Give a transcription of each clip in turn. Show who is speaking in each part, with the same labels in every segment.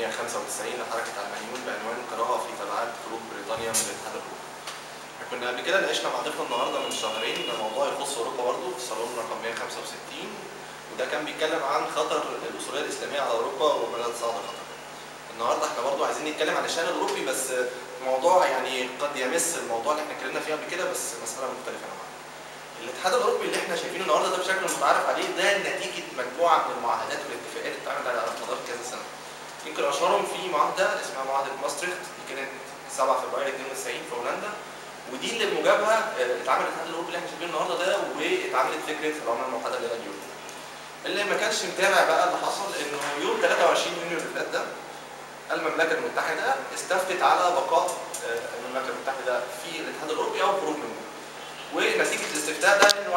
Speaker 1: 1995 لحركة علمانيون بعنوان قراءة في تبعات خروج بريطانيا من الاتحاد الأوروبي. احنا كنا قبل كده ناقشنا مع ضيفنا النهارده من شهرين موضوع يخص أوروبا برضه في الصالون رقم 165 وده كان بيتكلم عن خطر الأصولية الإسلامية على أوروبا وبلد صعد خطر. النهارده احنا برضه عايزين نتكلم عن الشأن الأوروبي بس موضوع يعني قد يمس الموضوع اللي احنا اتكلمنا فيه قبل كده بس مسألة مختلفة نوعا. الاتحاد الاوروبي اللي احنا شايفينه النهارده ده بشكل متعارف عليه ده نتيجه مجموعه من المعاهدات والاتفاقيات اللي اتعملت على مدار كذا سنه. يمكن اشهرهم في معاهده اسمها معاهده ماستريخت اللي كانت 7 فبراير 92 في هولندا ودي اللي بموجبها اه، اتعمل الاتحاد الاوروبي اللي احنا شايفينه النهارده ده واتعملت فكره العمله الموحده اللي هي اليورو. اللي ما كانش متابع بقى اللي حصل انه يوم 23 يونيو اللي فات ده المملكه المتحده استفتت على بقاء اه، المملكه المتحده في الاتحاد الاوروبي او الخروج منه. ونتيجه الاستفتاء ده ان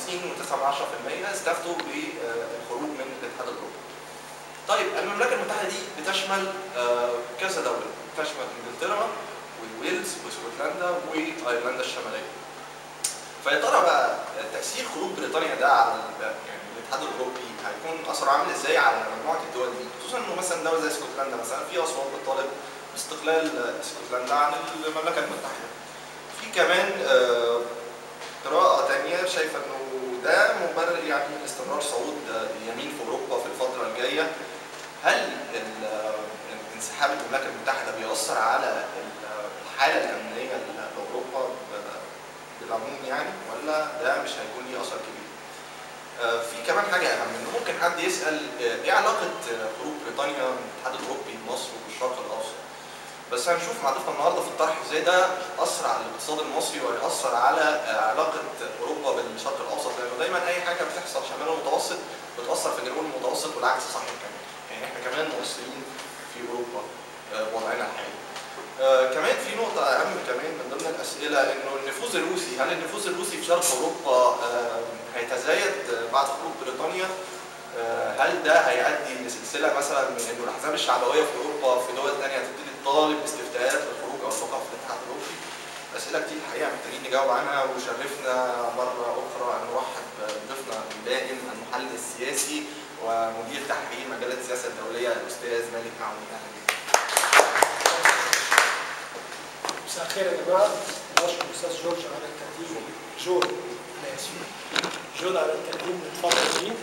Speaker 1: 51.9% استفتوا بالخروج من الاتحاد الاوروبي. طيب المملكه المتحده دي بتشمل آه، كذا دوله، بتشمل انجلترا وويلز واسكتلندا وايرلندا الشماليه. فيا ترى بقى تاثير خروج بريطانيا ده على ال- يعني الاتحاد الاوروبي هيكون اثره عامل ازاي على مجموعه الدول دي؟ خصوصا انه مثلا دوله زي اسكتلندا مثلا في اصوات بتطالب باستقلال اسكتلندا عن المملكه المتحده. في كمان آه، قراءة تانية شايفة انه ده مبرر يعني لاستمرار صعود اليمين في اوروبا في الفترة الجاية. هل ال- انسحاب المملكة المتحدة بيأثر على الحالة الأمنية لأوروبا ب- بالعموم يعني ولا ده مش هيكون ليه أثر كبير؟ آه، في كمان حاجة أهم إنه ممكن حد يسأل آه، إيه علاقة آه، خروج بريطانيا من الاتحاد الأوروبي بمصر وبالشرق الأوسط؟ بس هنشوف مع ضيفنا النهارده في الطرح ازاي ده اثر على الاقتصاد المصري ويأثر على آه، علاقه اوروبا بالشرق الاوسط لانه دايما اي حاجه بتحصل شمال المتوسط بتاثر في جنوب المتوسط والعكس صحيح كمان يعني احنا كمان مؤثرين في اوروبا آه، وضعنا الحالي. آه، كمان في نقطة أهم كمان من ضمن الأسئلة إنه النفوذ الروسي، هل النفوذ الروسي في شرق أوروبا آه، هيتزايد آه، بعد خروج بريطانيا؟ آه، هل ده هيؤدي لسلسلة مثلا من إنه الأحزاب الشعبوية في أوروبا في دول تانية هتبتدي تطالب باستفتاءات للخروج أو البقاء في الاتحاد الأوروبي؟ أسئلة كتير الحقيقة محتاجين نجاوب عنها وشرفنا مرة أخرى أن نرحب بضيفنا الدائم المحلل السياسي ومدير تحرير مجلة السياسة الدولية الأستاذ مالك معوني أهلا بك.
Speaker 2: مساء الخير يا جماعه بشكر الاستاذ جورج على التقديم جود انا اسف جود على التقديم للفتره دي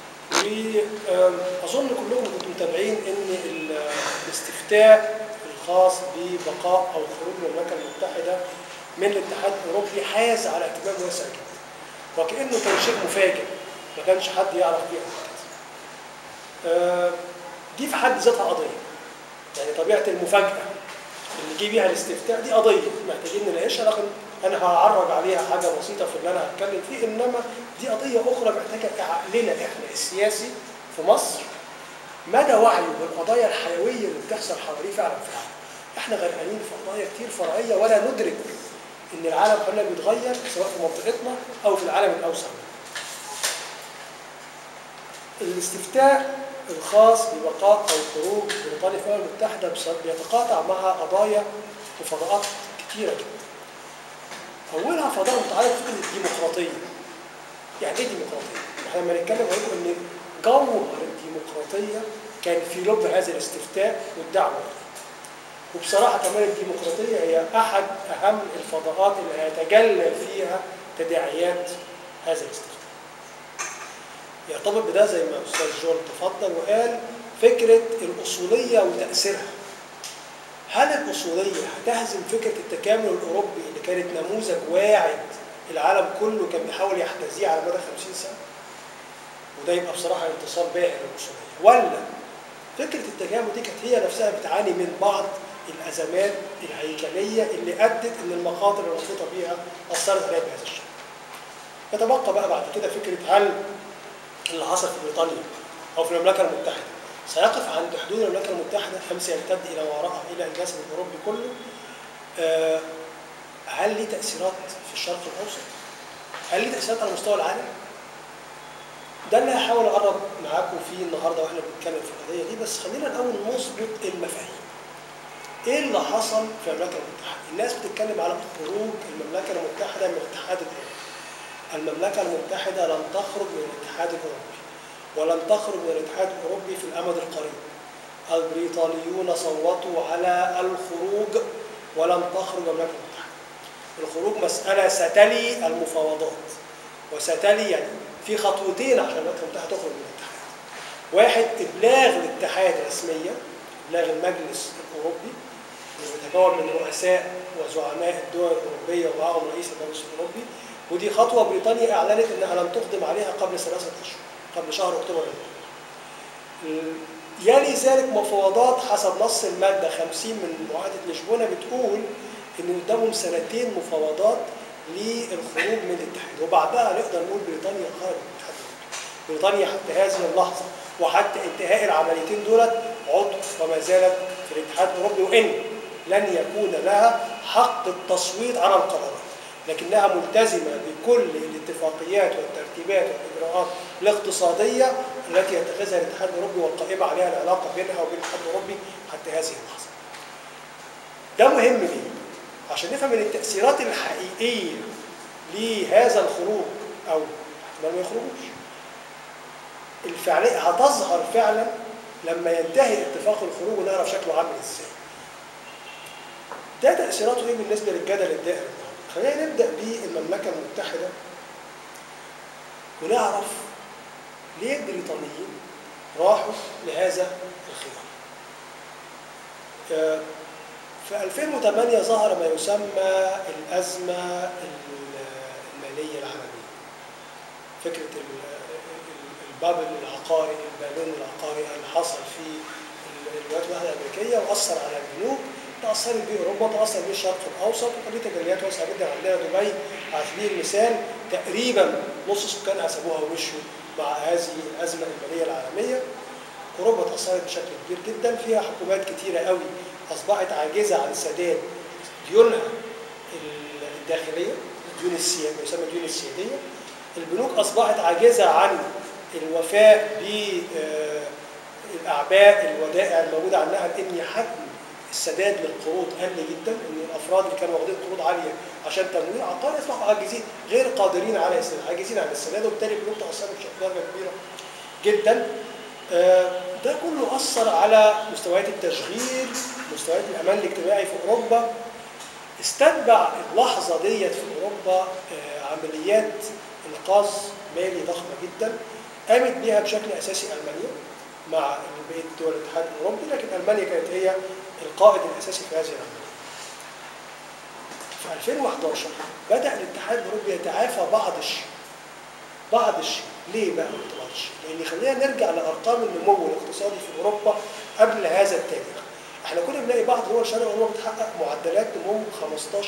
Speaker 2: واظن كلكم كنتم متابعين ان ال- الاستفتاء الخاص ببقاء او خروج المملكه المتحده من الاتحاد الاوروبي حاز على اهتمام واسع جدا وكانه كان شيء مفاجئ ما كانش حد يعرف بيه قبل كده. آه، دي في حد ذاتها قضيه يعني طبيعه المفاجاه اللي جه بيها الاستفتاء دي قضيه محتاجين نناقشها لكن انا هعرج عليها حاجه بسيطه في اللي انا هتكلم فيه انما دي قضيه اخرى محتاجه عقلنا احنا السياسي في مصر مدى وعيه بالقضايا الحيويه اللي بتحصل حواليه فعلا في العالم. احنا غرقانين في قضايا كتير فرعيه ولا ندرك ان العالم حوالينا بيتغير سواء في منطقتنا او في العالم الاوسع. الاستفتاء الخاص ببقاء او خروج بريطانيا في الامم المتحده بص- بيتقاطع مع قضايا وفضاءات كتيره جدا. اولها فضاء متعلق بفكره الديمقراطيه. يعني ايه ديمقراطيه؟ احنا لما نتكلم هنقول ان جوهر الديمقراطيه كان في لب هذا الاستفتاء والدعوه إليه. وبصراحه كمان الديمقراطيه هي احد اهم الفضاءات اللي هيتجلى فيها تداعيات هذا الاستفتاء. يرتبط بده زي ما الاستاذ جون تفضل وقال فكره الاصوليه وتاثيرها. هل الاصوليه هتهزم فكره التكامل الاوروبي اللي كانت نموذج واعد العالم كله كان بيحاول يحتذيه على مدى 50 سنه؟ وده يبقى بصراحه انتصار باهر للاصوليه، ولا فكره التكامل دي كانت هي نفسها بتعاني من بعض الازمات الهيكليه اللي ادت ان المخاطر المربوطه بيها اثرت عليها بهذا الشكل. يتبقى بقى بعد كده فكره هل اللي حصل في بريطانيا او في المملكه المتحده سيقف عند حدود المملكه المتحده ام سيمتد الى وراءها الى الجسد الاوروبي كله؟ آه هل ليه تاثيرات في الشرق الاوسط؟ هل ليه تاثيرات على مستوى العالم؟ ده اللي هحاول اقرب معاكم فيه النهارده واحنا بنتكلم في القضيه دي بس خلينا الاول نظبط المفاهيم. ايه اللي حصل في المملكه المتحده؟ الناس بتتكلم على خروج المملكه المتحده من الاتحاد الاوروبي. المملكه المتحده لن تخرج من الاتحاد الاوروبي ولن تخرج من الاتحاد الاوروبي في الامد القريب. البريطانيون صوتوا على الخروج ولم تخرج المملكة المتحدة الخروج مسألة ستلي المفاوضات وستلي يعني في خطوتين عشان المملكة المتحدة تخرج من الاتحاد واحد إبلاغ الاتحاد رسميا إبلاغ المجلس الأوروبي اللي بيتكون من رؤساء وزعماء الدول الأوروبية ومعهم رئيس المجلس الأوروبي ودي خطوة بريطانيا أعلنت أنها لم تقدم عليها قبل ثلاثة أشهر قبل شهر أكتوبر الماضي. يلي ذلك مفاوضات حسب نص المادة 50 من معاهدة لشبونة بتقول إن قدامهم سنتين مفاوضات للخروج من الاتحاد وبعدها نقدر نقول بريطانيا خرجت من الاتحاد الأوروبي. بريطانيا حتى هذه اللحظة وحتى انتهاء العمليتين دولت عضو وما زالت في الاتحاد الأوروبي وإن لن يكون لها حق التصويت على القرارات لكنها ملتزمة بكل الاتفاقيات والترتيبات والإجراءات الاقتصادية التي يتخذها الاتحاد الأوروبي والقائمة عليها العلاقة بينها وبين الاتحاد الأوروبي حتى هذه اللحظة. ده مهم ليه؟ عشان نفهم ان التأثيرات الحقيقية لهذا الخروج أو احتمال ما يخرجوش. الفعلية هتظهر فعلا لما ينتهي اتفاق الخروج ونعرف شكله عامل ازاي. ده تأثيراته ايه بالنسبة للجدل الدائر ده؟ خلينا نبدأ بالمملكة المتحدة ونعرف ليه البريطانيين راحوا لهذا الخيار. آه، في 2008 ظهر ما يسمى الأزمة المالية العالمية. فكرة ال- ال- البابل العقاري البالون العقاري اللي حصل في الولايات المتحدة الأمريكية وأثر على البنوك تأثرت به أوروبا تأثر به الشرق الأوسط وكان ليه تجليات واسعة جدا عندنا دبي على سبيل المثال تقريبا نص سكانها سابوها ومشوا مع هذه الأزمة المالية العالمية أوروبا تأثرت بشكل كبير جدا فيها حكومات كتيرة قوي أصبحت عاجزة عن سداد ديونها الداخلية الديون السيادية يسمى الديون السيادية البنوك أصبحت عاجزة عن الوفاء بالأعباء الودائع الموجودة عنها لأن حجم السداد للقروض قل جدا ان الافراد اللي كانوا واخدين قروض عاليه عشان تمويل عقاري اصبحوا عاجزين غير قادرين على السداد عاجزين عن السداد وبالتالي البنوك تاثرت بشكل درجه كبيره جدا آه، ده كله اثر على مستويات التشغيل مستويات الامان الاجتماعي في اوروبا استتبع اللحظه ديت في اوروبا آه، عمليات انقاذ مالي ضخمه جدا قامت بها بشكل اساسي المانيا مع بقيه دول الاتحاد الاوروبي لكن المانيا كانت هي القائد الاساسي في هذه العمليه. في 2011 بدا الاتحاد الاوروبي يتعافى بعض الشيء. بعض الشيء، ليه بقى بعض الشيء؟ لان خلينا نرجع لارقام النمو الاقتصادي في اوروبا قبل هذا التاريخ. احنا كنا بنلاقي بعض دول شرق اوروبا بتحقق معدلات نمو 15%.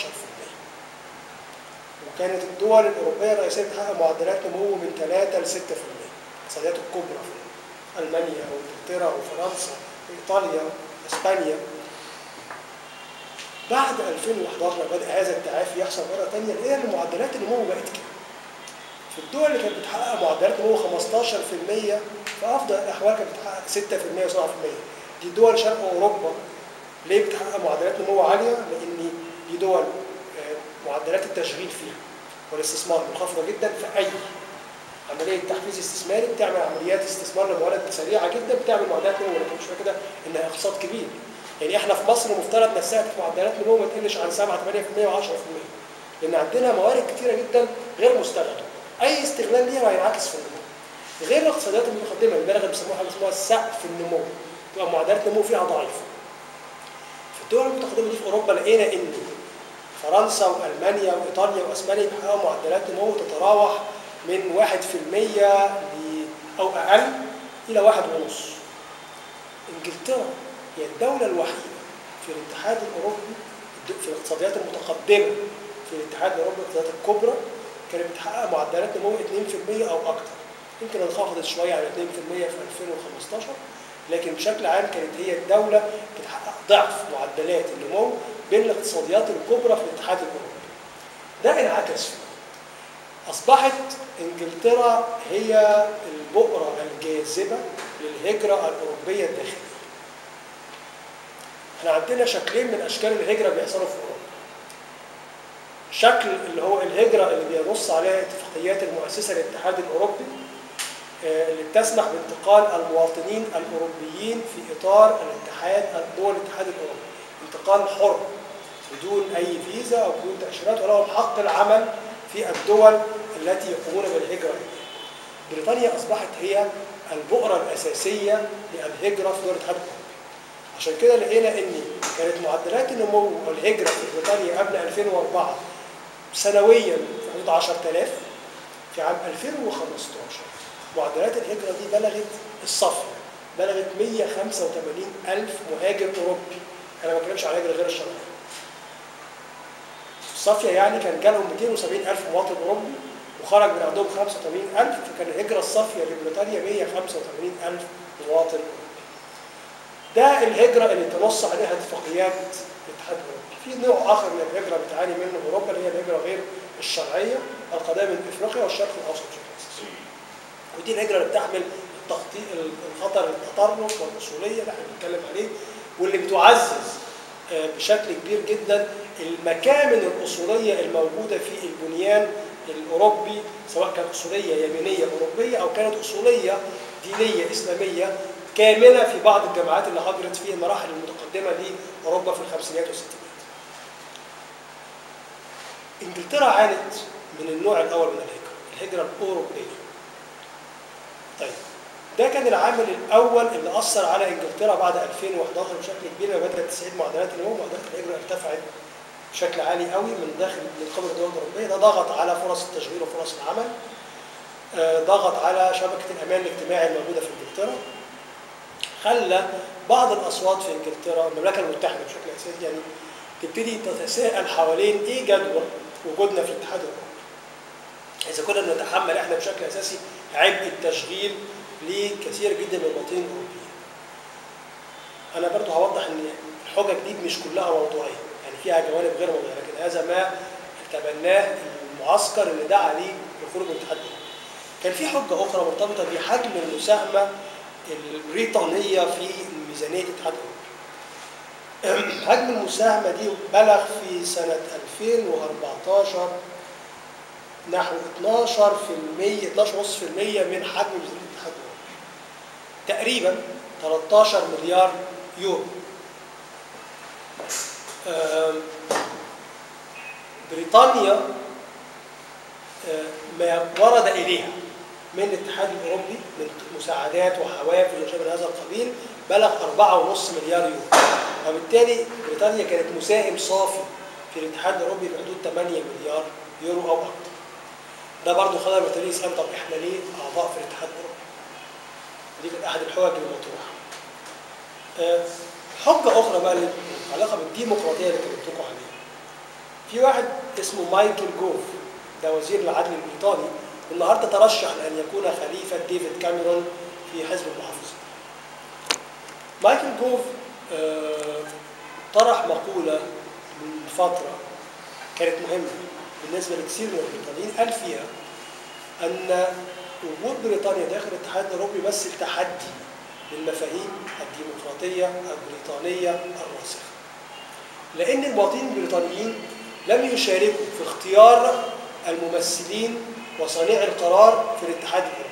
Speaker 2: وكانت الدول الاوروبيه الرئيسيه بتحقق معدلات نمو من 3 ل 6%. الاقتصاديات الكبرى في المانيا وانجلترا وفرنسا وايطاليا اسبانيا بعد 2011 بدا هذا التعافي يحصل مره ثانيه لقينا ان معدلات النمو بقت كده. في الدول اللي كانت بتحقق معدلات نمو 15% في افضل الاحوال كانت بتحقق 6% و7%. دي دول شرق اوروبا ليه بتحقق معدلات نمو عاليه؟ لان دي دول آه، معدلات التشغيل فيها والاستثمار منخفضه جدا في اي عمليه تحفيز استثماري بتعمل عمليات استثمار لموارد سريعه جدا بتعمل معدلات نمو لكن مش كده انها اقتصاد كبير يعني احنا في مصر مفترض نستهدف معدلات نمو ما تقلش عن 7 8% و10% لان عندنا موارد كتيره جدا غير مستغله اي استغلال ليها هينعكس في النمو غير الاقتصاديات المتقدمه البالغه بيسموها حاجه اسمها سقف النمو تبقى معدلات النمو فيها ضعيفه في الدول المتقدمه دي في اوروبا لقينا ان فرنسا والمانيا وايطاليا واسبانيا بيحققوا معدلات نمو تتراوح من 1% ل او اقل الى 1.5 انجلترا هي الدوله الوحيده في الاتحاد الاوروبي في الاقتصاديات المتقدمه في الاتحاد الاوروبي الاقتصاديات الكبرى كانت بتحقق معدلات نمو 2% او اكثر يمكن انخفضت شويه على 2% في 2015 لكن بشكل عام كانت هي الدوله بتحقق ضعف معدلات النمو بين الاقتصاديات الكبرى في الاتحاد الاوروبي. ده انعكس فيه. اصبحت انجلترا هي البؤره الجاذبه للهجره الاوروبيه الداخليه. احنا عندنا شكلين من اشكال الهجره بيحصلوا في اوروبا. شكل اللي هو الهجره اللي بينص عليها اتفاقيات المؤسسه للاتحاد الاوروبي آه، اللي بتسمح بانتقال المواطنين الاوروبيين في اطار الاتحاد دول الاتحاد الاوروبي انتقال حر بدون اي فيزا او بدون تاشيرات ولهم حق العمل في الدول التي يقومون بالهجره إليها. بريطانيا اصبحت هي البؤره الاساسيه للهجره في دول الاتحاد الاوروبي. عشان كده لقينا ان كانت معدلات النمو والهجره في بريطانيا قبل 2004 سنويا في حدود 10000 في عام 2015 معدلات الهجره دي بلغت الصفر بلغت 185 الف مهاجر اوروبي انا ما بتكلمش على الهجره غير الشرعيه الصافيه يعني كان جالهم 270 الف مواطن اوروبي وخرج من عندهم 85 الف فكان الهجره الصافيه لبريطانيا 185 الف مواطن اوروبي ده الهجره اللي تنص عليها اتفاقيات الاتحاد الاوروبي في نوع اخر من الهجره بتعاني منه اوروبا اللي هي الهجره غير الشرعيه القادمه من افريقيا والشرق الاوسط بشكل اساسي ودي الهجره اللي بتحمل التخطيط الخطر التطرف والاصوليه اللي احنا بنتكلم عليه واللي بتعزز آه، بشكل كبير جدا المكامن الاصوليه الموجوده في البنيان الاوروبي سواء كانت اصوليه يمينيه اوروبيه او كانت اصوليه دينيه اسلاميه كامله في بعض الجامعات اللي هجرت في المراحل المتقدمه لاوروبا في الخمسينات والستينات. انجلترا عانت من النوع الاول من الهجره، الهجره الاوروبيه. طيب ده كان العامل الاول اللي اثر على انجلترا بعد 2011 بشكل كبير لما بدات تسعيد معدلات النمو معدلات الهجره ارتفعت بشكل عالي قوي من داخل من قبل الدول الاوروبيه ده ضغط على فرص التشغيل وفرص العمل آه، ضغط على شبكه الامان الاجتماعي الموجوده في انجلترا خلى بعض الاصوات في انجلترا المملكه المتحده بشكل اساسي يعني تبتدي تتساءل حوالين ايه جدوى وجودنا في الاتحاد الاوروبي اذا كنا بنتحمل احنا بشكل اساسي عبء التشغيل لكثير جدا من المواطنين الاوروبيين. انا برضو هوضح ان الحجج دي مش كلها موضوعيه، يعني فيها جوانب غير موضوعيه، لكن هذا ما تبناه المعسكر اللي دعا ليه لخروج من الاتحاد الاوروبي. كان في حجه اخرى مرتبطه بحجم المساهمه البريطانيه في ميزانيه الاتحاد الاوروبي. حجم المساهمه دي بلغ في سنه 2014 نحو 12% 12.5% من حجم ميزانيه الاتحاد الاوروبي. تقريبا 13 مليار يورو. آم، بريطانيا آه، ما ورد اليها من الاتحاد الاوروبي من مساعدات وحوافز وشيء من هذا القبيل بلغ 4.5 مليار يورو. وبالتالي بريطانيا كانت مساهم صافي في الاتحاد الاوروبي بحدود 8 مليار يورو او اكثر. ده برضه خلى البريطانيين يسألوا طب احنا ليه اعضاء في الاتحاد الاوروبي؟ دي كانت احد الحجج المطروحه. آه، حجه اخرى بقى اللي علاقه بالديمقراطيه اللي كلمت لكم عليها. في واحد اسمه مايكل جوف ده وزير العدل البريطاني والنهارده ترشح لان يكون خليفه ديفيد كاميرون في حزب المحافظين. مايكل جوف آه، طرح مقوله من فتره كانت مهمه بالنسبه لكثير من البريطانيين قال فيها ان وجود بريطانيا داخل الاتحاد الاوروبي يمثل تحدي للمفاهيم الديمقراطيه البريطانيه الراسخه. لان المواطنين البريطانيين لم يشاركوا في اختيار الممثلين وصانعي القرار في الاتحاد الاوروبي.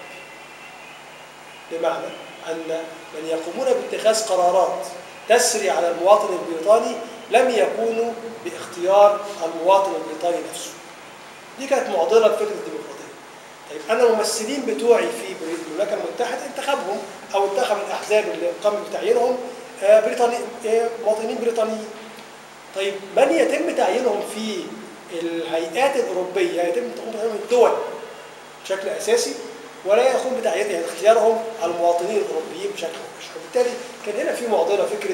Speaker 2: بمعنى ان من يقومون باتخاذ قرارات تسري على المواطن البريطاني لم يكونوا باختيار المواطن البريطاني نفسه. دي كانت معضله بفكره الديمقراطيه. طيب انا الممثلين بتوعي في المملكه المتحده انتخبهم او انتخب الاحزاب اللي قام بتعيينهم آه، بريطاني آه، مواطنين بريطانيين. طيب من يتم تعيينهم في الهيئات الاوروبيه يتم تقوم بتعيينهم الدول بشكل اساسي ولا يقوم بتعيين يعني اختيارهم المواطنين الاوروبيين بشكل مباشر وبالتالي كان هنا في معضله فكره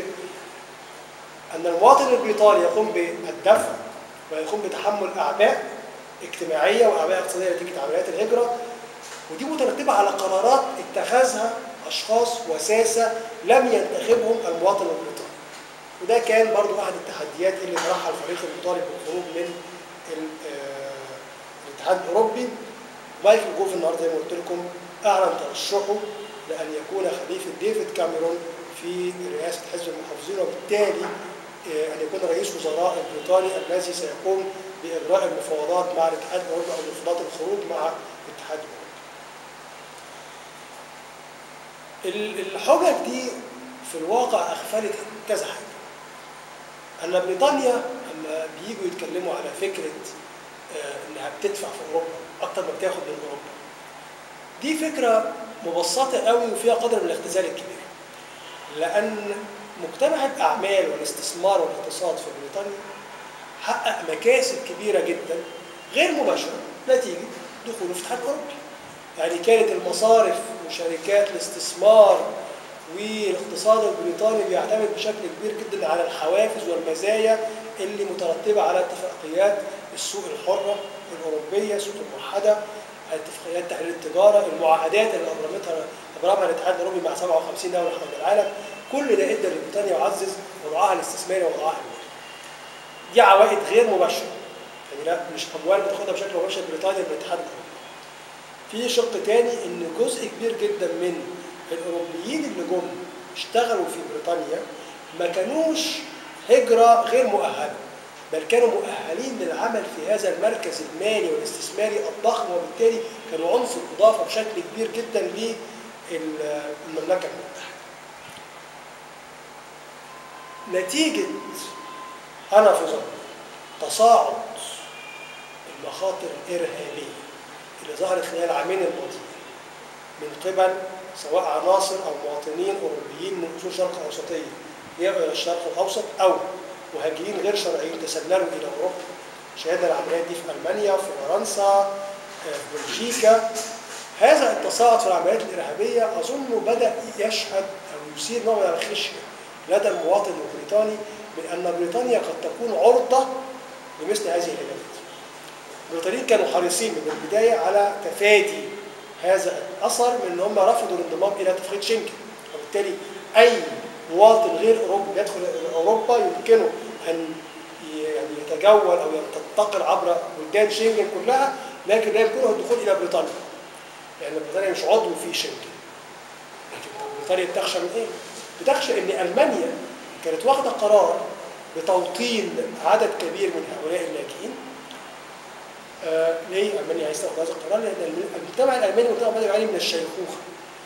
Speaker 2: ان المواطن البريطاني يقوم بالدفع ويقوم بتحمل اعباء اجتماعيه واعباء اقتصاديه نتيجه عمليات الهجره ودي مترتبه على قرارات اتخذها اشخاص وساسه لم ينتخبهم المواطن البريطاني وده كان برضو احد التحديات اللي طرحها الفريق الايطالي بالخروج من ال- آه، الاتحاد الاوروبي مايكل جوف النهارده زي ما قلت لكم اعلن ترشحه لان يكون خليفه ديفيد كاميرون في رئاسه حزب المحافظين وبالتالي آه، ان يكون رئيس وزراء البريطاني الذي سيقوم باجراء المفاوضات مع الاتحاد الاوروبي او مفاوضات الخروج مع الاتحاد الاوروبي. ال- الحجج دي في الواقع اغفلت كذا حاجه ان بريطانيا لما بييجوا يتكلموا على فكره آه، انها بتدفع في اوروبا اكتر ما بتاخد من اوروبا دي فكره مبسطه قوي وفيها قدر من الاختزال الكبير لان مجتمع الاعمال والاستثمار والاقتصاد في بريطانيا حقق مكاسب كبيره جدا غير مباشره نتيجه دخوله في الاتحاد الاوروبي يعني كانت المصارف وشركات الاستثمار والاقتصاد البريطاني بيعتمد بشكل كبير جدا على الحوافز والمزايا اللي مترتبه على اتفاقيات السوق الحره الاوروبيه السوق الموحده اتفاقيات تحرير التجاره المعاهدات اللي ابرمتها ابرمها الاتحاد الاوروبي مع 57 دوله حول العالم كل ده ادى لبريطانيا يعزز وضعها الاستثماري ووضعها المالي دي عوائد غير مباشره يعني لا مش اموال بتاخدها بشكل مباشر بريطانيا من الاتحاد الاوروبي في شق تاني ان جزء كبير جدا من الاوروبيين اللي جم اشتغلوا في بريطانيا ما كانوش هجره غير مؤهله بل كانوا مؤهلين للعمل في هذا المركز المالي والاستثماري الضخم وبالتالي كانوا عنصر اضافه بشكل كبير جدا للمملكه المتحده. نتيجه انا في ظني تصاعد المخاطر الارهابيه اللي ظهرت خلال العامين الماضيين من قبل سواء عناصر او مواطنين اوروبيين من اصول شرق اوسطيه يأووا الى الشرق الاوسط او مهاجرين غير شرعيين تسللوا الى اوروبا شاهدنا العمليات دي في المانيا في فرنسا في بلجيكا هذا التصاعد في العمليات الارهابيه اظن بدا يشهد او يثير نوع من الخشيه لدى المواطن البريطاني من ان بريطانيا قد تكون عرضه لمثل هذه الهجمات. البريطانيين كانوا حريصين من البدايه على تفادي هذا الاثر من ان هم رفضوا الانضمام الى اتفاقيه شنغن وبالتالي اي مواطن غير اوروبي يدخل اوروبا يمكنه ان يعني يتجول او ينتقل عبر بلدان شنغن كلها لكن لا يمكنه الدخول الى بريطانيا لان بريطانيا مش عضو في شنغن لكن بريطانيا بتخشى من ايه؟ بتخشى ان المانيا كانت واخده قرار بتوطين عدد كبير من هؤلاء اللاجئين آه ليه المانيا عايزه تاخد هذا القرار؟ لان المجتمع الالماني مجتمع بدا يعاني من الشيخوخه.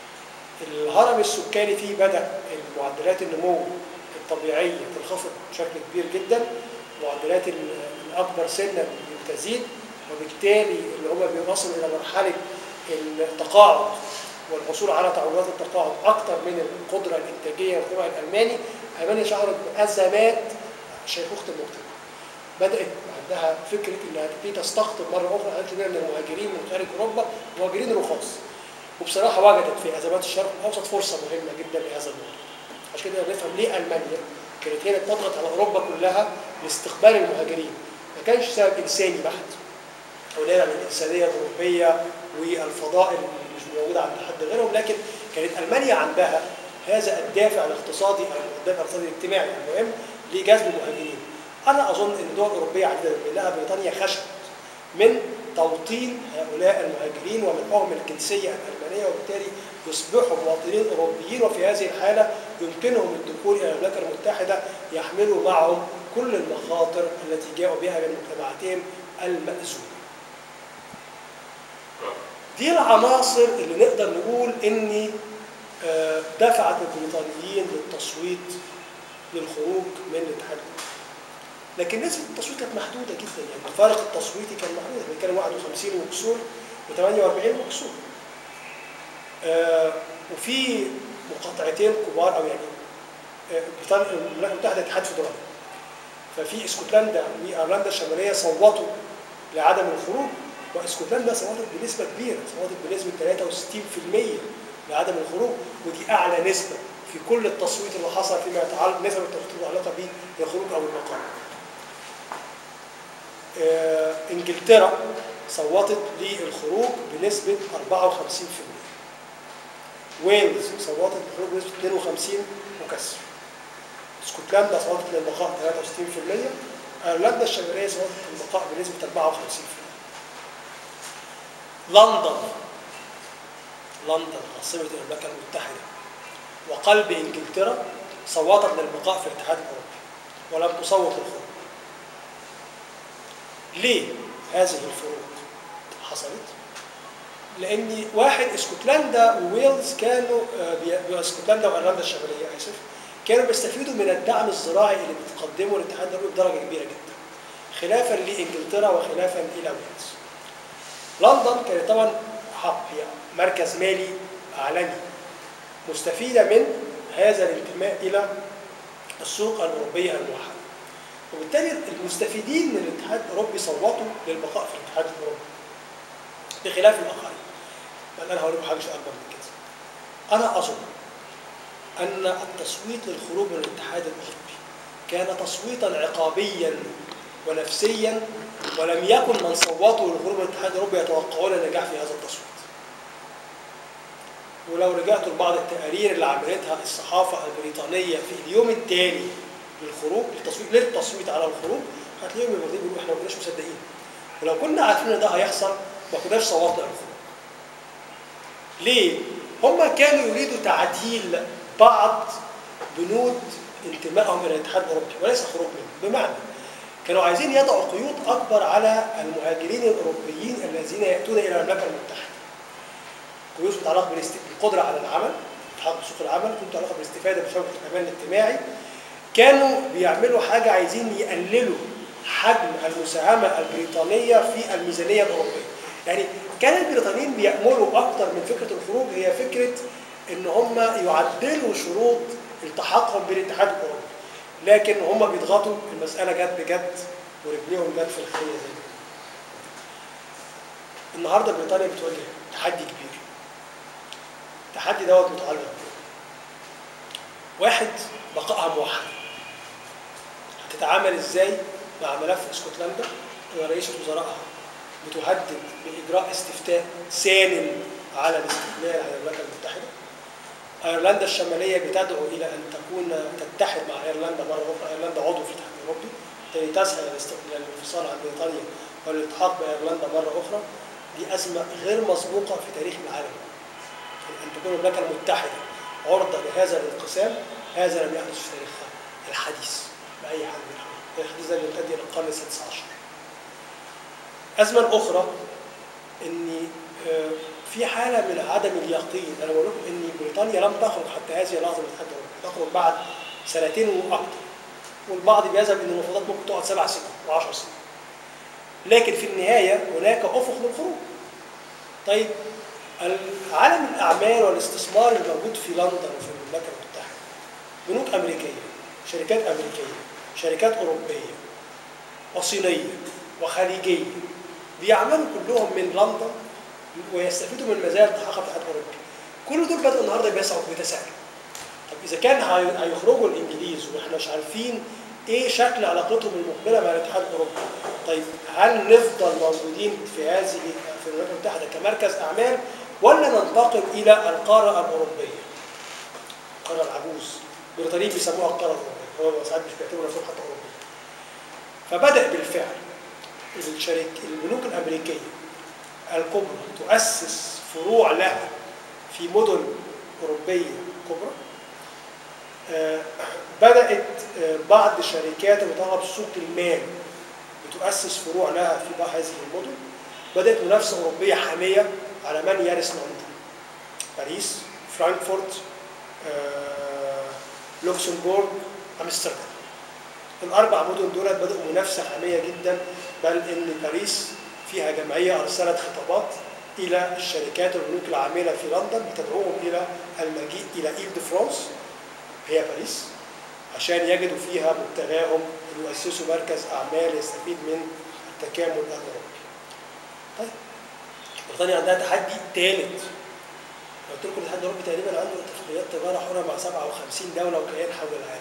Speaker 2: الهرم السكاني فيه بدا معدلات النمو الطبيعيه تنخفض بشكل كبير جدا، معدلات الاكبر سنا تزيد وبالتالي اللي هم بيوصلوا الى مرحله التقاعد والحصول على تعويضات التقاعد اكثر من القدره الانتاجيه للمجتمع الالماني، المانيا شعرت بازمات شيخوخه المجتمع. بدات عندها فكره انها تبتدي تستقطب مره اخرى عدد كبير من المهاجرين من خارج اوروبا مهاجرين رخاص وبصراحه وجدت في ازمات الشرق الاوسط فرصه مهمه جدا لهذا الموضوع عشان كده نفهم ليه المانيا كانت هنا تضغط على اوروبا كلها لاستقبال المهاجرين ما كانش سبب انساني بحت او نابع من الانسانيه الاوروبيه والفضائل اللي مش موجوده عند حد غيرهم لكن كانت المانيا عندها هذا الدافع الاقتصادي او الدافع الاقتصادي الاجتماعي المهم لجذب المهاجرين انا اظن ان دول اوروبيه عديده منها بريطانيا خشت من توطين هؤلاء المهاجرين ومنحهم الجنسيه الالمانيه وبالتالي يصبحوا مواطنين اوروبيين وفي هذه الحاله يمكنهم الدخول الى المملكه المتحده يحملوا معهم كل المخاطر التي جاءوا بها من مجتمعاتهم المأزومه. دي العناصر اللي نقدر نقول ان دفعت البريطانيين للتصويت للخروج من الاتحاد الاوروبي. لكن نسبه التصويت كانت محدوده جدا يعني الفارق التصويتي كان محدود بنتكلم 51 وكسور و48 وكسور. آه وفي مقاطعتين كبار او يعني آه المملكه المتحده اتحاد فيدرالي. ففي اسكتلندا وايرلندا الشماليه صوتوا لعدم الخروج واسكتلندا صوتت بنسبه كبيره صوتت بنسبه 63% لعدم الخروج ودي اعلى نسبه في كل التصويت اللي حصل فيما يتعلق نسب التصويت المتعلقه بالخروج او البقاء. آه انجلترا صوتت للخروج بنسبه 54%. ويلز صوتت للخروج بنسبه 52 وكسر. اسكتلندا صوتت للبقاء 63%. ايرلندا الشماليه صوتت للبقاء بنسبه 54%. لندن لندن عاصمه المملكه المتحده وقلب انجلترا صوتت للبقاء في الاتحاد الاوروبي ولم تصوت للخروج. ليه هذه الفروق حصلت؟ لان واحد اسكتلندا وويلز كانوا آه، بي- اسكتلندا وايرلندا الشماليه اسف كانوا بيستفيدوا من الدعم الزراعي اللي بتقدمه الاتحاد الاوروبي بدرجه كبيره جدا خلافا لانجلترا وخلافا الى ويلز. لندن كانت طبعا حق هي مركز مالي عالمي مستفيده من هذا الانتماء الى السوق الاوروبيه الموحده. وبالتالي المستفيدين من الاتحاد الاوروبي صوتوا للبقاء في الاتحاد الاوروبي. بخلاف الاخرين. بل انا هقول لكم حاجه اكبر من كده. انا اظن ان التصويت للخروج من الاتحاد الاوروبي كان تصويتا عقابيا ونفسيا ولم يكن من صوتوا للخروج من الاتحاد الاوروبي يتوقعون النجاح في هذا التصويت. ولو رجعتوا لبعض التقارير اللي عملتها الصحافه البريطانيه في اليوم التالي للخروج للتصويت للتصويت على الخروج هتلاقيهم الموردين بيقولوا احنا ما كناش مصدقين. ولو كنا عارفين ان ده هيحصل ما كناش صوتنا للخروج. ليه؟ هم كانوا يريدوا تعديل بعض بنود انتمائهم الى الاتحاد الاوروبي وليس خروج منه، بمعنى كانوا عايزين يضعوا قيود اكبر على المهاجرين الاوروبيين الذين ياتون الى المملكه المتحده. قيود تتعلق بالاست- بالقدره على العمل، تتعلق بسوق العمل، قيود تتعلق بالاستفاده من شبكه الامان الاجتماعي. كانوا بيعملوا حاجه عايزين يقللوا حجم المساهمه البريطانيه في الميزانيه الاوروبيه. يعني كان البريطانيين بيأملوا اكتر من فكره الخروج هي فكره ان هم يعدلوا شروط التحقهم بالاتحاد الاوروبي. لكن هم بيضغطوا المساله جت بجد ورجليهم جت في الخليه زي كده. النهارده بريطانيا بتواجه تحدي كبير. التحدي دوت متعلق بيه. واحد بقائها موحد. هتتعامل ازاي مع ملف اسكتلندا ورئيسة وزرائها بتهدد بإجراء استفتاء سان على الاستقلال على المملكة المتحدة ايرلندا الشماليه بتدعو الى ان تكون تتحد مع ايرلندا مره اخرى ايرلندا عضو في الاتحاد الاوروبي بالتالي تسهل الاستقلال الانفصال عن بريطانيا والالتحاق بايرلندا مره اخرى دي ازمه غير مسبوقه في تاريخ العالم يعني ان تكون المملكه المتحده عرضه لهذا الانقسام هذا لم يحدث في تاريخها الحديث باي حال من الاحوال الحديث ده يمتد الى القرن السادس عشر الازمه الاخرى ان آه، في حاله من عدم اليقين انا بقول لكم ان بريطانيا لم تخرج حتى هذه اللحظه من الاتحاد الاوروبي تخرج بعد سنتين واكثر والبعض بيذهب ان المفاوضات ممكن تقعد سبع سنين و10 سنين لكن في النهايه هناك افق للخروج طيب عالم الاعمال والاستثمار الموجود في لندن وفي المملكه المتحده بنوك امريكيه شركات امريكيه شركات اوروبيه وصينيه وخليجيه بيعملوا كلهم من لندن ويستفيدوا من مزايا التحقق في الاتحاد الاوروبي. كل دول بدأوا النهارده بيسعوا بيتساءلوا. طب اذا كان هي- هيخرجوا الانجليز واحنا مش عارفين ايه شكل علاقتهم المقبله مع الاتحاد الاوروبي؟ طيب هل نفضل موجودين في هذه في الولايات المتحده كمركز اعمال ولا ننتقل الى القاره الاوروبيه؟ القاره العجوز. البريطانيين بيسموها القاره الاوروبيه، هو ساعات مش بيعتبروا نفسهم حتى اوروبيه. فبدأ بالفعل الشركة البنوك الأمريكية الكبرى تؤسس فروع لها في مدن أوروبية كبرى آه، بدأت آه، بعض الشركات المتعلقة بسوق المال بتؤسس فروع لها في بعض هذه المدن بدأت منافسة أوروبية حامية على من يرث لندن باريس فرانكفورت آه، لوكسمبورغ أمستردام الاربع مدن دولت بداوا منافسه حاميه جدا بل ان باريس فيها جمعيه ارسلت خطابات الى الشركات والبنوك العامله في لندن بتدعوهم الى المجيء الى ايل دي فرانس هي باريس عشان يجدوا فيها مبتغاهم يؤسسوا مركز اعمال يستفيد من التكامل الاوروبي. طيب بريطانيا عندها تحدي ثالث قلت لكم الاتحاد الاوروبي تقريبا عنده اتفاقيات تجاره حره مع 57 دوله وكيان حول العالم.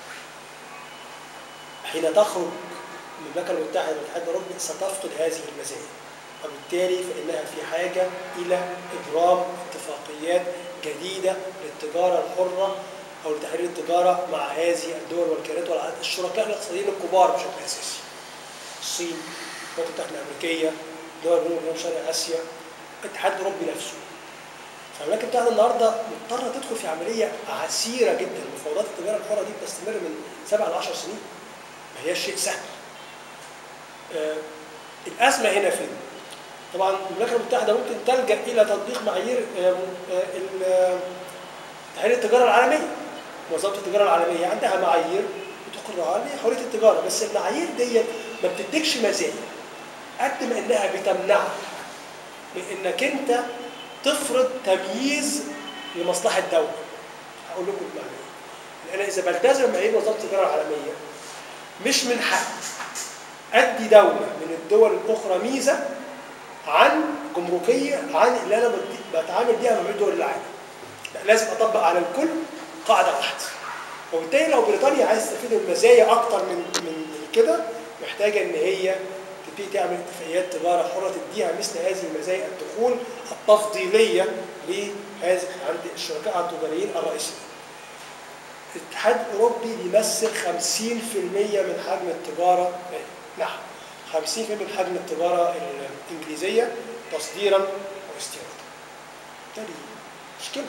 Speaker 2: حين تخرج المملكة المتحدة من الاتحاد الأوروبي ستفقد هذه المزايا وبالتالي فإنها في حاجة إلى إبرام اتفاقيات جديدة للتجارة الحرة أو لتحرير التجارة مع هذه الدول والكيانات والشركاء الاقتصاديين الكبار بشكل أساسي الصين الولايات المتحدة الأمريكية دول جنوب شرق آسيا الاتحاد الأوروبي نفسه فالمملكة المتحدة النهاردة مضطرة تدخل في عملية عسيرة جدا مفاوضات التجارة الحرة دي بتستمر من سبع ل 10 سنين ما هياش شيء سهل. آه، الأزمة هنا فين؟ طبعا المملكه المتحده ممكن تلجا الى تطبيق معايير آه، آه، ال- آه، تحرير التجاره العالميه منظمه التجاره العالميه عندها معايير بتقرها لحريه التجاره بس المعايير ديت ما بتديكش مزايا قد ما انها بتمنعك من انك انت تفرض تمييز لمصلحه دوله هقول لكم المعنى لان اذا بلتزم معايير منظمه التجاره العالميه مش من حق ادي دوله من الدول الاخرى ميزه عن جمركيه عن اللي انا بدي- بتعامل بيها مع دول العالم لا لازم اطبق على الكل قاعده واحده وبالتالي لو بريطانيا عايز تستفيد من مزايا اكتر من من كده محتاجه ان هي تبتدي تعمل اتفاقيات تجاره حره تديها مثل هذه المزايا الدخول التفضيليه لهذه عند الشركاء التجاريين الرئيسيين. الاتحاد الاوروبي بيمثل 50% من حجم التجاره نعم 50% من حجم التجاره الانجليزيه تصديرا واستيرادا. بالتالي مشكله.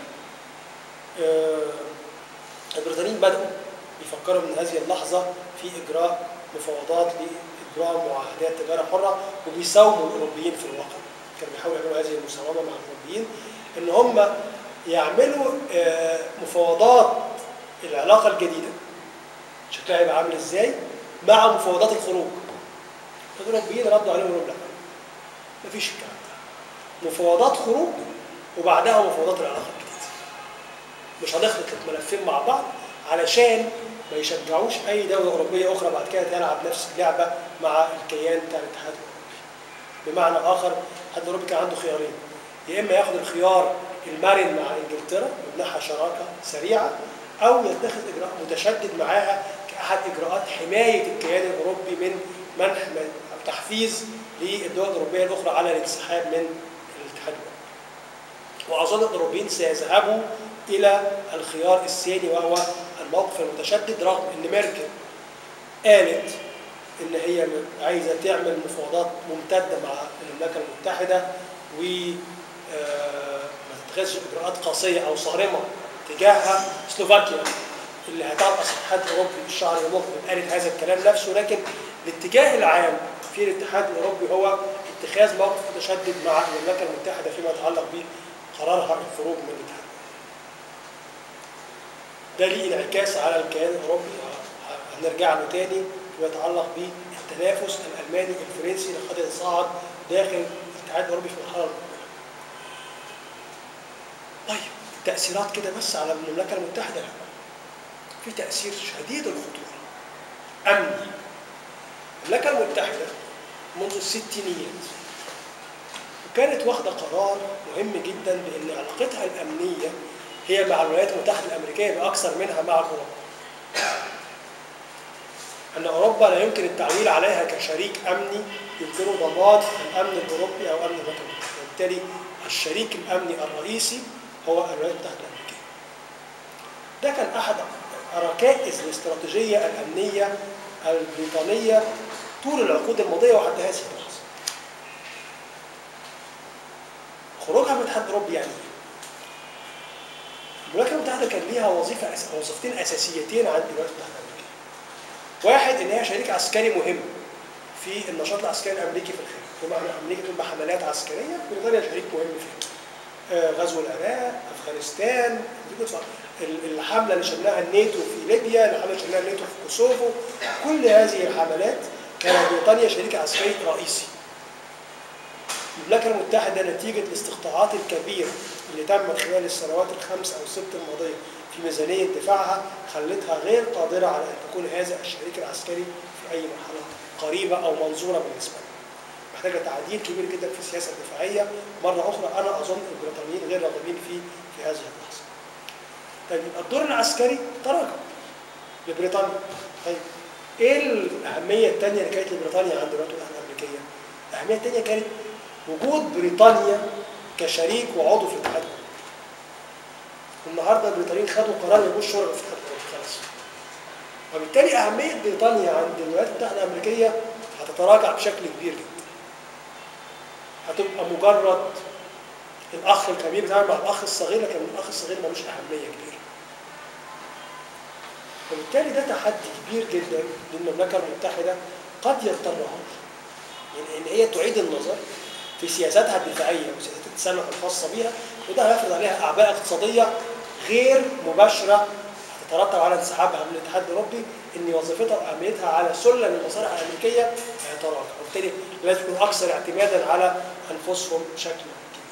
Speaker 2: آه، البريطانيين بدأوا يفكروا من هذه اللحظة في إجراء مفاوضات لإجراء معاهدات تجارة حرة وبيساوموا الأوروبيين في الواقع كانوا بيحاولوا يعملوا هذه المساومة مع الأوروبيين إن هم يعملوا آه، مفاوضات العلاقة الجديدة شكلها هيبقى عامل إزاي مع مفاوضات الخروج الأوروبيين ردوا عليهم وقالوا لا مفيش الكلام ده مفاوضات خروج وبعدها مفاوضات العلاقة الجديدة مش هنخلط الملفين مع بعض علشان ما يشجعوش اي دوله اوروبيه اخرى بعد كده تلعب نفس اللعبه مع الكيان بتاع الاتحاد الاوروبي. بمعنى اخر الاتحاد الاوروبي كان عنده خيارين يا اما ياخد الخيار المرن مع انجلترا ويمنحها شراكه سريعه او يتخذ اجراء متشدد معاها كاحد اجراءات حمايه الكيان الاوروبي من منح او تحفيز للدول الاوروبيه الاخرى على الانسحاب من الاتحاد الاوروبي. واظن الاوروبيين سيذهبوا الى الخيار الثاني وهو الموقف المتشدد رغم ان ميركل قالت ان هي عايزه تعمل مفاوضات ممتده مع المملكه المتحده و آه، ما تتخذش اجراءات قاسيه او صارمه تجاهها سلوفاكيا اللي هترأس الاتحاد الاوروبي الشهر المقبل قالت هذا الكلام نفسه لكن الاتجاه العام في الاتحاد الاوروبي هو اتخاذ موقف متشدد مع المملكه المتحده فيما يتعلق بقرارها الخروج من الاتحاد ده ليه انعكاس على الكيان الاوروبي هنرجع له تاني فيما يتعلق بالتنافس الالماني الفرنسي اللي قد يتصاعد داخل الاتحاد الاوروبي في المرحله المقبله. طيب التاثيرات كده بس على المملكه المتحده لا في تاثير شديد الخطوره امني المملكه المتحده منذ الستينيات وكانت واخده قرار مهم جدا بان علاقتها الامنيه هي مع الولايات المتحده الامريكيه باكثر منها مع اوروبا. ان اوروبا لا يمكن التعويل عليها كشريك امني يمكنه ضمان الامن الاوروبي او امن الوطن المتحد، وبالتالي الشريك الامني الرئيسي هو الولايات المتحده الامريكيه. ده كان احد ركائز الاستراتيجيه الامنيه البريطانيه طول العقود الماضيه وحتى هذه اللحظه. خروجها من الاتحاد الاوروبي يعني ايه؟ الولايات المتحده كان ليها وظيفه أس... وظيفتين اساسيتين عند الولايات المتحده الامريكيه. واحد ان هي شريك عسكري مهم في النشاط العسكري الامريكي في الخارج، بمعنى امريكا تقوم بحملات عسكريه بريطانيا شريك مهم فيها. آه، غزو العراق، افغانستان، ال- الحمله اللي شناها الناتو في ليبيا، الحمله اللي شناها الناتو في كوسوفو، كل هذه الحملات كانت بريطانيا شريك عسكري رئيسي. المملكه المتحده نتيجه الاستقطاعات الكبيره اللي تمت خلال السنوات الخمس او الست الماضيه في ميزانيه دفاعها خلتها غير قادره على ان تكون هذا الشريك العسكري في اي مرحله قريبه او منظوره بالنسبه لها. محتاجه تعديل كبير جدا في السياسه الدفاعيه مره اخرى انا اظن البريطانيين غير راغبين فيه في هذه اللحظه. طيب يبقى الدور العسكري تراجع لبريطانيا. طيب ايه الاهميه الثانيه اللي كانت لبريطانيا عند الولايات المتحده الامريكيه؟ الاهميه الثانيه كانت وجود بريطانيا كشريك وعضو في الاتحاد الاوروبي. النهارده البريطانيين خدوا قرار ما يبقوش شركاء في الاتحاد الاوروبي خلاص. وبالتالي اهميه بريطانيا عند الولايات المتحده الامريكيه هتتراجع بشكل كبير جدا. هتبقى مجرد الاخ الكبير بيتعامل مع الاخ الصغير لكن الاخ الصغير ملوش اهميه كبيره. وبالتالي ده تحدي كبير جدا للمملكه المتحده قد يضطرها يعني ان هي تعيد النظر في في سياساتها الدفاعيه وسياسات التسلح الخاصه بها وده هيفرض عليها اعباء اقتصاديه غير مباشره هتترتب على انسحابها من الاتحاد الاوروبي ان وظيفتها واهميتها على سلم المصالح الامريكيه هيتراجع وبالتالي لازم يكون اكثر اعتمادا على انفسهم بشكل كبير.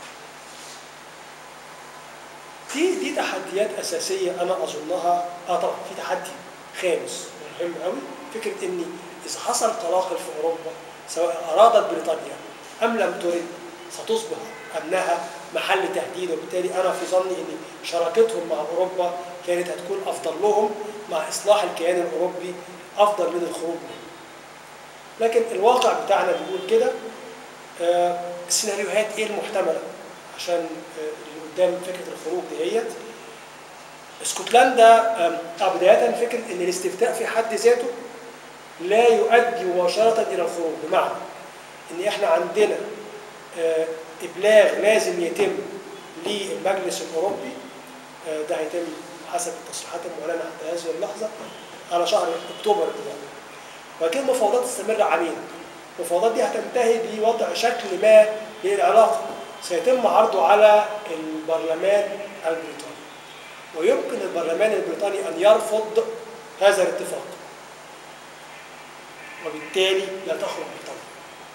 Speaker 2: دي دي تحديات اساسيه انا اظنها اه طبعا في تحدي خامس مهم قوي فكره ان اذا حصل تلاقي في اوروبا سواء ارادت بريطانيا ام لم ترد ستصبح امنها محل تهديد وبالتالي انا في ظني ان شراكتهم مع اوروبا كانت هتكون افضل لهم مع اصلاح الكيان الاوروبي افضل من الخروج منه. لكن الواقع بتاعنا بيقول كده آه، السيناريوهات ايه المحتمله عشان آه، اللي قدام فكره الخروج ديت اسكتلندا آم، آه، بدايه فكره ان الاستفتاء في حد ذاته لا يؤدي مباشره الى الخروج بمعنى ان احنا عندنا آه، ابلاغ لازم يتم للمجلس الاوروبي آه، ده هيتم حسب التصريحات المعلنه حتى هذه اللحظه على شهر اكتوبر القادم ولكن المفاوضات تستمر عامين المفاوضات دي هتنتهي بوضع شكل ما للعلاقه سيتم عرضه على البرلمان البريطاني ويمكن البرلمان البريطاني ان يرفض هذا الاتفاق وبالتالي لا تخرج بريطانيا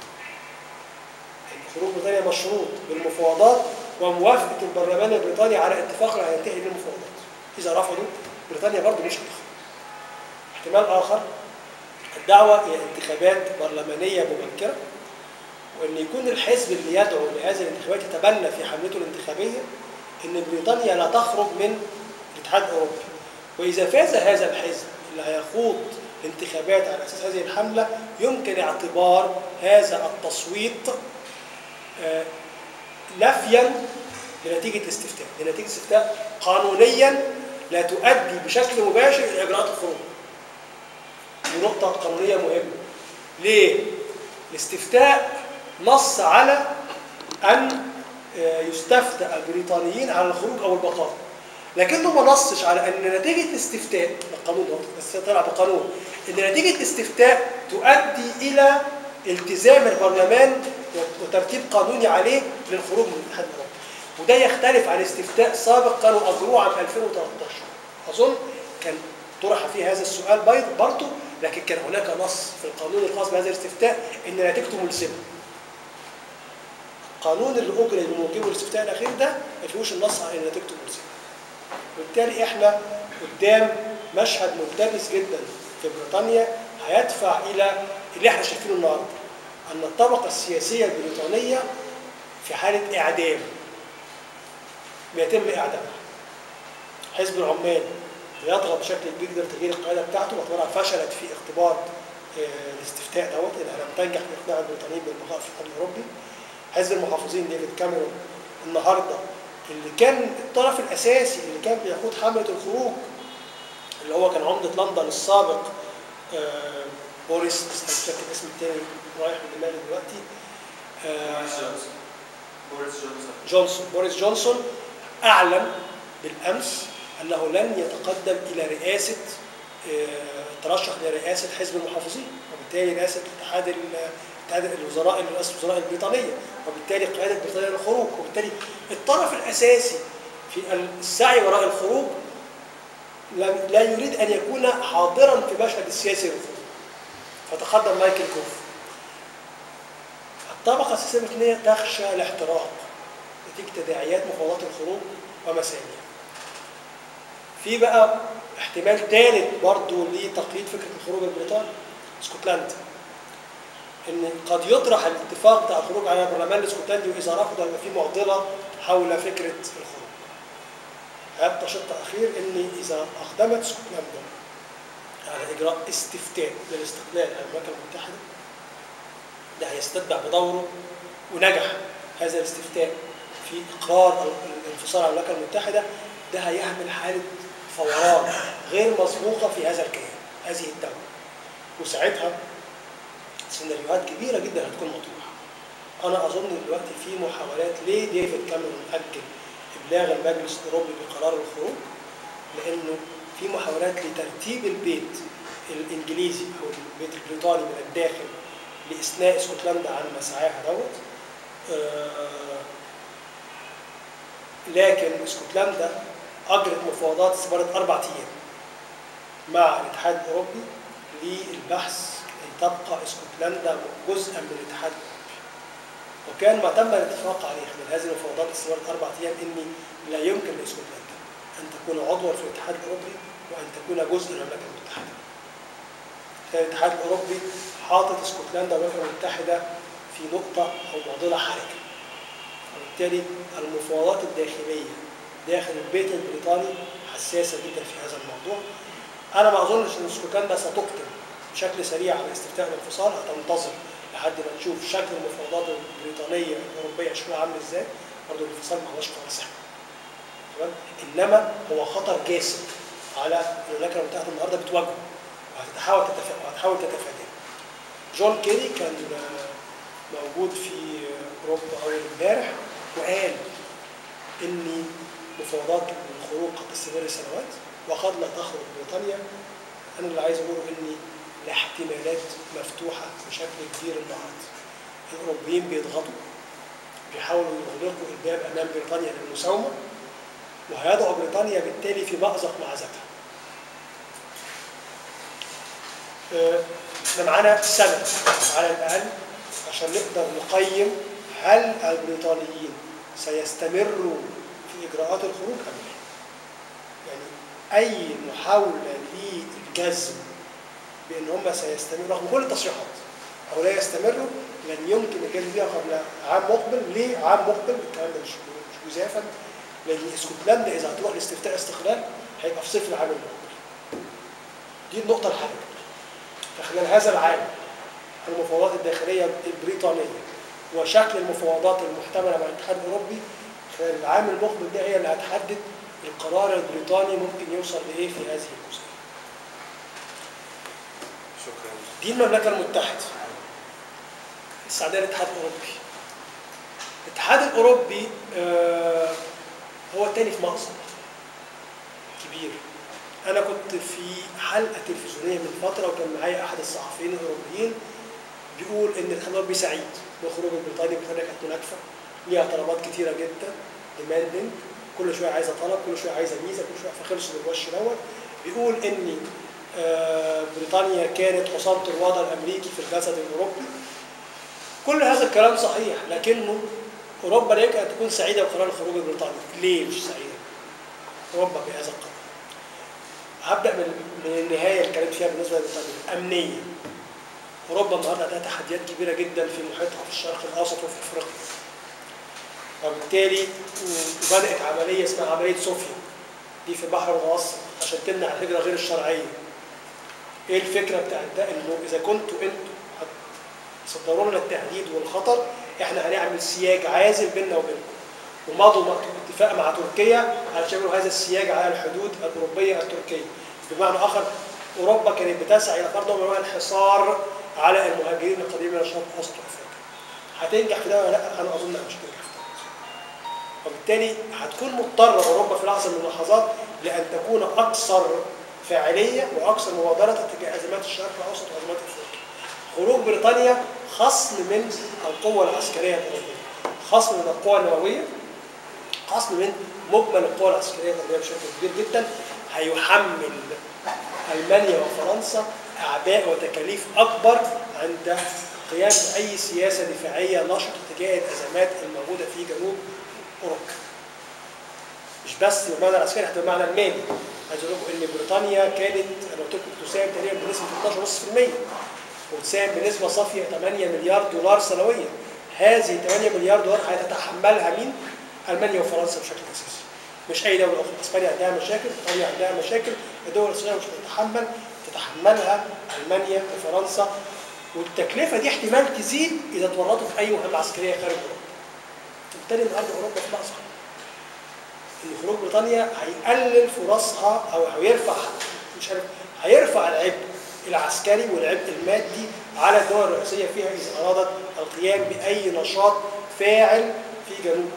Speaker 2: خروج بريطانيا مشروط بالمفاوضات وموافقه البرلمان البريطاني على اتفاق هينتهي بالمفاوضات اذا رفضوا بريطانيا برضه مش هتخرج احتمال اخر الدعوه الى انتخابات برلمانيه مبكره وان يكون الحزب اللي يدعو لهذه الانتخابات يتبنى في حملته الانتخابيه ان بريطانيا لا تخرج من الاتحاد الاوروبي واذا فاز هذا الحزب اللي هيخوض انتخابات على اساس هذه الحمله يمكن اعتبار هذا التصويت آه، نفيا لنتيجه الاستفتاء، لنتيجه الاستفتاء قانونيا لا تؤدي بشكل مباشر الى اجراءات الخروج. دي نقطة قانونية مهمة. ليه؟ الاستفتاء نص على أن آه، يستفتى البريطانيين على الخروج أو البقاء. لكنه ما نصش على أن نتيجة الاستفتاء القانون ده بس طلع بقانون أن نتيجة الاستفتاء تؤدي إلى التزام البرلمان وترتيب قانوني عليه للخروج من الاتحاد الأوروبي. وده يختلف عن استفتاء سابق كانوا أجروه عام 2013 أظن كان طرح فيه هذا السؤال بيض- برضه لكن كان هناك نص في القانون الخاص بهذا الاستفتاء ان نتيجته ملزمه. القانون اللي اجري بموجبه الاستفتاء الاخير ده ما فيهوش النص على ان نتيجته ملزمه. وبالتالي احنا قدام مشهد ملتبس جدا في بريطانيا هيدفع الى اللي احنا شايفينه النهارده ان الطبقه السياسيه البريطانيه في حاله اعدام بيتم اعدامها. حزب العمال بيضغط بشكل كبير جدا تغيير القاعده بتاعته واعتبارها فشلت في اختبار آه، الاستفتاء دوت انها لم تنجح في اقناع البريطانيين بالبقاء في الاتحاد الاوروبي. حزب المحافظين ديفيد كاميرون النهارده اللي كان الطرف الاساسي اللي كان بيقود حمله الخروج اللي هو كان عمده لندن السابق آه، بوريس بس أنا مش فاكر الاسم التاني رايح من دماغي دلوقتي آه،
Speaker 3: بوريس جونسون
Speaker 2: جونسون بوريس جونسون اعلن بالامس انه لن يتقدم الى رئاسه آه، ترشح لرئاسه حزب المحافظين وبالتالي رئاسه اتحاد ال- اتحاد الوزراء رئاسه الوزراء البريطانيه وبالتالي قياده بريطانيا للخروج وبالتالي الطرف الاساسي في السعي وراء الخروج لم- لا يريد ان يكون حاضرا في مشهد السياسي للخروج فتقدم مايكل كوف الطبقه السياسيه البريطانيه تخشى الاحتراق نتيجه تداعيات مفاوضات الخروج ومساميها. في بقى احتمال ثالث برضه لتقليد فكره الخروج البريطاني اسكتلندا. ان قد يطرح الاتفاق بتاع الخروج على البرلمان الاسكتلندي واذا رفض هيبقى في معضله حول فكره الخروج. هيبقى شق اخير ان اذا اقدمت اسكتلندا على اجراء استفتاء للاستقلال عن المملكه المتحده ده هيستتبع بدوره ونجح هذا الاستفتاء في اقرار الانفصال عن المملكه المتحده ده هيعمل حاله فوران غير مسبوقه في هذا الكيان هذه الدوله وساعتها سيناريوهات كبيره جدا هتكون مطروحه انا اظن دلوقتي في محاولات ليه ديفيد كاميرون اجل ابلاغ المجلس الاوروبي بقرار الخروج لانه في محاولات لترتيب البيت الانجليزي او البيت البريطاني من الداخل لاثناء اسكتلندا عن مساعيها دوت آه، لكن اسكتلندا اجرت مفاوضات استمرت اربع ايام مع الاتحاد الاوروبي للبحث ان تبقى اسكتلندا جزءا من الاتحاد الاوروبي وكان ما تم الاتفاق عليه خلال هذه المفاوضات استمرت اربع ايام ان لا يمكن لاسكتلندا ان تكون عضوا في الاتحاد الاوروبي وان تكون جزء من المملكه المتحده. كان الاتحاد الاوروبي حاطط اسكتلندا والمملكه المتحده في نقطه او معضله حرجه. وبالتالي المفاوضات الداخليه داخل البيت البريطاني حساسه جدا في هذا الموضوع. انا ما اظنش ان اسكتلندا ستقدم بشكل سريع على استفتاء الانفصال هتنتظر لحد ما نشوف شكل المفاوضات البريطانيه الاوروبيه شكلها عامل ازاي برضه الانفصال ما هوش قرار سهل. تمام انما هو خطر جاسم على المملكه المتحده النهارده بتواجهه وهتحاول تتفادى وهتحاول تتفاداه. جون كيري كان آه، موجود في اوروبا اول امبارح وقال ان مفاوضات الخروج قد تستمر سنوات وقد لا تخرج بريطانيا انا اللي عايز اقوله ان الاحتمالات مفتوحه بشكل كبير النهارده. الاوروبيين بيضغطوا بيحاولوا يغلقوا الباب امام بريطانيا للمساومه وهيضعوا بريطانيا بالتالي في مأزق مع ذاتها. آه، احنا معانا سنه على الاقل عشان نقدر نقيم هل البريطانيين سيستمروا في اجراءات الخروج ام لا. يعني اي محاوله للجزم بان هم سيستمروا رغم كل التصريحات او لا يستمروا لن يمكن الجزم بها قبل عام مقبل ليه عام مقبل الكلام ده مش مش جزافا لان اسكتلندا اذا هتروح لاستفتاء استقلال هيبقى في صفر العام المقبل دي النقطه الحرجه فخلال هذا العام المفاوضات الداخليه البريطانيه وشكل المفاوضات المحتمله مع الاتحاد الاوروبي خلال العام المقبل ده هي اللي هتحدد القرار البريطاني ممكن يوصل لايه في هذه الجزئيه.
Speaker 1: شكرا
Speaker 2: دي المملكه المتحده. السعوديه الاتحاد الاوروبي. الاتحاد الاوروبي آه هو الثاني في مأزق كبير. انا كنت في حلقه تلفزيونيه من فتره وكان معايا احد الصحفيين الاوروبيين بيقول ان الاتحاد الاوروبي سعيد بخروج بريطانيا، بريطانيا كانت مناكفه ليها طلبات كتيره جدا ديماندنج كل شويه عايزه طلب كل شويه عايزه ميزه كل شويه فخلصوا بالوش دوت بيقول ان آه، بريطانيا كانت حصان الوضع الامريكي في الجسد الاوروبي كل هذا الكلام صحيح لكنه اوروبا لا يمكن ان تكون سعيده بقرار الخروج البريطاني ليه مش سعيده؟ اوروبا بهذا القرار هبدا من من النهايه اللي اتكلمت فيها بالنسبه لبريطانيا امنيا اوروبا النهارده عندها تحديات كبيره جدا في محيطها في الشرق الاوسط وفي افريقيا وبالتالي بدات عمليه اسمها عمليه صوفيا دي في البحر المتوسط عشان تمنع الهجره غير الشرعيه ايه الفكره بتاعت ده انه اذا كنتوا انتوا هتصدروا لنا التهديد والخطر احنا هنعمل سياج عازل بيننا وبينكم ومضوا مع- اتفاق مع تركيا علشان يعملوا هذا السياج على الحدود الاوروبيه التركيه بمعنى اخر اوروبا كانت بتسعى الى فرض نوع من انواع الحصار على المهاجرين القادمين من الشرق الاوسط وافريقيا هتنجح في ده ولا لا انا اظن مش هتنجح في ده وبالتالي هتكون مضطره اوروبا في لحظه من اللحظات لان تكون اكثر فاعليه واكثر مبادره تجاه ازمات الشرق الاوسط وازمات افريقيا. خروج بريطانيا خصم من القوه العسكريه الاوروبيه، خصم من القوى النوويه، خصم من مجمل القوى العسكريه الاوروبيه بشكل كبير جدا هيحمل المانيا وفرنسا اعباء وتكاليف اكبر عند قيام باي سياسه دفاعيه نشطه تجاه الازمات الموجوده في جنوب اوروبا. مش بس بالمعنى العسكري حتى بالمعنى المالي. عايز اقول لكم ان بريطانيا كانت انا قلت لكم تساهم تقريبا بنسبه 12.5% وتساهم بنسبه صافيه 8 مليار دولار سنويا. هذه 8 مليار دولار هيتحملها مين؟ المانيا وفرنسا بشكل اساسي. مش اي دوله اخرى، اسبانيا عندها مشاكل، ايطاليا عندها مشاكل، الدول الاسلاميه مش هتتحمل تتحملها المانيا وفرنسا والتكلفه دي احتمال تزيد اذا تورطوا في اي مهمه عسكريه خارج اوروبا. وبالتالي النهارده اوروبا في مأزق. ان خروج بريطانيا هيقلل فرصها او هيرفع مش عارف هيرفع العبء العسكري والعبء المادي على الدول الرئيسيه فيها اذا ارادت القيام باي نشاط فاعل في جنوب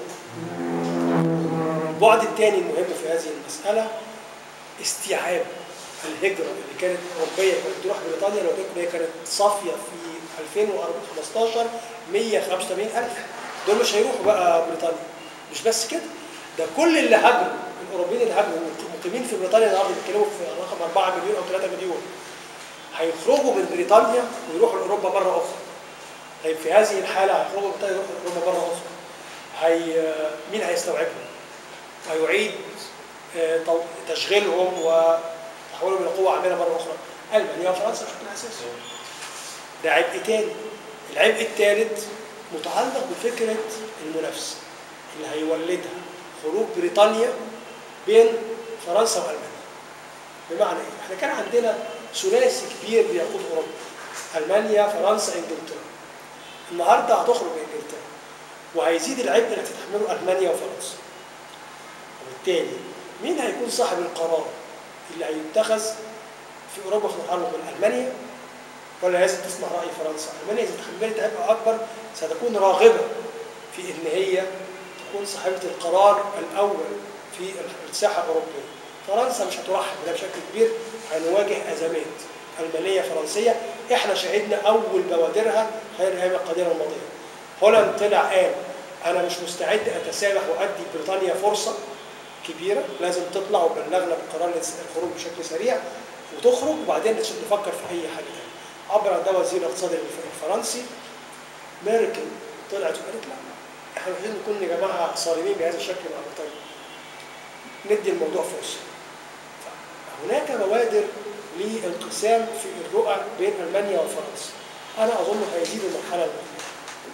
Speaker 2: اوروبا. البعد الثاني المهم في هذه المساله استيعاب الهجره اللي كانت اوروبيه كانت تروح بريطانيا لو تكون هي كانت صافيه في 2015 185000 دول مش هيروحوا بقى بريطانيا مش بس كده ده كل اللي هاجروا الاوروبيين اللي هاجروا مقيمين في بريطانيا النهارده بيتكلموا في رقم 4 مليون او 3 مليون هيخرجوا من بريطانيا ويروحوا لاوروبا مره اخرى طيب في هذه الحاله هيخرجوا من بريطانيا يروحوا لاوروبا مره اخرى هي مين هيستوعبهم؟ ويعيد آه، تو- تشغيلهم وتحويلهم الى قوه عامله مره اخرى المانيا وفرنسا بشكل اساسي ده عبء تاني العبء الثالث متعلق بفكره المنافسه اللي هيولدها خروج بريطانيا بين فرنسا والمانيا بمعنى ايه؟ احنا كان عندنا ثلاثي كبير بيقود اوروبا المانيا فرنسا انجلترا النهارده هتخرج انجلترا وهيزيد العبء اللي هتتحمله المانيا وفرنسا وبالتالي مين هيكون صاحب القرار اللي هيتخذ في اوروبا في التحرك من المانيا ولا لازم تسمع راي فرنسا؟ المانيا اذا تحملت عبء اكبر ستكون راغبه في ان هي تكون صاحبه القرار الاول في الساحه الاوروبيه. فرنسا مش هترحب بده بشكل كبير هنواجه ازمات المانيه فرنسيه احنا شهدنا اول بوادرها خلال الايام القليله الماضيه. هولاند طلع قال انا مش مستعد اتسامح وادي بريطانيا فرصه كبيره لازم تطلع وبلغنا بقرار الخروج بشكل سريع وتخرج وبعدين نفكر في اي حاجه ثانيه. عبر عن ده وزير الاقتصاد الفرنسي ميركل طلعت وقالت لا احنا عايزين نكون يا جماعه صارمين بهذا الشكل مع بريطانيا. ندي الموضوع فرصه. هناك بوادر لانقسام في الرؤى بين المانيا وفرنسا. انا اظن هيزيد المرحله المقبله.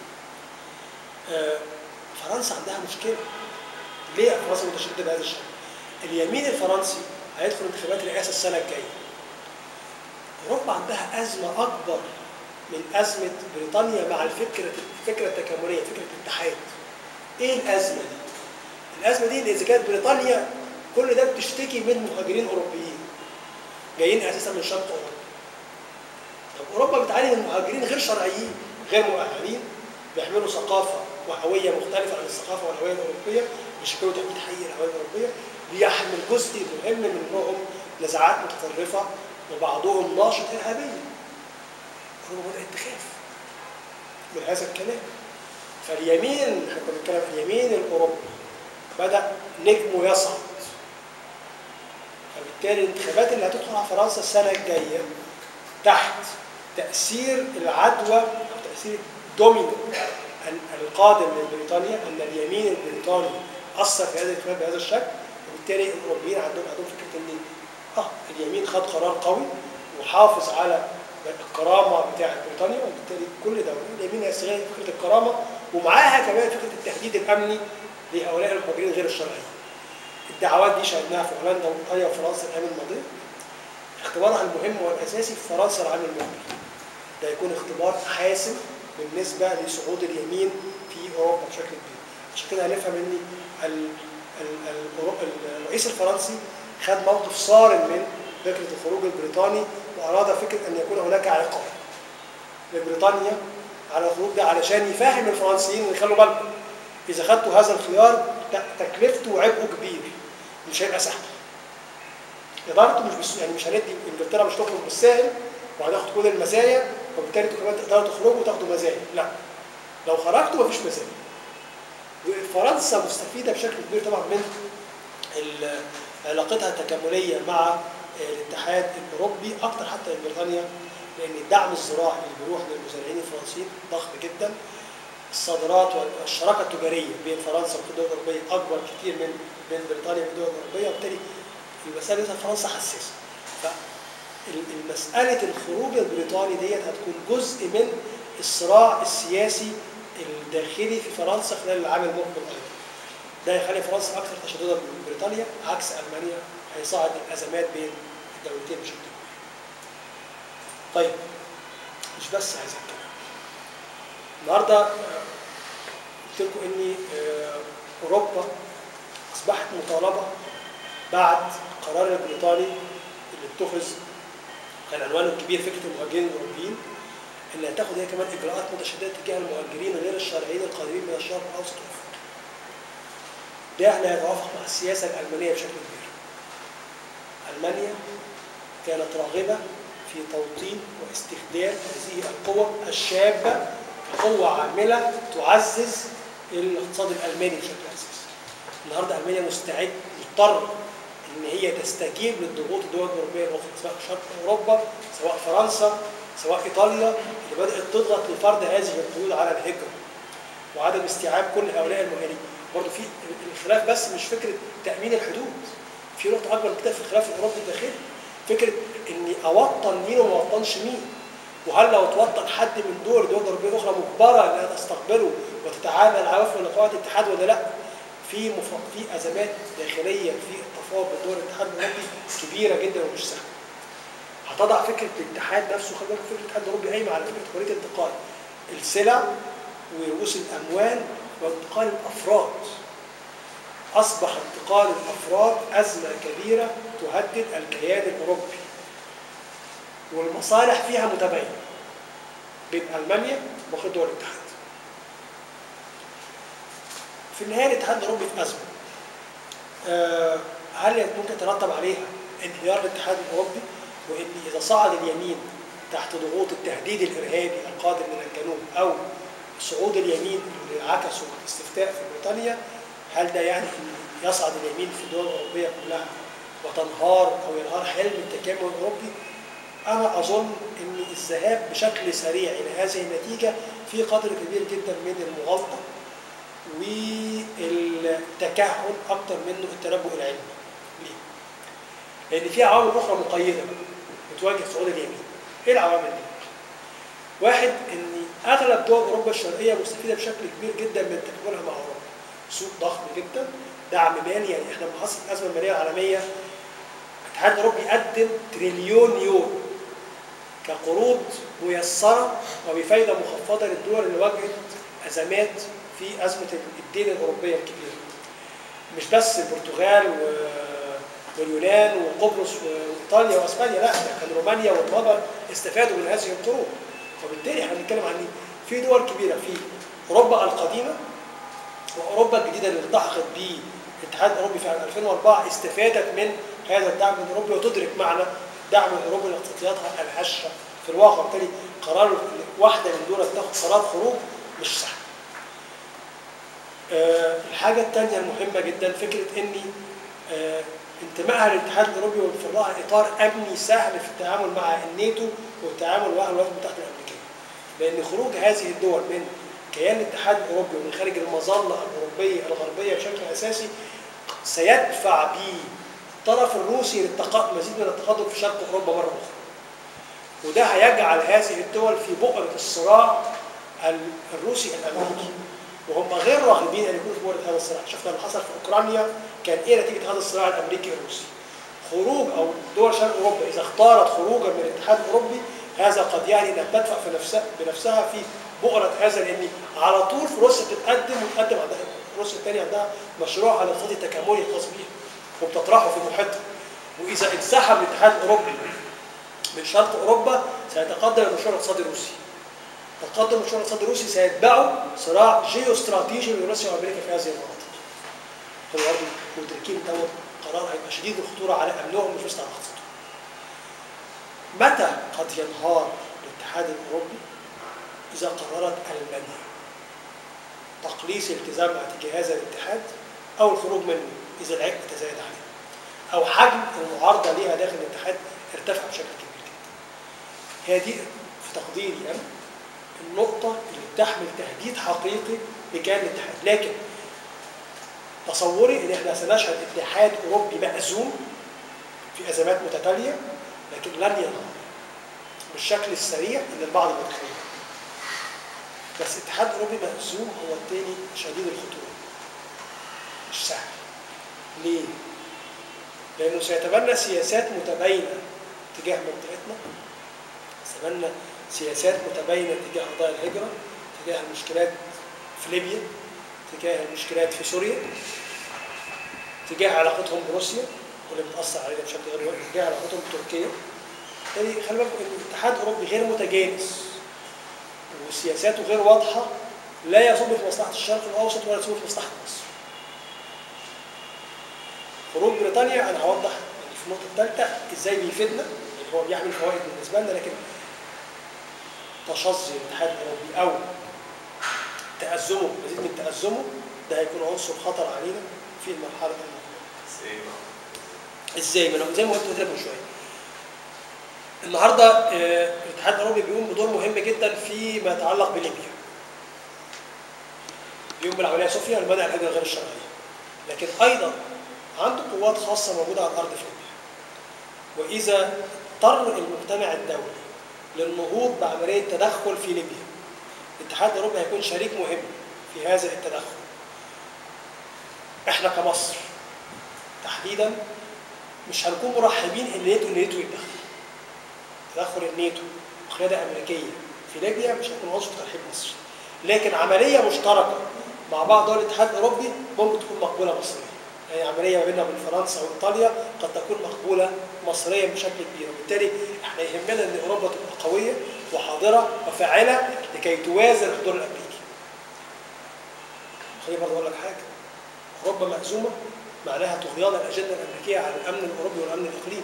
Speaker 2: آه، فرنسا عندها مشكله. ليه فرنسا متشدده بهذا الشكل؟ اليمين الفرنسي هيدخل انتخابات الرئاسه السنه الجايه. اوروبا عندها ازمه اكبر من ازمه بريطانيا مع الفكره الفكره التكامليه فكره الاتحاد. ايه الازمه دي؟ الازمه دي ان اذا كانت بريطانيا كل ده بتشتكي من مهاجرين اوروبيين جايين اساسا من شرق اوروبا. طب اوروبا بتعاني من مهاجرين غير شرعيين غير مؤهلين بيحملوا ثقافه وهويه مختلفه عن الثقافه والهويه الاوروبيه بيشكلوا تحديد حقيقي الهويه الاوروبيه بيحمل جزء مهم منهم نزاعات متطرفه وبعضهم ناشط ارهابيا. اوروبا بدات تخاف من هذا الكلام. فاليمين احنا كنا بنتكلم عن اليمين الاوروبي بدا نجمه يصعد. فبالتالي الانتخابات اللي هتدخل على فرنسا السنه الجايه تحت تاثير العدوى او تاثير الدومينو القادم من بريطانيا ان اليمين البريطاني اثر في هذا الانتخابات بهذا الشكل وبالتالي الاوروبيين عندهم عندهم فكره ان اه اليمين خد قرار قوي وحافظ على الكرامه بتاعه بريطانيا وبالتالي كل دوله اليمين هيستغل فكره الكرامه ومعاها كمان فكره التهديد الامني لهؤلاء المهاجرين غير الشرعيين. الدعوات دي شاهدناها في هولندا وايطاليا وفرنسا الايام الماضيه. اختبارها المهم والاساسي في فرنسا العام المقبل. ده يكون اختبار حاسم بالنسبه لصعود اليمين في اوروبا بشكل كبير. عشان كده هنفهم ان ال- ال- ال- الرئيس الفرنسي خد موقف صارم من فكره الخروج البريطاني واراد فكره ان يكون هناك عقاب لبريطانيا على الخروج ده علشان يفهم الفرنسيين ان خلوا بالكم اذا خدتوا هذا الخيار ت- تكلفته وعبئه كبير مش هيبقى سهل ادارته مش بس يعني مش هندي انجلترا مش تخرج بالساهل وهتاخد كل المزايا وبالتالي انتوا كمان تقدروا تخرجوا وتاخدوا مزايا لا لو خرجتوا مفيش مزايا وفرنسا مستفيده بشكل كبير طبعا من ال- علاقتها التكامليه مع الاتحاد الاوروبي اكتر حتى من بريطانيا لان الدعم الزراعي اللي بيروح للمزارعين الفرنسيين ضخم جدا الصادرات والشراكه التجاريه بين فرنسا والدول الاوروبيه اكبر كتير من بين بريطانيا والدول الاوروبيه وبالتالي المساله بتاعت فرنسا حساسه فمساله الخروج البريطاني ديت هتكون جزء من الصراع السياسي الداخلي في فرنسا خلال العام المقبل ايضا ده هيخلي فرنسا اكثر تشددا من بريطانيا عكس المانيا هيصعد الازمات بين الدولتين بشكل كبير. طيب مش بس هذا الكلام. النهارده آه، قلت لكم ان آه، اوروبا اصبحت مطالبه بعد القرار البريطاني اللي اتخذ كان عنوانه الكبير فكره المهاجرين الاوروبيين اللي هتاخد هي كمان اجراءات متشدده تجاه المهاجرين غير الشرعيين القادمين من الشرق الاوسط وافريقيا. ده لا يتوافق مع السياسه الالمانيه بشكل كبير. المانيا كانت راغبه في توطين واستخدام هذه القوى الشابه كقوه عامله تعزز الاقتصاد الالماني بشكل اساسي. النهارده المانيا مستعد مضطر ان هي تستجيب للضغوط الدول الاوروبيه الاخرى سواء شرق اوروبا سواء فرنسا سواء ايطاليا اللي بدات تضغط لفرض هذه القيود على الهجره وعدم استيعاب كل هؤلاء المهاجرين. برضه في الخلاف بس مش فكره تامين الحدود. في نقطه اكبر من كده في الخلاف الاوروبي الداخلي. فكره اني اوطن مين وما اوطنش مين. وهل لو توطن حد من دول دول اوروبيه اخرى مجبره انها تستقبله وتتعامل على وفق لقواعد الاتحاد ولا لا؟ في مف... في ازمات داخليه في التفاوض بين دول الاتحاد الاوروبي كبيره جدا ومش سهله. هتضع فكره الاتحاد نفسه خلي بالك فكره الاتحاد الاوروبي قايمه على فكره حريه انتقال السلع ورؤوس الاموال وانتقال الافراد. اصبح انتقال الافراد ازمه كبيره تهدد الكيان الاوروبي. والمصالح فيها متباينه بين المانيا وبين دول الاتحاد. في النهايه الاتحاد الاوروبي في ازمه. آه، هل ممكن يترتب عليها انهيار الاتحاد الاوروبي وان اذا صعد اليمين تحت ضغوط التهديد الارهابي القادم من الجنوب او صعود اليمين اللي عكسوا الاستفتاء في بريطانيا هل ده يعني ان يصعد اليمين في الدول الاوروبيه كلها وتنهار او ينهار حلم التكامل الاوروبي؟ انا اظن ان الذهاب بشكل سريع الى هذه النتيجه في قدر كبير جدا من المغالطه والتكهن اكتر منه التنبؤ العلمي. ليه؟ لان في عوامل اخرى مقيده بتواجه صعود اليمين. ايه العوامل دي؟ واحد ان اغلب دول اوروبا الشرقيه مستفيده بشكل كبير جدا من تكاملها مع اوروبا. سوق ضخم جدا، دعم مالي يعني احنا لما حصلت الازمه الماليه العالميه الاتحاد الاوروبي قدم تريليون يورو كقروض ميسره وبفايده مخفضه للدول اللي واجهت ازمات في ازمه الدين الاوروبيه الكبيره. مش بس البرتغال و... واليونان وقبرص وايطاليا واسبانيا لا ده كان رومانيا والمجر استفادوا من هذه القروض. فبالتالي احنا بنتكلم عن ايه؟ في دول كبيره في اوروبا القديمه واوروبا الجديده اللي التحقت بالاتحاد الاوروبي في عام 2004 استفادت من هذا الدعم الاوروبي وتدرك معنى الدعم الاوروبي لاقتصادياتها الهشه في الواقع بالتالي قرار واحده من دول تاخد قرار خروج مش سهل. أه الحاجه الثانيه المهمه جدا فكره اني أه انتمائها للاتحاد الاوروبي وفر لها اطار امني سهل في التعامل مع الناتو والتعامل مع الولايات المتحده الامريكيه. لان خروج هذه الدول من كيان الاتحاد الاوروبي ومن خارج المظله الاوروبيه الغربيه بشكل اساسي سيدفع به الطرف الروسي للتقدم مزيد من التقدم في شرق اوروبا مره اخرى. وده هيجعل هذه الدول في بؤره الصراع الروسي الامريكي. وهم غير راغبين ان يكونوا في بؤره هذا الصراع، شفنا اللي حصل في اوكرانيا كان ايه نتيجه هذا الصراع الامريكي الروسي. خروج او دول شرق اوروبا اذا اختارت خروجا من الاتحاد الاوروبي هذا قد يعني انها تدفع في نفسها بنفسها في بؤره هذا لان على طول في روسيا بتتقدم وتقدم عندها روسيا الثانيه عندها مشروعها الاقتصادي التكاملي الخاص بيها وبتطرحه في محيطها واذا انسحب الاتحاد الاوروبي من شرق اوروبا سيتقدم المشروع الاقتصادي الروسي تقدم المشروع الاقتصادي الروسي سيتبعه صراع جيو استراتيجي بين روسيا وامريكا في هذه المناطق. هم برضه مدركين دوت قرار هيبقى شديد الخطوره على امنهم مش بس على اقتصادهم. متى قد ينهار الاتحاد الاوروبي؟ اذا قررت المانيا تقليص الالتزامها تجاه هذا الاتحاد او الخروج منه اذا العبء تزايد عليه. او حجم المعارضه ليها داخل الاتحاد ارتفع بشكل كبير جدا. هي دي في تقديري انا النقطة اللي بتحمل تهديد حقيقي لكيان الاتحاد، لكن تصوري ان احنا سنشهد اتحاد اوروبي مأزوم في ازمات متتالية لكن لن ينهار بالشكل السريع اللي البعض متخيل. بس الاتحاد الاوروبي مأزوم هو الثاني شديد الخطورة. مش سهل. ليه؟ لانه سيتبنى سياسات متباينة تجاه منطقتنا سيتبنى سياسات متباينه تجاه قضايا الهجره، تجاه المشكلات في ليبيا، تجاه المشكلات في سوريا، تجاه علاقتهم بروسيا واللي بتاثر علينا بشكل غير واضح، تجاه علاقتهم بتركيا. يعني خلي بالكم ان الاتحاد الاوروبي غير متجانس وسياساته غير واضحه لا يصب في مصلحه الشرق الاوسط ولا يصب في مصلحه مصر. خروج بريطانيا انا هوضح في النقطه الثالثه ازاي بيفيدنا يعني هو بيحمل فوائد بالنسبه لنا لكن تشظي الاتحاد الاوروبي او تأزمه مزيد من تأزمه ده هيكون عنصر خطر علينا في المرحلة المقبلة
Speaker 1: بس ايه بقى؟
Speaker 2: ازاي؟ ما أنا- زي ما قلت قلت لك من شويه. النهارده آه، الاتحاد الاوروبي بيقوم بدور مهم جدا فيما يتعلق بليبيا. بيقوم بالعمليه صوفيا لمنع الهجره غير الشرعيه. لكن ايضا عنده قوات خاصه موجوده على الارض في ليبيا. واذا اضطر المجتمع الدولي للنهوض بعمليه تدخل في ليبيا الاتحاد الاوروبي هيكون شريك مهم في هذا التدخل. احنا كمصر تحديدا مش هنكون مرحبين ان نيتو نيتو يتدخل. تدخل النيتو وقياده امريكيه في ليبيا مش هيكون عنصر ترحيب مصري. لكن عمليه مشتركه مع بعض دول الاتحاد الاوروبي ممكن تكون مقبوله مصريا. يعني عمليه ما بيننا وبين فرنسا وايطاليا قد تكون مقبوله مصريا بشكل كبير، وبالتالي احنا يهمنا ان اوروبا تبقى قويه وحاضره وفاعله لكي توازن الحضور الامريكي. خليني برضه اقول لك حاجه. اوروبا مهزومه معناها طغيان الاجنده الامريكيه على الامن الاوروبي والامن الاقليمي.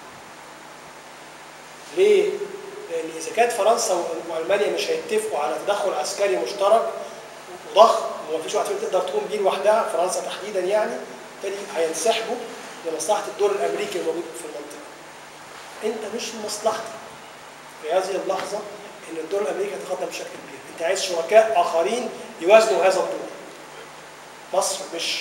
Speaker 2: ليه؟ لان اذا كانت فرنسا والمانيا مش هيتفقوا على تدخل عسكري مشترك وضخم وما فيش واحد فيهم تقدر تقوم بيه لوحدها فرنسا تحديدا يعني بالتالي هينسحبوا لمصلحه الدور الامريكي الموجود في المنطقه. انت مش من مصلحتك في هذه اللحظه ان الدور الامريكي يتقدم بشكل كبير، انت عايز شركاء اخرين يوازنوا هذا الدور. مصر مش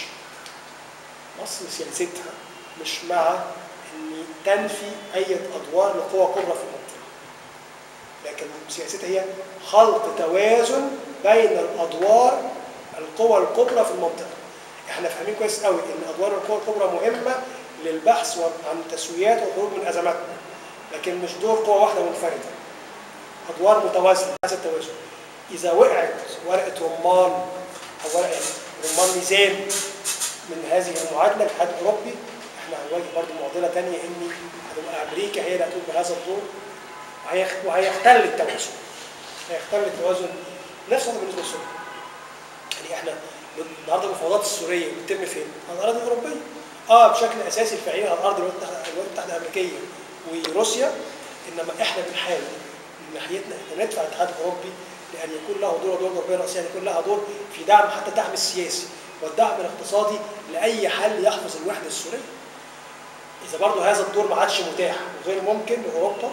Speaker 2: مصر سياستها مش مع ان تنفي اي ادوار لقوى كبرى في المنطقه. لكن سياستها هي خلق توازن بين الادوار القوى الكبرى في المنطقه. احنا فاهمين كويس قوي ان ادوار القوى الكبرى مهمه للبحث عن تسويات والخروج من ازماتنا. لكن مش دور قوه واحده منفرده. ادوار متوازنه هذا التوازن. اذا وقعت ورقه رمان او ورقه رمان ميزان من هذه المعادله الاتحاد الاوروبي احنا هنواجه برضه معضله ثانيه ان هتبقى امريكا هي اللي هتقوم بهذا الدور وهيخ- وهيختل التوازن. هيختل التوازن نفس الوضع بالنسبه لسوريا. يعني احنا النهارده المفاوضات السوريه بتتم فين؟ على الاراضي الاوروبيه. اه بشكل اساسي الفاعلين على الارض الولايات المتحده الولايات المتحده الامريكيه وروسيا انما احنا بنحاول من ناحيتنا احنا ندفع الاتحاد الاوروبي لان يكون له دور ودول الاوروبيه الرئيسيه ان يكون لها دور في دعم حتى الدعم السياسي والدعم الاقتصادي لاي حل يحفظ الوحده السوريه. اذا برضه هذا الدور ما عادش متاح وغير ممكن لاوروبا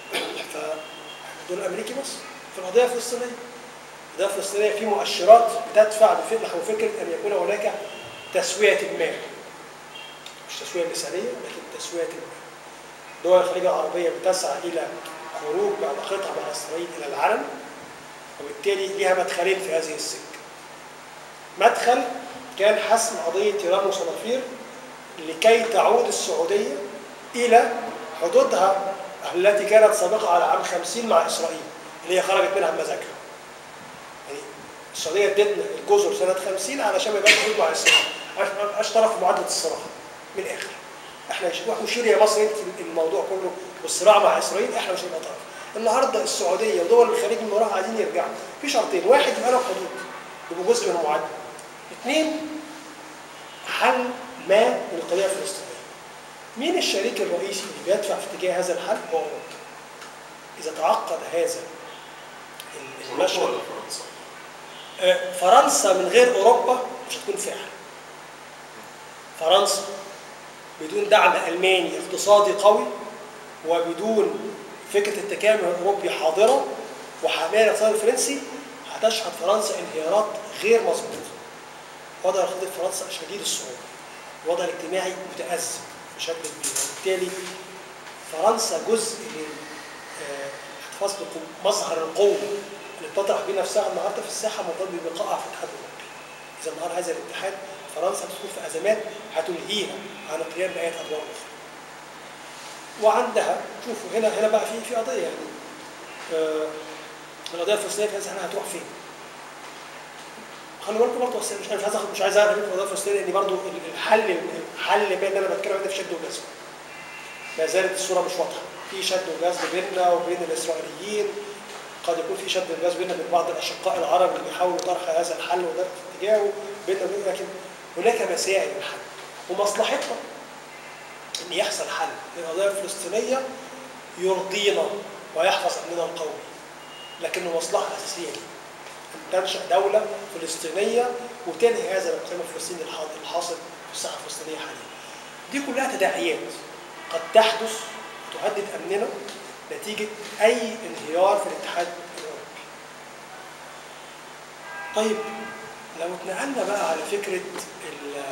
Speaker 2: فالدور الامريكي بس في القضيه الفلسطينيه. القضيه الفلسطينيه في مؤشرات بتدفع بفكره نحو فكره ان يكون هناك تسويه ما. مش تسويه مثاليه لكن تسويه ما. دول الخليج العربيه بتسعى الى خروج بعلاقتها مع اسرائيل الى العلن وبالتالي ليها مدخلين في هذه السكه. مدخل كان حسم قضيه تيران وصنافير لكي تعود السعوديه الى حدودها التي كانت سابقه على عام 50 مع اسرائيل اللي هي خرجت منها بمزاجها. يعني السعوديه ادتنا الجزر سنه 50 علشان ما يبقاش حدود مع اسرائيل عشان ما يبقاش طرف في معادله الصراع من الاخر. احنا مش وشير يا مصر انت الموضوع كله والصراع مع اسرائيل احنا مش هنبقى طرف. النهارده السعوديه ودول الخليج من وراها عايزين يرجعوا في شرطين واحد يبقى لهم حدود يبقوا جزء من المعادله. اثنين حل ما من القضيه الفلسطينيه. مين الشريك الرئيسي اللي بيدفع في اتجاه هذا الحل؟ هو اوروبا. اذا تعقد هذا
Speaker 1: اوروبا
Speaker 2: المشهد
Speaker 1: ولا فرنسا؟
Speaker 2: آه، فرنسا من غير اوروبا مش هتكون فاعل. فرنسا بدون دعم الماني اقتصادي قوي وبدون فكره التكامل الاوروبي حاضره وحاميه الاقتصاد الفرنسي هتشهد فرنسا انهيارات غير مظبوطه. وضع الاقتصادي في فرنسا شديد الصعوبه. الوضع الاجتماعي متازم بشكل كبير وبالتالي فرنسا جزء من آه، احتفاظ بمظهر القوه اللي بتطرح بيه نفسها النهارده في الساحه مرتبط ببقائها في الاتحاد الاوروبي. اذا انهار هذا الاتحاد فرنسا تدخل في ازمات هتلهيها عن القيام باي ادوار اخرى. وعندها شوفوا هنا هنا بقى في في قضيه يعني آه القضيه الفلسطينيه في هذا هتروح فين؟ خلي بالكم برضه بس مش عايز آخد- مش عايز اعرف في القضيه الفلسطينيه لان برضه الحل الحل بين اللي انا بتكلم عليه ده في شد وجذب. ما زالت الصوره مش واضحه في شد وجذب بيننا وبين الاسرائيليين قد يكون في شد وجذب بيننا وبين بعض الاشقاء العرب اللي بيحاولوا طرح هذا الحل وده اتجاهه بيننا وبين لكن هناك مساعي للحل ومصلحتنا ان يحصل حل للقضيه الفلسطينيه يرضينا ويحفظ امننا القومي لكنه مصلحه اساسيه ليه ان تنشا دوله فلسطينيه وتنهي هذا الانقسام الفلسطيني الحاضر الحاصل في الساحه الفلسطينيه حاليا. دي كلها تداعيات قد تحدث وتهدد امننا نتيجه اي انهيار في الاتحاد الاوروبي. طيب لو اتنقلنا بقى على فكره ال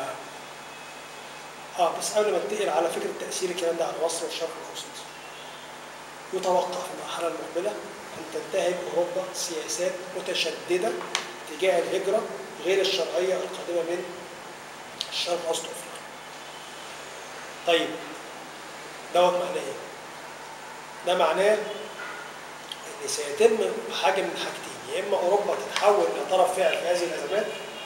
Speaker 2: اه بس قبل ما ننتقل على فكره تاثير الكلام ده على مصر والشرق الاوسط. يتوقع في المرحله المقبله ان تنتهج اوروبا سياسات متشدده تجاه الهجره غير الشرعيه القادمه من الشرق الاوسط وافريقيا. طيب دوت معناه ايه؟ ده معناه ان سيتم حاجه من حاجتين يا اما اوروبا تتحول الى طرف فاعل في هذه الازمات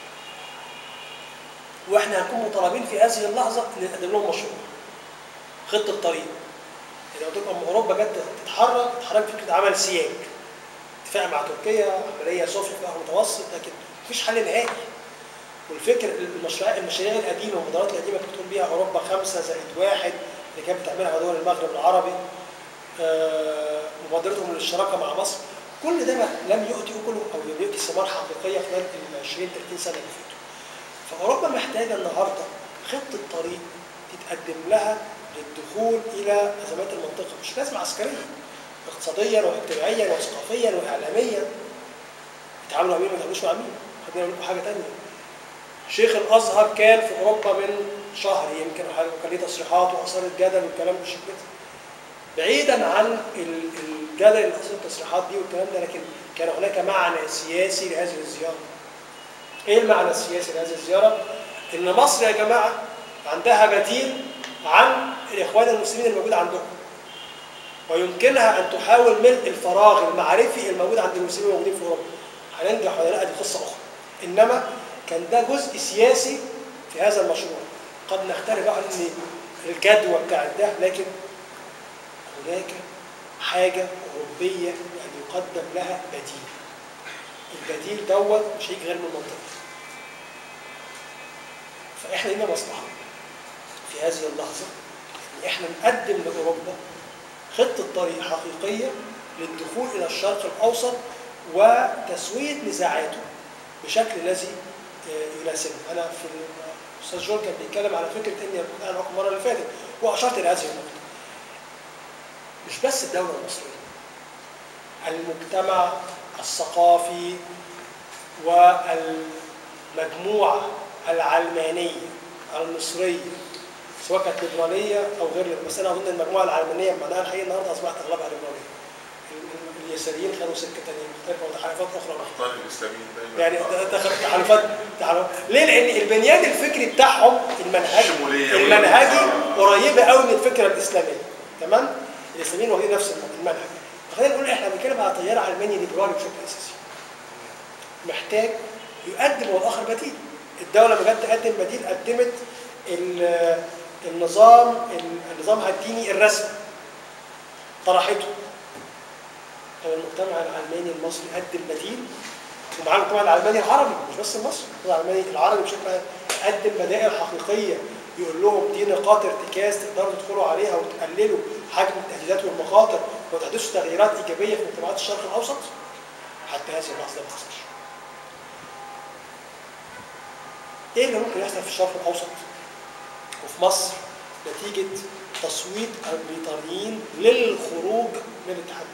Speaker 2: واحنا هنكون مطالبين في هذه اللحظه ان نقدم لهم مشروع خطه طريق لو تبقى أما اوروبا جت تتحرك تتحرك في فكره عمل سياج اتفاق مع تركيا عمليه صلح في البحر المتوسط لكن مفيش حل نهائي والفكر المشاريع المشاريع القديمه والمبادرات القديمه اللي بتقول بيها اوروبا خمسه زائد واحد اللي كانت بتعملها دول المغرب العربي آه، مبادرتهم للشراكه مع مصر كل ده ما- لم يؤتي اكله او لم يؤتي ثمار حقيقيه خلال ال 20 30 سنه اللي فاتوا. فاوروبا محتاجه النهارده خطه طريق تتقدم لها للدخول الى ازمات المنطقه مش لازم عسكريا اقتصاديا واجتماعيا وثقافيا واعلاميا يتعاملوا مع مين وما يتعاملوش مع مين خلينا اقول لكم حاجه ثانيه شيخ الازهر كان في اوروبا من شهر يمكن أو حاجة، وكان ليه تصريحات واثار الجدل والكلام مش كده بعيدا عن ال- الجدل اللي اثار التصريحات دي والكلام ده لكن كان هناك معنى سياسي لهذه الزياره ايه المعنى السياسي لهذه الزياره؟ ان مصر يا جماعه عندها بديل عن الاخوان المسلمين الموجود عندهم ويمكنها ان تحاول ملء الفراغ المعرفي الموجود عند المسلمين الموجودين في اوروبا هننجح ولا لا دي قصه اخرى انما كان ده جزء سياسي في هذا المشروع قد نختلف بقى ان الجدوى بتاعت ده لكن هناك حاجه اوروبيه يعني يقدم لها بديل البديل دوت مش هيجي غير من المنطقه فاحنا لنا مصلحه في هذه اللحظه ان احنا نقدم لاوروبا خطه طريق حقيقيه للدخول الى الشرق الاوسط وتسويه نزاعاته بشكل الذي آه، يناسبه. انا في الاستاذ جون كان بيتكلم على فكره اني كنت انا معاكم المره اللي فاتت واشرت الى هذه النقطه. مش بس الدوله المصريه. المجتمع الثقافي والمجموعه العلمانيه المصريه سواء كانت ليبراليه او غير ليبراليه بس انا اظن المجموعه العلمانيه بمعناها الحقيقي النهارده اصبحت اغلبها ليبراليه. ال- اليساريين خدوا سكه ثانيه مختلفه وتحالفات اخرى
Speaker 4: الطالب الاسلاميين دايما
Speaker 2: يعني ده- ده خ- تحالفات تحالفات ليه؟ لان البنيان الفكري بتاعهم المنهجي
Speaker 4: شمولية.
Speaker 2: المنهجي
Speaker 4: آه.
Speaker 2: قريبه قوي من الفكره الاسلاميه تمام؟ الاسلاميين واخدين نفس المنهج فخلينا نقول احنا بنتكلم على تيار علماني ليبرالي بشكل اساسي محتاج يقدم هو الاخر بديل الدوله لما جت تقدم بديل قدمت ال- النظام ال- نظامها الديني الرسمي طرحته طب المجتمع العلماني المصري قدم بديل ومعاه المجتمع العلماني العربي مش بس المصري المجتمع العلماني العربي بشكل عام قدم بدائل حقيقيه يقول لهم دي نقاط ارتكاز تقدروا تدخلوا عليها وتقللوا حجم التهديدات والمخاطر وتحدثوا تغييرات ايجابيه في مجتمعات الشرق الاوسط حتى هذه اللحظه ما حصلش. ايه اللي ممكن يحصل في الشرق الاوسط وفي مصر نتيجه تصويت البريطانيين للخروج من الاتحاد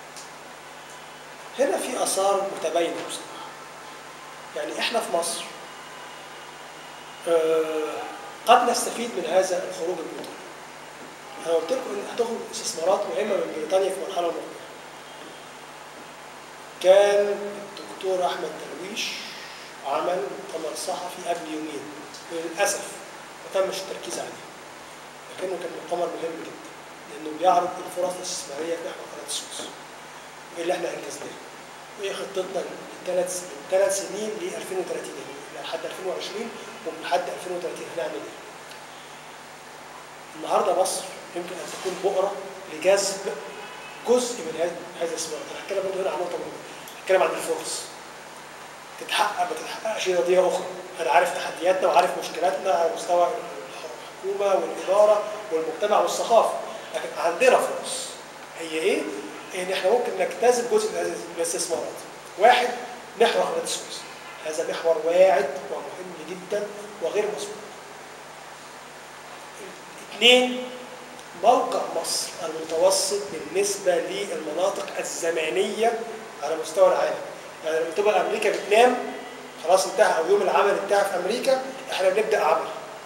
Speaker 2: هنا في اثار متباينه بصراحه يعني احنا في مصر آه، قد نستفيد من هذا الخروج البريطاني انا قلت لكم ان هتخرج استثمارات مهمه من بريطانيا في المرحله المقبله كان الدكتور احمد درويش عمل مؤتمر صحفي قبل يومين وللاسف ما تمش التركيز عليه لكنه كان مؤتمر مهم جدا لانه بيعرض الفرص الاستثماريه في محور قناه السويس وايه اللي احنا انجزناه وايه خطتنا من ثلاث من ثلاث سنين ل 2030 يعني لحد 2020 ومن لحد 2030 هنعمل ايه؟ النهارده مصر يمكن ان تكون بؤره لجذب جزء من هذا هذا الاستثمار انا هتكلم برضه هنا عن نقطه مهمه هتكلم عن الفرص تتحقق ما تتحققش هي قضيه اخرى انا عارف تحدياتنا وعارف مشكلاتنا على مستوى الحكومه والاداره والمجتمع والثقافه لكن عندنا فرص هي ايه؟ ان احنا ممكن نجتذب جزء من هذه الاستثمارات واحد محور قناه السويس هذا محور واعد ومهم جدا وغير مسبوق اثنين موقع مصر المتوسط بالنسبة للمناطق الزمانية على مستوى العالم يعني لما تبقى أمريكا بتنام خلاص انتهى أو يوم العمل انتهى في أمريكا احنا بنبدأ عمل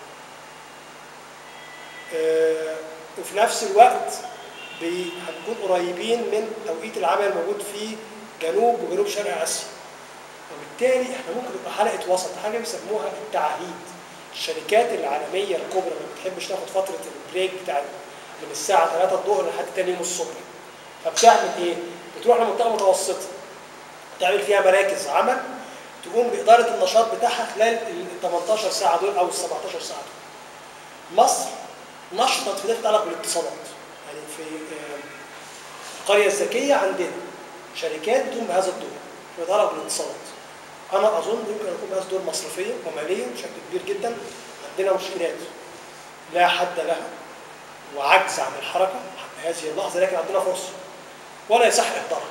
Speaker 2: آه، وفي نفس الوقت بي- هنكون قريبين من توقيت العمل الموجود في جنوب وجنوب شرق آسيا وبالتالي احنا ممكن نبقى حلقة وسط حاجة بيسموها التعهيد الشركات العالمية الكبرى ما بتحبش تاخد فترة البريك بتاع من الساعة 3 الظهر لحد تاني يوم الصبح فبتعمل ايه؟ بتروح لمنطقة متوسطة تعمل فيها مراكز عمل تقوم بإدارة النشاط بتاعها خلال ال 18 ساعة دول أو ال 17 ساعة دول. مصر نشطت في ده يتعلق بالاتصالات يعني في آه، القرية الذكية عندنا شركات بتقوم بهذا الدور في يتعلق بالاتصالات أنا أظن يمكن أن يكون بهذا الدور مصرفيا وماليا بشكل كبير جدا عندنا مشكلات لا حد لها وعجز عن الحركة حتى هذه اللحظة لكن عندنا فرصة ولا يصح إهدارها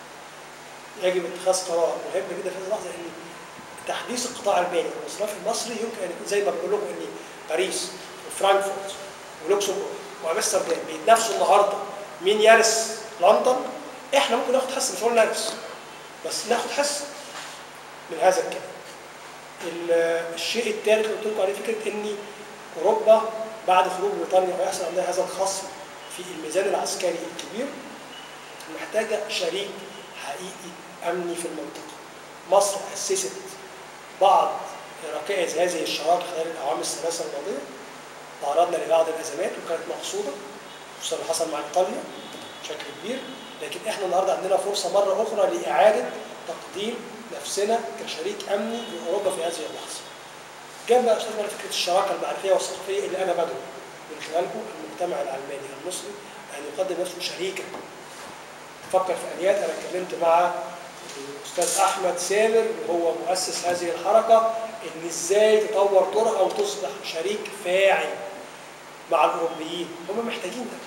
Speaker 2: يجب اتخاذ قرار مهم جدا في هذه اللحظة إن تحديث القطاع المالي والمصرفي المصري يمكن أن يكون زي ما بقول لكم إن باريس وفرانكفورت ولوكسمبورغ وامستردام بيتنافسوا النهارده مين يرث لندن احنا ممكن ناخد حصه مش هقول نرث بس ناخد حصه من هذا الكلام. ال- الشيء الثالث اللي قلت لكم عليه فكره ان اوروبا بعد خروج بريطانيا ويحصل عندها هذا الخصم في الميزان العسكري الكبير محتاجه شريك حقيقي امني في المنطقه. مصر اسست بعض ركائز هذه الشراكه خلال الاعوام الثلاثه الماضيه تعرضنا لبعض الازمات وكانت مقصوده خصوصا اللي حصل مع ايطاليا بشكل كبير لكن احنا النهارده عندنا فرصه مره اخرى لاعاده تقديم نفسنا كشريك امني لاوروبا في هذه اللحظه. جنب بقى استاذ مالك فكره الشراكه المعرفيه والثقافيه اللي انا بدعو من خلالكم المجتمع العلماني المصري ان يقدم نفسه شريكا. فكر في اليات انا اتكلمت مع الاستاذ احمد سامر وهو مؤسس هذه الحركه ان ازاي تطور طرقها وتصبح شريك فاعل مع الاوروبيين هم محتاجين ده.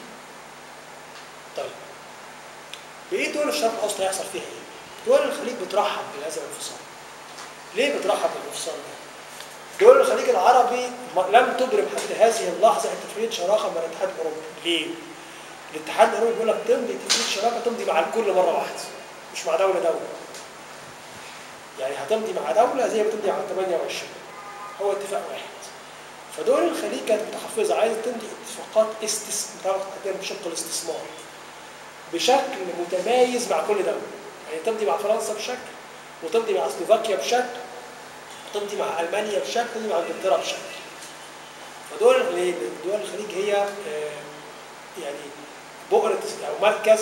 Speaker 2: طيب بايه دول الشرق الاوسط هيحصل فيها ايه؟ دول الخليج بترحب بهذا الانفصال. ليه بترحب بالانفصال ده؟ دول الخليج العربي م- لم تبرم حتى هذه اللحظه اتفاقيه شراكه مع الاتحاد الاوروبي، ليه؟ الاتحاد الاوروبي بيقول لك تمضي اتفاقيه شراكه تمضي مع الكل مره واحده مش مع دوله دوله. يعني هتمضي مع دوله زي ما تمضي مع 28 هو اتفاق واحد. فدول الخليج كانت متحفظه عايزه تمضي اتفاقات استثمار بشق الاستثمار بشكل متميز مع كل دوله. يعني تمضي مع فرنسا بشكل وتمضي مع سلوفاكيا بشكل وتمضي مع المانيا بشكل وتمضي مع انجلترا بشكل. فدول الخليج دول الخليج هي آه، يعني بؤرة او مركز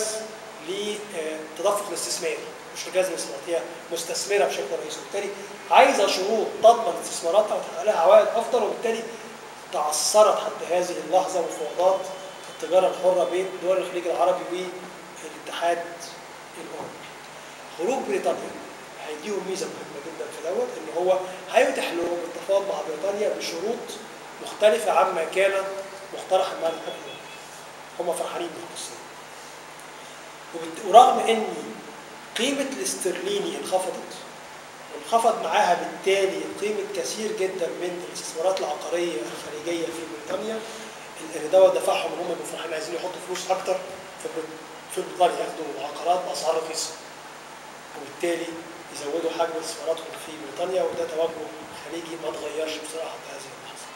Speaker 2: لتدفق الاستثمار مش ركاز الاستثمار هي مستثمره بشكل رئيسي وبالتالي عايزه شروط تضمن استثماراتها وتحقق لها عوائد افضل وبالتالي تعثرت حتى هذه اللحظه مفاوضات التجاره الحره بين دول الخليج العربي والاتحاد الاوروبي. خروج بريطانيا هيديهم ميزه مهمه جدا في دوت ان هو هيتيح لهم التفاوض مع بريطانيا بشروط مختلفه عما كان مقترحا مع الاتحاد الاوروبي. هم فرحانين بالقصه دي. وبالت- ورغم ان قيمه الاسترليني انخفضت وانخفض معاها بالتالي قيمه كثير جدا من الاستثمارات العقاريه الخارجيه في بريطانيا اللي دوت دفعهم ان هم يبقوا فرحانين عايزين يحطوا فلوس اكتر في بريط- في بريطانيا ياخدوا عقارات باسعار رخيصه وبالتالي يزودوا حجم استثماراتهم في بريطانيا وده توجه خليجي ما اتغيرش بصراحه حتى هذه اللحظه.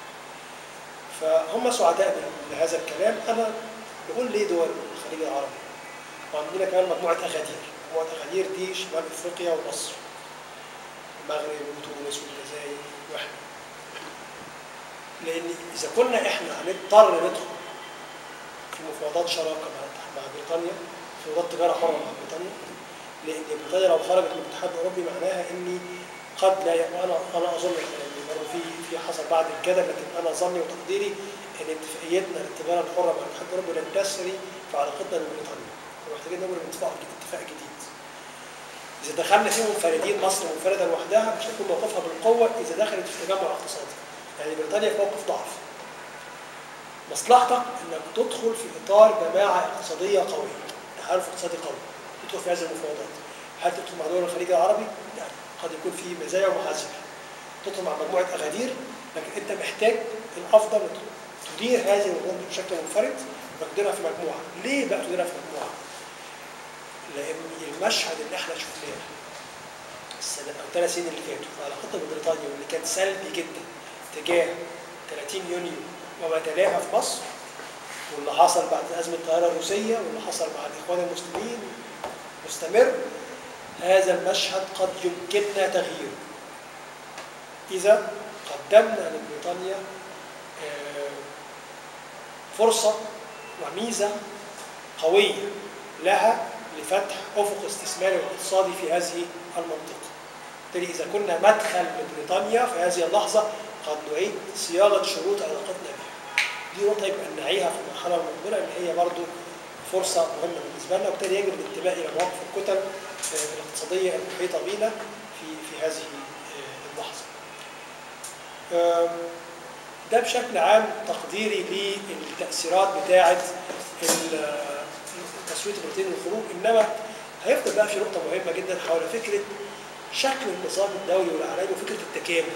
Speaker 2: فهم سعداء بال- بهذا الكلام انا بقول ليه دول الخليج العربي؟ وعندنا كمان مجموعه اغادير، مجموعه اغادير دي شمال افريقيا ومصر. المغرب وتونس والجزائر واحنا. لان اذا كنا احنا هنضطر ندخل في مفاوضات شراكه مع مع بريطانيا مفاوضات تجاره حره مع بريطانيا لان بريطانيا لو خرجت من الاتحاد الاوروبي معناها اني قد لا ي- وانا انا اظن يعني برضه في في حصل بعض الجدل لكن انا ظني وتقديري ان اتفاقيتنا للتجاره الحره مع الاتحاد الاوروبي لن تسري في علاقتنا ببريطانيا ومحتاجين نمر اتفاق اتفاق جديد. اذا دخلنا فيه منفردين مصر منفرده لوحدها مش هيكون موقفها بالقوه اذا دخلت في تجمع اقتصادي. يعني بريطانيا في موقف ضعف. مصلحتك انك تدخل في اطار جماعه اقتصاديه قويه، تحالف اقتصادي قوي، تدخل في هذه المفاوضات. هل تدخل مع دول الخليج العربي؟ يعني قد يكون في مزايا ومحاذير تدخل مع مجموعه اغادير لكن انت محتاج الافضل إنك تدير هذه الامور بشكل منفرد وتديرها في مجموعه ليه بقى تديرها في مجموعه؟ لان المشهد اللي احنا شفناه السنه او ثلاث سنين اللي فاتوا في علاقتنا ببريطانيا واللي كان سلبي جدا تجاه 30 يونيو وما تلاها في مصر واللي حصل بعد ازمه الطياره الروسيه واللي حصل مع الاخوان المسلمين مستمر هذا المشهد قد يمكننا تغييره اذا قدمنا لبريطانيا آه، فرصه وميزه قويه لها لفتح افق استثماري واقتصادي في هذه المنطقه. بالتالي اذا كنا مدخل لبريطانيا في هذه اللحظه قد نعيد صياغه شروط علاقتنا بها. دي نقطه يبقى نعيها في المرحله المقبله ان هي برضو فرصه مهمه بالنسبه لنا وبالتالي يجب الانتباه الى مواقف الكتل آه، الاقتصاديه المحيطه بنا في في هذه آه، اللحظه. آم، ده بشكل عام تقديري للتاثيرات بتاعه ال- التصويت البريطاني والخروج انما هيفضل بقى في نقطه مهمه جدا حول فكره شكل النظام الدولي والعالمي وفكره التكامل.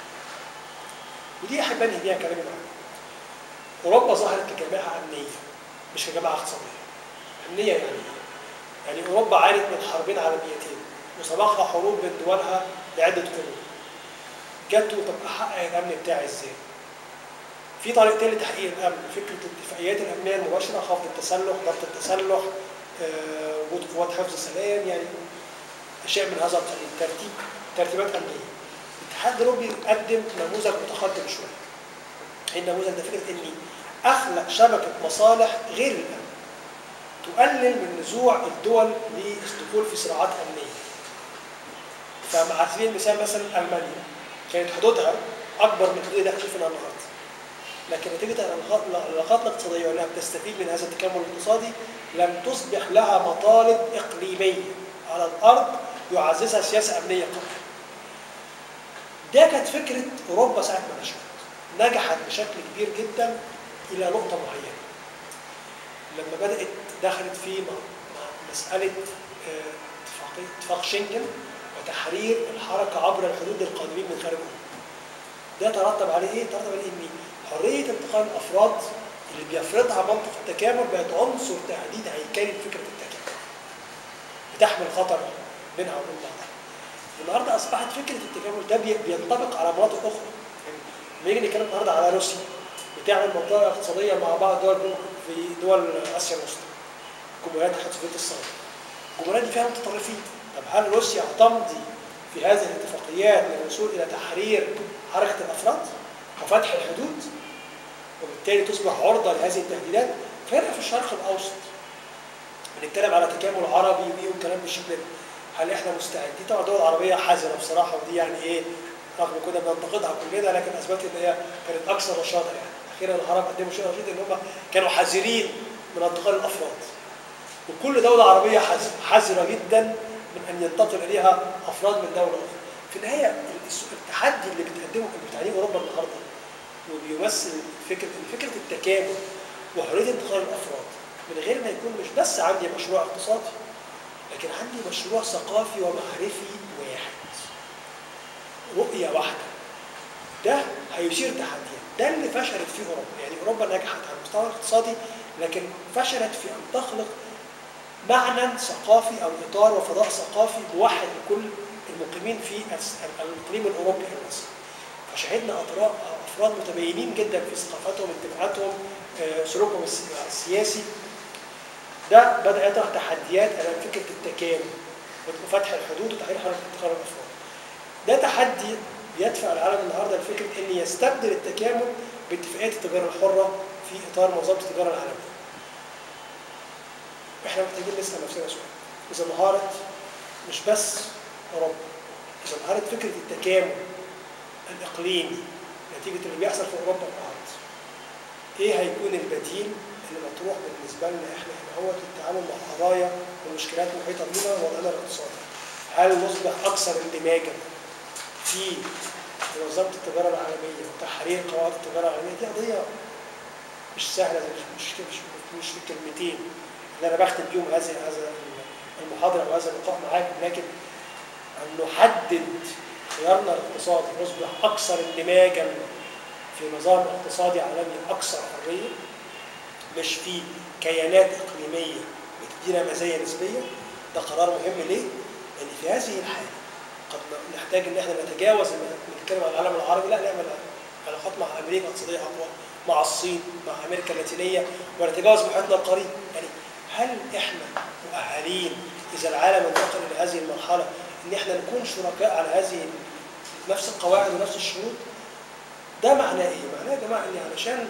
Speaker 2: ودي احب انهي بيها كلامي معاكم. اوروبا ظهرت كجماعه امنيه مش كجماعه اقتصاديه. امنيه يعني ايه؟ يعني اوروبا عانت من حربين عالميتين وسبقها حروب بين دولها لعده قرون. جت طب احقق الامن بتاعي ازاي؟ في طريقتين لتحقيق الامن فكره الاتفاقيات الامنيه المباشره خفض التسلح ضبط التسلح آه، وجود قوات حفظ سلام يعني اشياء من هذا القبيل ترتيب ترتيبات امنيه الاتحاد الاوروبي قدم نموذج متقدم شويه ايه النموذج ده فكره اني اخلق شبكه مصالح غير الامن تقلل من نزوع الدول للدخول في صراعات امنيه فمع سبيل المثال مثلا المانيا كانت حدودها اكبر من حدود اللي احنا شايفينها النهارده لكن نتيجه العلاقات- العلاقات الاقتصاديه وانها بتستفيد من هذا التكامل الاقتصادي لم تصبح لها مطالب اقليميه على الارض يعززها سياسه امنيه قويه. ده كانت فكره اوروبا ساعه ما نشأت. نجحت بشكل كبير جدا الى نقطه معينه. لما بدات دخلت في م- م- مساله آه، اتفاقية- اتفاق شنجن وتحرير الحركه عبر الحدود للقادمين من خارج اوروبا. ده ترتب عليه ايه؟ ترتب عليه ان حريه انتقال الافراد اللي بيفرضها منطق التكامل بقت عنصر تهديد هيكلي لفكره التكامل. بتحمل خطر بينها وبين بعضها. النهارده اصبحت فكره التكامل ده بي- بينطبق على مناطق اخرى. يعني لما نيجي نتكلم النهارده على روسيا بتعمل منطقه اقتصاديه مع بعض دول في دول اسيا الوسطى. جمهوريات الاتحاد السوفيتي السابق. الجمهوريات دي فيها متطرفين. طب هل روسيا هتمضي في هذه الاتفاقيات للوصول الى تحرير حركه الافراد وفتح الحدود وبالتالي تصبح عرضه لهذه التهديدات فهنا في الشرق الاوسط بنتكلم على تكامل عربي ودي وكلام بالشكل ده هل احنا مستعدين طبعا الدول العربيه حذره بصراحه ودي يعني ايه رغم كنا بننتقدها كلنا لكن اثبتت ان هي كانت اكثر رشاده يعني اخيرا العرب قدموا شيء رشيد ان هم كانوا حذرين من انتقال الافراد وكل دوله عربيه حذ- حذره جدا من ان ينتقل اليها افراد من دوله اخرى في النهايه الس- التحدي اللي بتقدمه اللي بتعانيه اوروبا النهارده وبيمثل فكره فكره التكامل وحريه انتقال الافراد من غير ما يكون مش بس عندي مشروع اقتصادي لكن عندي مشروع ثقافي ومعرفي واحد رؤيه واحده ده هيثير تحديات ده اللي فشلت فيه اوروبا يعني اوروبا نجحت على المستوى الاقتصادي لكن فشلت في ان تخلق معنى ثقافي او اطار وفضاء ثقافي موحد لكل المقيمين في الس- الاقليم الاوروبي المصري فشهدنا أطراف افراد متباينين جدا في ثقافتهم انتماءاتهم آه، سلوكهم الس- السياسي ده بدا يطرح تحديات امام فكره التكامل وفتح الحدود وتحرير حركه انتقال الافراد ده تحدي بيدفع العالم النهارده لفكره ان يستبدل التكامل باتفاقيات التجاره الحره في اطار منظمه التجاره العالميه. احنا محتاجين نسال نفسنا سؤال اذا انهارت مش بس اوروبا اذا انهارت فكره التكامل الاقليمي نتيجه اللي بيحصل في اوروبا النهارده ايه هيكون البديل اللي مطروح بالنسبه لنا احنا هنا هو للتعامل مع قضايا ومشكلات محيطه بنا ووضعنا الاقتصادي هل نصبح اكثر اندماجا في منظمه التجاره العالميه وتحرير قواعد التجاره العالميه دي قضيه مش سهله مش مش مش, مش في كلمتين اللي انا بختم بيهم هذا هذا المحاضره او هذا اللقاء معاكم لكن ان نحدد خيارنا الاقتصادي يصبح اكثر اندماجا في نظام اقتصادي عالمي اكثر حريه مش في كيانات اقليميه بتدينا مزايا نسبيه ده قرار مهم ليه؟ لان في هذه الحاله قد نحتاج ان احنا نتجاوز ان نتكلم عن العالم العربي لا نعمل علاقات مع امريكا اقتصاديه اقوى مع الصين مع امريكا اللاتينيه ونتجاوز محيطنا القريب يعني هل احنا مؤهلين اذا العالم انتقل الى هذه المرحله ان احنا نكون شركاء على هذه نفس القواعد ونفس الشروط ده معناه ايه؟ معناه يا جماعه ان علشان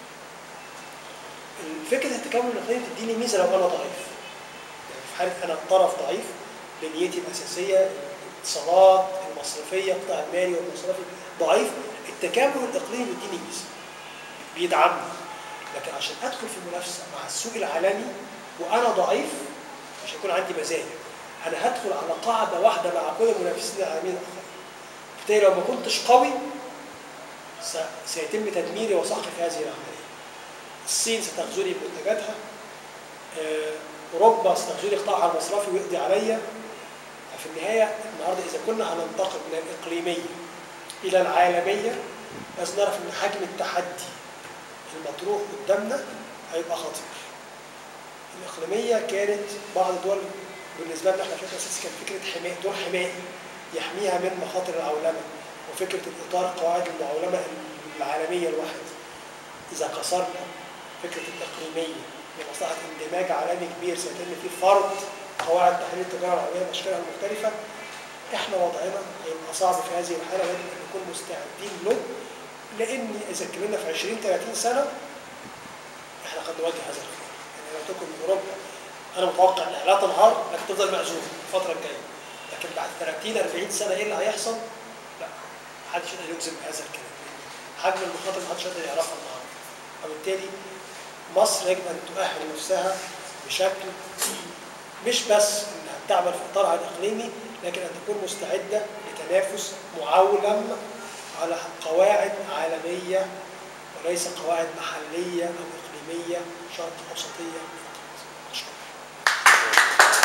Speaker 2: فكره التكامل الاقليمي تديني ميزه لو انا ضعيف. يعني في حاله انا طرف ضعيف بنيتي الاساسيه الاتصالات المصرفيه القطاع المالي والمصرفي ضعيف التكامل الاقليمي بيديني ميزه. بيدعمني. لكن عشان ادخل في منافسه مع السوق العالمي وانا ضعيف مش هيكون عندي مزايا. انا هدخل على قاعده واحده مع كل المنافسين العالميين الاخرين. بالتالي لو ما كنتش قوي س- سيتم تدميري وسحقي في هذه العمليه. الصين ستغزوني بمنتجاتها آه، اوروبا ستغزوني قطاعها المصرفي ويقضي عليا ففي النهايه النهارده اذا كنا هننتقل من الاقليميه الى العالميه لازم نعرف ان حجم التحدي المطروح قدامنا هيبقى خطير. الاقليميه كانت بعض الدول بالنسبه لنا احنا فكره اساسي كان فكره حمايه دور حمائي يحميها من مخاطر العولمه وفكره الاطار قواعد المعولمه العالميه الواحده. اذا كسرنا فكره الاقليميه لمصلحه اندماج عالمي كبير سيتم فيه فرض قواعد تحليل التجاره العالميه باشكالها المختلفه احنا وضعنا هيبقى صعب في هذه الحاله لازم ان نكون مستعدين له لان اذا اتكلمنا في 20 30 سنه احنا قد نواجه هذا الخير يعني لو تكن اوروبا انا متوقع انها لا تنهار لكن تفضل معزوله الفتره الجايه لكن بعد 30 40 سنه ايه اللي هيحصل؟ لا محدش يقدر يجزم بهذا الكلام حجم المخاطر محدش يقدر يعرفها النهارده وبالتالي مصر يجب ان تؤهل نفسها بشكل مش بس انها تعمل في اطارها الاقليمي لكن ان تكون مستعده لتنافس معولم على قواعد عالميه وليس قواعد محليه او اقليميه شرق اوسطيه فقط. أشكرك.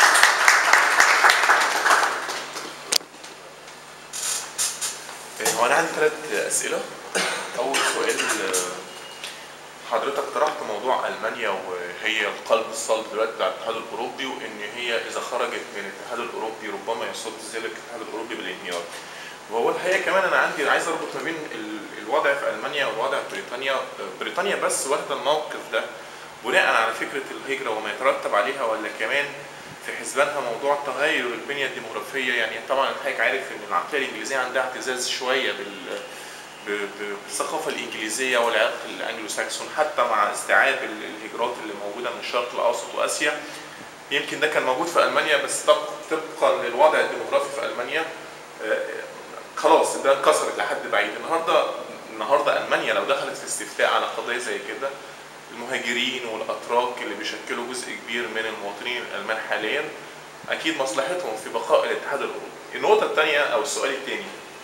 Speaker 4: هو انا عندي ثلاث اسئله اول سؤال آه، حضرتك طرحت موضوع المانيا وهي القلب الصلب دلوقتي بتاع الاتحاد الاوروبي وان هي اذا خرجت من الاتحاد الاوروبي ربما يصد ذلك الاتحاد الاوروبي بالانهيار وهو الحقيقه كمان انا عندي عايز اربط ما بين ال- الوضع في المانيا والوضع في بريطانيا آه، بريطانيا بس واخده الموقف ده بناء على فكره الهجره وما يترتب عليها ولا كمان في حسبانها موضوع تغير البنيه الديموغرافيه يعني طبعا حضرتك عارف ان العقليه الانجليزيه عندها اعتزاز شويه بال ب- ب- بالثقافه الانجليزيه والعرق الانجلو ساكسون حتى مع استيعاب ال- الهجرات اللي موجوده من الشرق الاوسط واسيا يمكن ده كان موجود في المانيا بس طب- طبقا للوضع الديموغرافي في المانيا آه، خلاص ده انكسرت لحد بعيد النهارده النهارده المانيا لو دخلت في استفتاء على قضيه زي كده المهاجرين والاتراك اللي بيشكلوا جزء كبير من المواطنين الالمان حاليا اكيد مصلحتهم في بقاء الاتحاد الاوروبي. النقطه الثانيه او السؤال الثاني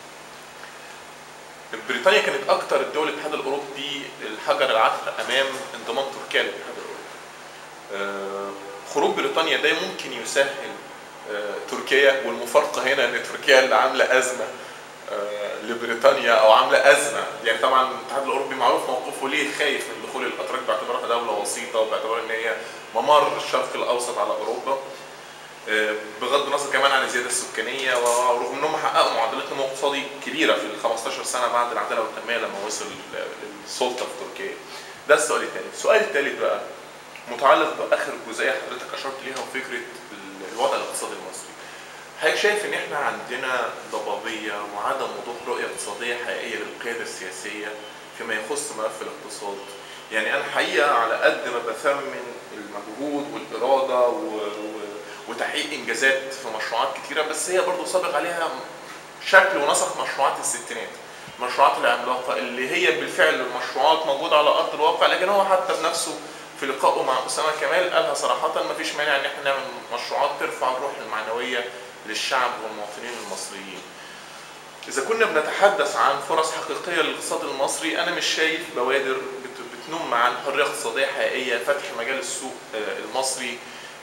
Speaker 4: بريطانيا كانت اكثر الدول الاتحاد الاوروبي الحجر العثر امام انضمام تركيا للاتحاد الاوروبي. آه، خروج بريطانيا ده ممكن يسهل آه، تركيا والمفارقه هنا ان تركيا اللي عامله ازمه آه، لبريطانيا او عامله ازمه يعني طبعا الاتحاد الاوروبي معروف موقفه ليه خايف من دخول الاتراك باعتبارها دوله وسيطه وباعتبار ان هي ممر الشرق الاوسط على اوروبا آه، بغض النظر كمان عن الزياده السكانيه ورغم انهم حققوا معدلات نمو اقتصادي كبيره في ال 15 سنه بعد العداله والتنميه لما وصل للسلطه في تركيا. ده السؤال الثاني، السؤال الثالث بقى متعلق باخر جزئيه حضرتك اشرت ليها وفكره الوضع الاقتصادي المصري. حضرتك شايف ان احنا عندنا ضبابيه وعدم وضوح رؤيه اقتصاديه حقيقيه للقياده السياسيه فيما يخص ملف الاقتصاد. يعني انا حقيقه على قد ما بثمن المجهود والاراده و... و... وتحقيق انجازات في مشروعات كتيره بس هي برضو سابق عليها شكل ونسق مشروعات الستينات المشروعات العملاقه اللي هي بالفعل المشروعات موجوده على ارض الواقع لكن هو حتى بنفسه في لقائه مع اسامه كمال قالها صراحه ما فيش مانع ان احنا نعمل مشروعات ترفع الروح المعنويه للشعب والمواطنين المصريين. اذا كنا بنتحدث عن فرص حقيقيه للاقتصاد المصري انا مش شايف بوادر بت- بتنم عن حريه اقتصاديه حقيقيه فتح مجال السوق آه، المصري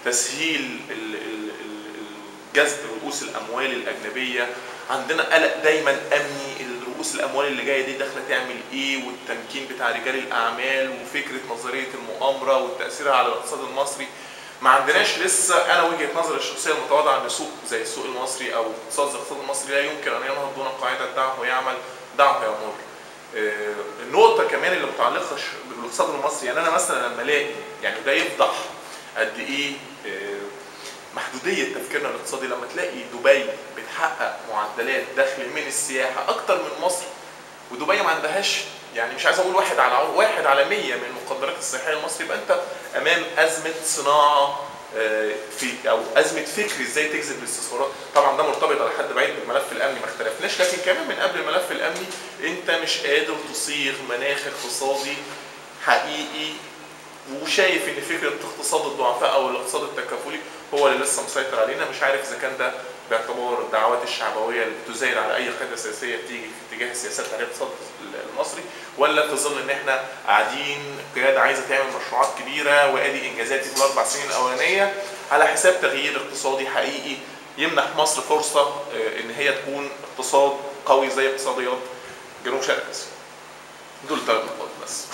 Speaker 4: تسهيل ال- ال- ال- جذب رؤوس الاموال الاجنبيه عندنا قلق دايما امني رؤوس الاموال اللي جايه دي داخله تعمل ايه والتمكين بتاع رجال الاعمال وفكره نظريه المؤامره والتاثير على الاقتصاد المصري ما عندناش لسه انا وجهه نظري الشخصيه المتواضعه ان سوق زي السوق المصري او اقتصاد زي الاقتصاد المصري لا يمكن ان ينهض دون قاعده دعه يعمل دعه يمر. آه، النقطة كمان اللي متعلقة ش- بالاقتصاد المصري يعني أنا مثلا لما ألاقي يعني ده يفضح قد إيه آه، محدودية تفكيرنا الاقتصادي لما تلاقي دبي بتحقق معدلات دخل من السياحة أكتر من مصر ودبي ما عندهاش يعني مش عايز اقول واحد على عو- واحد على 100 من المقدرات السياحيه المصري يبقى انت امام ازمه صناعه آه، في او ازمه فكر ازاي تجذب الاستثمارات طبعا ده مرتبط على حد بعيد بالملف الامني ما اختلفناش لكن كمان من قبل الملف الامني انت مش قادر تصيغ مناخ اقتصادي حقيقي وشايف ان فكره اقتصاد الضعفاء او الاقتصاد التكافلي هو اللي لسه مسيطر علينا مش عارف اذا كان ده باعتبار الدعوات الشعبويه اللي بتزايد على اي قياده سياسيه بتيجي في اتجاه السياسات على الاقتصاد المصري ولا في ظل ان احنا قاعدين قياده عايزه تعمل مشروعات كبيره وادي انجازاتي في الاربع سنين الاولانيه على حساب تغيير اقتصادي حقيقي يمنح مصر فرصه آه، ان هي تكون اقتصاد قوي زي اقتصاديات جنوب شرق اسيا. دول ثلاث نقاط بس.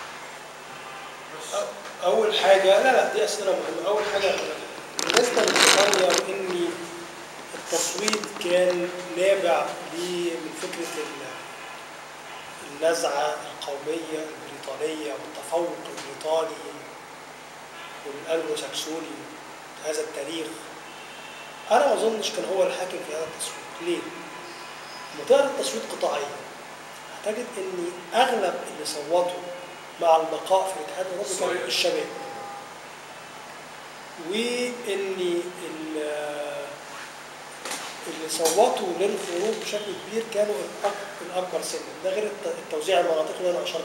Speaker 2: اول حاجه لا لا دي اسئله مهمه اول حاجه بالنسبه لبريطانيا واني التصويت كان نابع لي من فكره ال- النزعه القوميه البريطانيه والتفوق البريطاني والانجلو ساكسوني هذا التاريخ انا ما اظنش كان هو الحاكم في هذا التصويت ليه؟ لما تقرا التصويت قطاعيا هتجد ان اغلب اللي صوتوا مع البقاء في الاتحاد الاوروبي كانوا
Speaker 4: صحيح.
Speaker 2: الشباب وان ال- اللي صوتوا للخروج بشكل كبير كانوا الأك- الاكبر سنا ده غير الت- التوزيع المناطقي اللي انا اشرت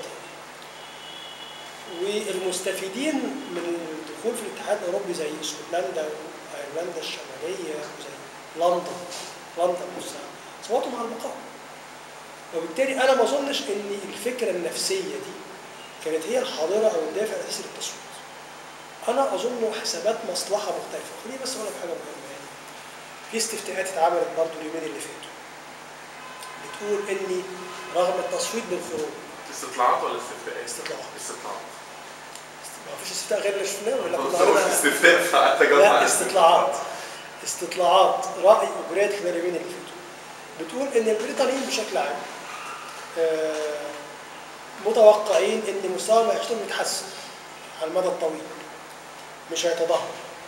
Speaker 2: اليه والمستفيدين من الدخول في الاتحاد الاوروبي زي اسكتلندا وايرلندا الشماليه وزي لندن لندن نفسها صوتوا مع البقاء وبالتالي انا ما اظنش ان الفكره النفسيه دي كانت هي الحاضره او الدافع الاساسي للتصويت. انا اظن حسابات مصلحه مختلفه، خليني بس اقول لك حاجه مهمه يعني. في استفتاءات اتعملت برضه اليومين اللي فاتوا. بتقول ان رغم التصويت بالخروج
Speaker 4: استطلاعات ولا استفتاءات؟
Speaker 2: استطلاعات
Speaker 4: استطلاعات.
Speaker 2: ما فيش استفتاء غير اللي شفناه ولا كنا
Speaker 4: هو
Speaker 2: عملنا-
Speaker 4: استفتاء فقعدت اجاوب
Speaker 2: لا
Speaker 4: على
Speaker 2: استطلاعات استطلاعات راي وجريات خلال اليومين اللي فاتوا بتقول ان البريطانيين بشكل عام آه، متوقعين ان مستوى معيشتهم يتحسن على المدى الطويل مش هيتدهور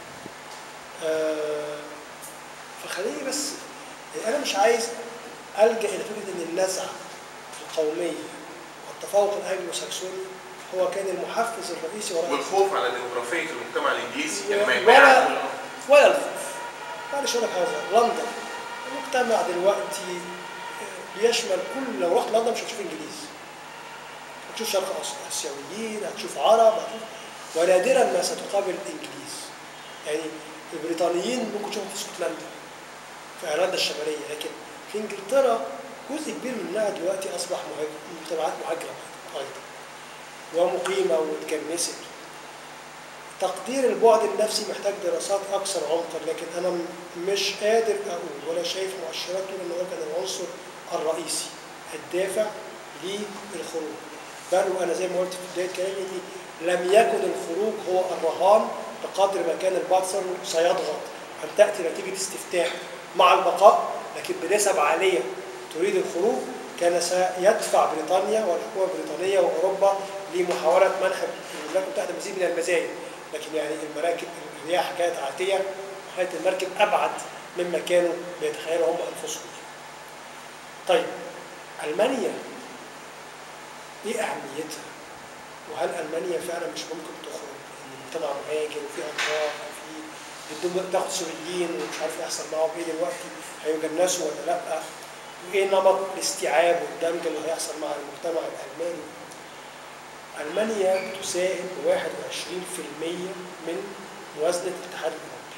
Speaker 2: آه، فخليني بس انا مش عايز الجا الى فكره ان النزعه القوميه والتفوق الانجلو ساكسوني هو كان المحفز الرئيسي وراء
Speaker 4: والخوف على ديموغرافيه المجتمع الانجليزي
Speaker 2: و-
Speaker 4: يعني ما
Speaker 2: ولا-
Speaker 4: يبقى
Speaker 2: ولا الخوف معلش اقول لك حاجه لندن مجتمع دلوقتي آه، بيشمل كل لو رحت لندن مش هتشوف انجليز هتشوف شرق آس- اسيويين هتشوف عرب هتشوف ونادرا ما ستقابل انجليز يعني البريطانيين ممكن تشوفهم في اسكتلندا في ايرلندا الشماليه لكن في انجلترا جزء كبير منها دلوقتي اصبح مهاجر مجتمعات مهاجره ايضا ومقيمه واتجنست تقدير البعد النفسي محتاج دراسات اكثر عمقا لكن انا م- مش قادر اقول ولا شايف مؤشرات تقول ان هو كان العنصر الرئيسي الدافع للخروج بل وانا زي ما قلت في بدايه كلامي اني لم يكن الخروج هو الرهان بقدر ما كان البعض صار- سيضغط ان تاتي نتيجه استفتاء مع البقاء لكن بنسب عاليه تريد الخروج كان سيدفع بريطانيا والحكومه البريطانيه واوروبا لمحاوله منح الولايات المتحده مزيد من المزايا لكن يعني المراكب الرياح كانت عاتيه وحاله المركب ابعد مما كانوا بيتخيلوا هم انفسهم. طيب المانيا ايه اهميتها؟ وهل المانيا فعلا مش ممكن تخرج؟ ان المجتمع مهاجر وفي اطراف وفي بدهم تاخد سوريين ومش عارف يحصل معاهم ايه دلوقتي هيجنسوا ولا لا؟ وايه نمط الاستيعاب والدمج اللي هيحصل مع المجتمع الالماني؟ المانيا بتساهم ب 21% من موازنه الاتحاد الاوروبي.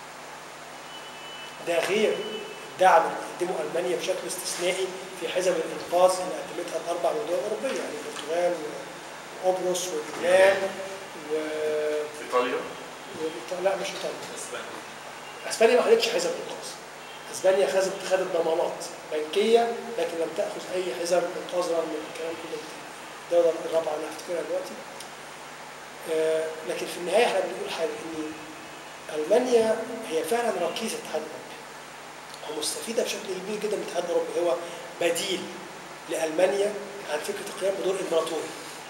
Speaker 2: ده غير الدعم اللي بتقدمه المانيا بشكل استثنائي في حزب الانقاذ اللي قدمتها الاربع دول اوروبيه يعني البرتغال وقبرص واليونان و
Speaker 4: ايطاليا
Speaker 2: وإيطاليا- لا مش ايطاليا
Speaker 3: اسبانيا
Speaker 2: اسبانيا ما خدتش حزم انقاذ اسبانيا خدت خدت ضمانات بنكيه لكن لم تاخذ اي حزم انقاذ رغم الكلام كله الدوله الرابعه انا هفتكرها دلوقتي آه، لكن في النهايه احنا بنقول حاجه ان المانيا هي فعلا ركيزه الاتحاد الاوروبي ومستفيده بشكل كبير جدا من الاتحاد الاوروبي هو بديل لالمانيا عن فكره القيام بدور امبراطوري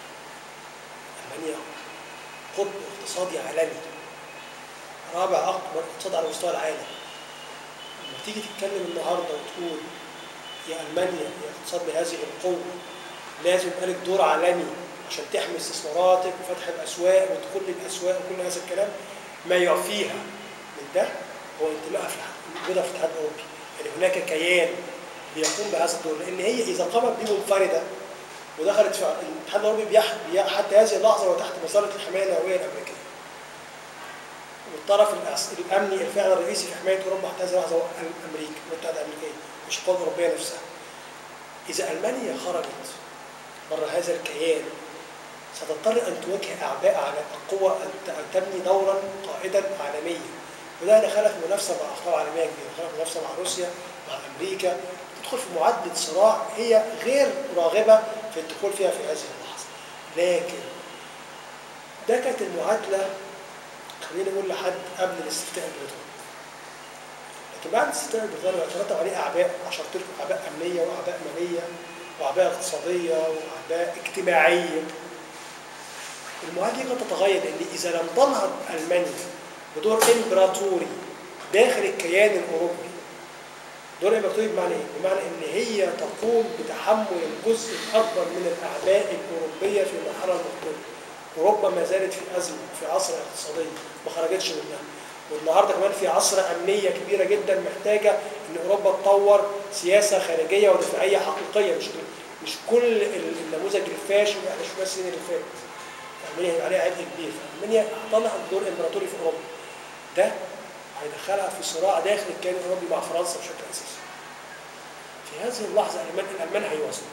Speaker 2: المانيا قطب اقتصادي عالمي رابع اكبر اقتصاد على مستوى العالم لما تيجي تتكلم النهارده وتقول يا المانيا يا اقتصاد بهذه القوه لازم يبقى لك دور عالمي عشان تحمي استثماراتك وفتح الاسواق ودخول الاسواق وكل هذا الكلام ما يعفيها من ده هو انتمائها في الح- وجودها في الاتحاد الاوروبي يعني هناك كيان بيقوم بهذا الدور لان هي اذا قامت به منفرده ودخلت في الاتحاد الاوروبي بيح... بيح... حتى هذه اللحظه هو تحت مساله الحمايه النوويه الامريكيه والطرف الأس- الامني الفعل الرئيسي في حمايه اوروبا حتى هذه اللحظه هو امريكا والاتحاد الامريكيه مش القوى الاوروبيه نفسها. اذا المانيا خرجت بره هذا الكيان ستضطر ان تواجه اعباء على القوى ان ت- أن تبني دورا قائدا عالميا وده دخلها في منافسه مع اخطار عالميه كبيره، دخلها في منافسه مع روسيا مع امريكا تدخل في معادله صراع هي غير راغبه في الدخول فيها في هذه اللحظه. لكن ده كانت المعادله خلينا نقول لحد قبل الاستفتاء البريطاني. لكن بعد الاستفتاء البريطاني بقى يترتب عليه اعباء عشان تلك اعباء امنيه واعباء ماليه واعباء اقتصاديه واعباء اجتماعيه. المعادله قد تتغير لان اذا لم تنهض المانيا بدور امبراطوري داخل الكيان الاوروبي دور امبراطوري بمعنى ايه؟ بمعنى ان هي تقوم بتحمل الجزء الاكبر من الاعباء الاوروبيه في المرحله المقبله. اوروبا ما زالت في ازمه في عصر اقتصادي ما خرجتش منها. والنهارده كمان في عصر امنيه كبيره جدا محتاجه ان اوروبا تطور سياسه خارجيه ودفاعيه حقيقيه مش مش كل النموذج الفاشل اللي احنا شفناه السنين اللي فاتت. المانيا هيبقى عليها عبء كبير، فالمانيا طلعت دور امبراطوري في اوروبا. ده هيدخلها في صراع داخل الكيان الاوروبي مع فرنسا بشكل اساسي. في هذه اللحظه الالمان الالمان هيوازنوا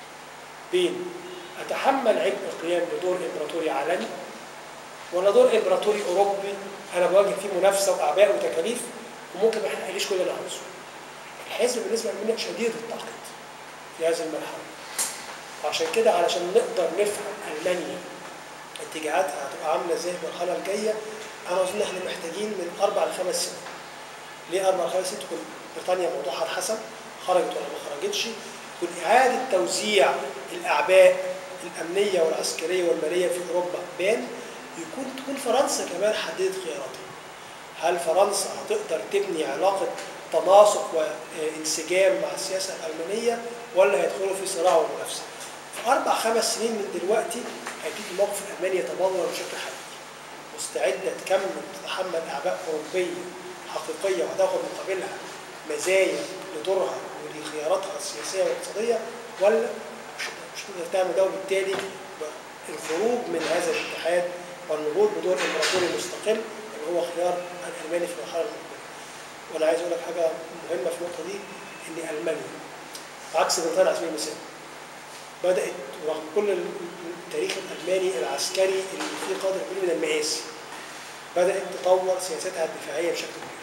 Speaker 2: بين اتحمل عبء القيام بدور امبراطوري عالمي ولا دور امبراطوري اوروبي انا بواجه فيه منافسه واعباء وتكاليف وممكن ما يحققليش كل اللي انا عاوزه. الحزب بالنسبه للمانيا شديد التعقيد في هذه المرحله. وعشان كده علشان نقدر نفهم المانيا اتجاهاتها هتبقى عامله ازاي في المرحله الجايه انا اظن احنا محتاجين من اربع لخمس سنين. ليه اربع لخمس سنين تكون بريطانيا موضوعها اتحسن خرجت ولا ما خرجتش تكون اعاده توزيع الاعباء الامنيه والعسكريه والماليه في اوروبا بان يكون تكون فرنسا كمان حددت خياراتها. هل فرنسا هتقدر تبني علاقه تناسق وانسجام مع السياسه الالمانيه ولا هيدخلوا في صراع ومنافسه؟ في اربع خمس سنين من دلوقتي هيبتدي موقف المانيا يتبلور بشكل حقيقي. مستعده تكمل تتحمل اعباء اوروبيه حقيقيه وهتاخد مقابلها مزايا لدورها ولخياراتها السياسيه والاقتصاديه ولا مش مش تقدر تعمل ده وبالتالي الخروج من هذا الاتحاد والنهوض بدور امبراطوري مستقل اللي هو خيار الالماني في المرحله المقبله. وانا عايز اقول لك حاجه مهمه في النقطه دي ان المانيا عكس بريطانيا على سبيل المثال بدات رغم كل التاريخ الالماني العسكري اللي فيه قدر كبير من المآسي بدات تطور سياستها الدفاعيه بشكل كبير.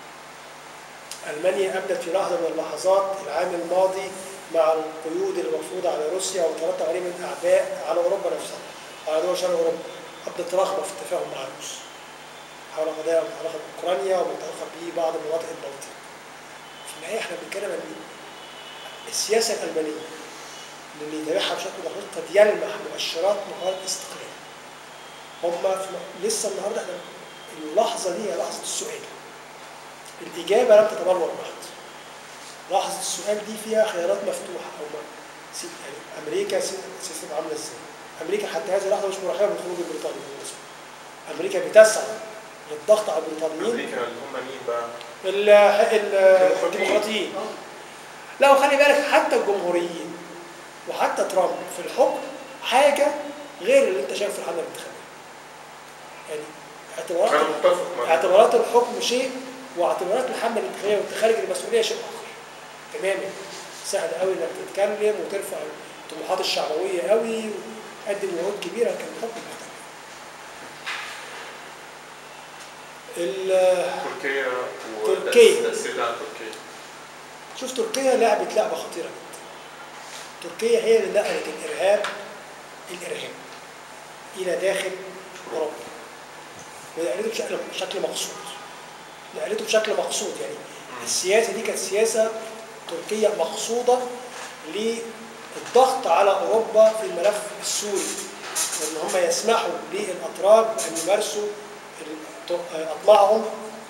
Speaker 2: المانيا ابدت في لحظه من اللحظات العام الماضي مع القيود المفروضه على روسيا وترتب عليه من اعباء على اوروبا نفسها على دول شرق اوروبا ابدت رغبه في التفاهم مع الروس حول قضايا متعلقه باوكرانيا ومتعلقه ببعض مناطق البلطيق. في النهايه احنا بنتكلم عن السياسه الالمانيه اللي يتابعها بشكل دقيق قد يلمح مؤشرات محاولة استقلال. هم في- لسه النهارده احنا اللحظه دي هي لحظه السؤال. الاجابه لم تتبلور بعد. لحظه السؤال دي فيها خيارات مفتوحه او ما سي- يعني امريكا سي- سيستم عامله ازاي؟ امريكا حتى هذه اللحظه مش مرحبه بالخروج البريطاني بالمناسبه. امريكا بتسعى للضغط على البريطانيين
Speaker 4: امريكا اللي هم مين بقى؟
Speaker 2: ال- ال- الديمقراطيين لا وخلي بالك حتى الجمهوريين وحتى ترامب في الحكم حاجه غير اللي انت شايفه في الحمله الانتخابيه. يعني
Speaker 4: انا
Speaker 2: اعتبارات
Speaker 4: متفق معاك
Speaker 2: اعتبارات الحكم شيء واعتبارات الحمله الانتخابيه وانت خارج المسؤوليه شيء اخر. تماما سهل قوي انك تتكلم وترفع الطموحات الشعبويه قوي وتقدم وعود كبيره لكن الحكم مختلف. ال-
Speaker 4: تركيا
Speaker 2: تركيا.
Speaker 4: وتأثيرها على تركيا
Speaker 2: شوف تركيا لعبت لعبه خطيره جدا تركيا هي اللي نقلت الارهاب الارهاب الى داخل اوروبا ونقلته بشكل بشكل مقصود نقلته بشكل مقصود يعني السياسه دي كانت سياسه تركيه مقصوده للضغط على اوروبا في الملف السوري وان هم يسمحوا للاتراك ان يمارسوا الط- اطماعهم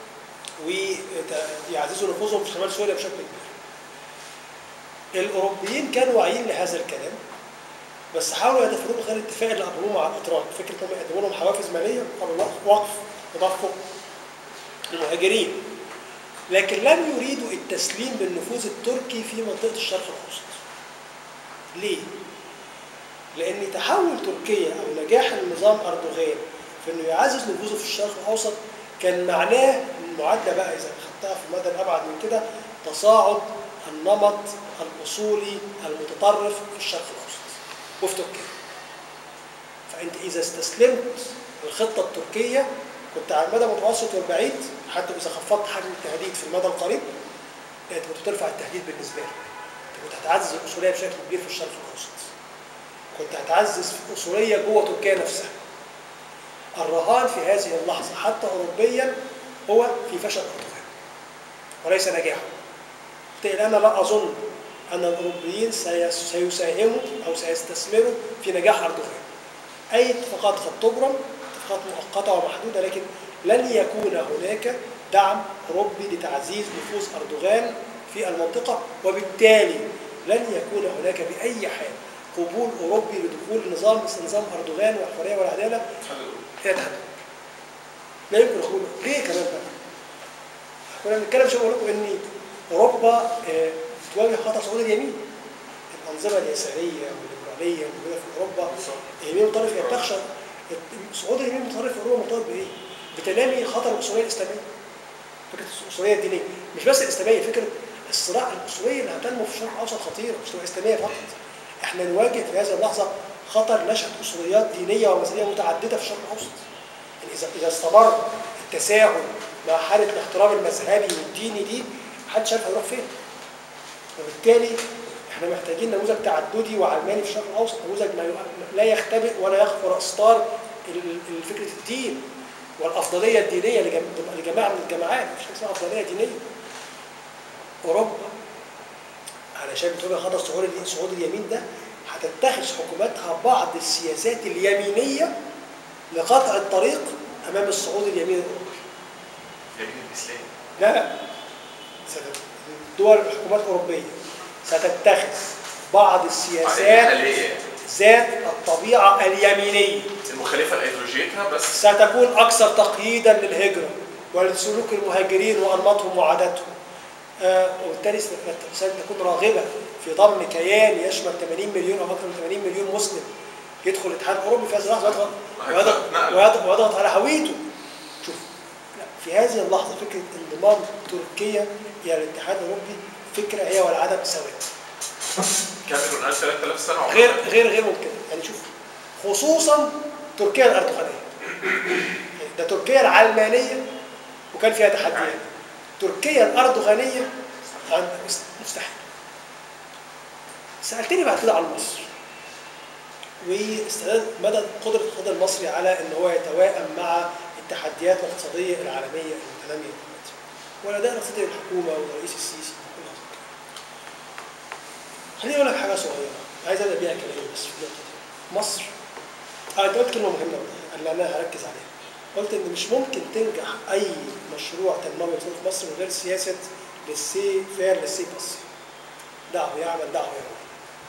Speaker 2: ويعززوا نفوذهم في شمال سوريا بشكل كبير. الاوروبيين كانوا واعيين لهذا الكلام بس حاولوا يتفادوا غير الاتفاق اللي قبلوه مع الاتراك، فكره انهم يقدموا لهم حوافز ماليه قالوا لا وقف تدفق المهاجرين. لكن لم يريدوا التسليم بالنفوذ التركي في منطقه الشرق الاوسط. ليه؟ لان تحول تركيا او نجاح النظام اردوغان في انه يعزز نفوذه في الشرق الاوسط كان معناه المعادله بقى اذا خدتها في المدى الابعد من كده تصاعد النمط الاصولي المتطرف في الشرق الاوسط وفي تركيا. فانت اذا استسلمت الخطه التركيه كنت على المدى المتوسط والبعيد حتى اذا خفضت حجم التهديد في المدى القريب كنت بترفع التهديد بالنسبه لك. انت كنت هتعزز الاصوليه بشكل كبير في الشرق الاوسط. كنت هتعزز في الاصوليه جوه تركيا نفسها. الرهان في هذه اللحظه حتى اوروبيا هو في فشل اردوغان وليس نجاحه. بالتالي انا لا اظن ان الاوروبيين سيس- سيساهموا او سيستثمروا في نجاح اردوغان. اي اتفاقات قد تبرم اتفاقات مؤقته ومحدوده لكن لن يكون هناك دعم اوروبي لتعزيز نفوذ اردوغان في المنطقه وبالتالي لن يكون هناك باي حال قبول اوروبي لدخول نظام مثل نظام اردوغان والحريه والعداله هي تحدث لا يمكن دخول ليه كمان بقى؟ كنا بنتكلم شويه بقول لكم ان اوروبا آه، بتواجه خطر صعود اليمين الانظمه اليساريه والليبراليه الموجوده في اوروبا اليمين المتطرف هي بتخشى صعود اليمين المتطرف في اوروبا مرتبط بايه؟ بتنامي خطر الاصوليه الاسلاميه فكره الاصوليه الدينيه مش بس الاسلاميه فكره الصراع الاصوليه اللي هتنمو في الشرق الاوسط خطيره مش تبقى اسلاميه فقط احنا نواجه في هذه اللحظه خطر نشأة اصوليات دينيه ومذهبيه متعدده في الشرق الاوسط يعني اذا اذا استمر التساهل مع حاله الاحترام المذهبي والديني دي محدش عارف هيروح فين وبالتالي احنا محتاجين نموذج تعددي وعلماني في الشرق الاوسط نموذج ما يؤ- لا يختبئ ولا يخفر استار ال- ال- فكره الدين والافضليه الدينيه لجم- لجماعه من الجماعات مش حاجه اسمها افضليه دينيه اوروبا علشان بتواجه خطر صعود ال- صعود اليمين ده هتتخذ حكوماتها بعض السياسات اليمينيه لقطع الطريق امام الصعود اليميني الاوروبي
Speaker 4: اليمين الاسلامي
Speaker 2: لا لا ست- الدول الحكومات الاوروبيه ستتخذ بعض السياسات
Speaker 4: الحاليه
Speaker 2: ذات الطبيعه اليمينيه
Speaker 4: المخالفه لايديولوجيتها بس
Speaker 2: ستكون اكثر تقييدا للهجره ولسلوك المهاجرين وانماطهم وعاداتهم آه، وبالتالي ست- ستكون راغبه في ضم كيان يشمل 80 مليون او اكثر من 80 مليون مسلم يدخل الاتحاد الاوروبي في هذه اللحظه ويضغط ويضغط,
Speaker 4: نقل.
Speaker 2: ويضغط, ويضغط على هويته شوف لا، في هذه اللحظه فكره انضمام تركيا الى الاتحاد الاوروبي فكره هي والعدم سواء
Speaker 4: كاميرون قال 3000 سنه عمرها.
Speaker 2: غير غير غير ممكن يعني شوف خصوصا تركيا الاردوغانيه ده تركيا العلمانيه وكان فيها تحديات تركيا الاردوغانيه عند- مستحيل سالتني بعد كده عن مصر واستعداد مدى قدره القطر المصري على ان هو يتوائم مع التحديات الاقتصاديه العالميه المتناميه دلوقتي والاداء الاقتصادي للحكومه والرئيس السيسي وكل هذا الكلام. خليني اقول لك حاجه صغيره عايز ابدا بيها كلامي بس في النقطه دي مصر اه انت قلت كلمه مهمه أوي، اللي انا هركز عليها قلت ان مش ممكن تنجح اي مشروع تنموي في مصر من غير سياسه للسي فير للسي بس دعه يعمل دعه يعمل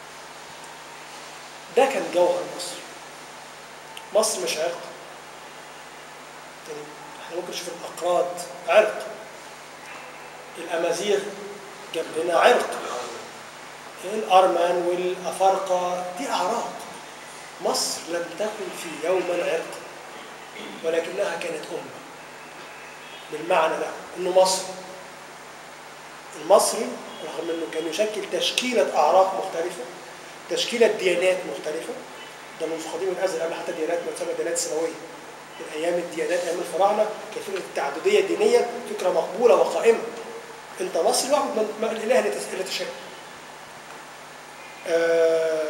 Speaker 2: ده كان جوهر مصر مصر مش عرق يعني احنا ممكن نشوف الاقراض عرق الامازيغ جنبنا عرق الأرمن والأفارقة دي أعراق مصر لم تكن في يوما عرق ولكنها كانت أمة بالمعنى ده إنه مصري المصري رغم إنه كان يشكل تشكيلة أعراق مختلفة تشكيلة ديانات مختلفة ده منذ قديم الأزل قبل حتى ديانات ما تسمى ديانات سماوية من ايام الديانات ايام الفراعنه كانت فكره التعدديه الدينيه فكره مقبوله وقائمه انت مصري واعبد من- من الاله اللي تس- اللي تشاء آه،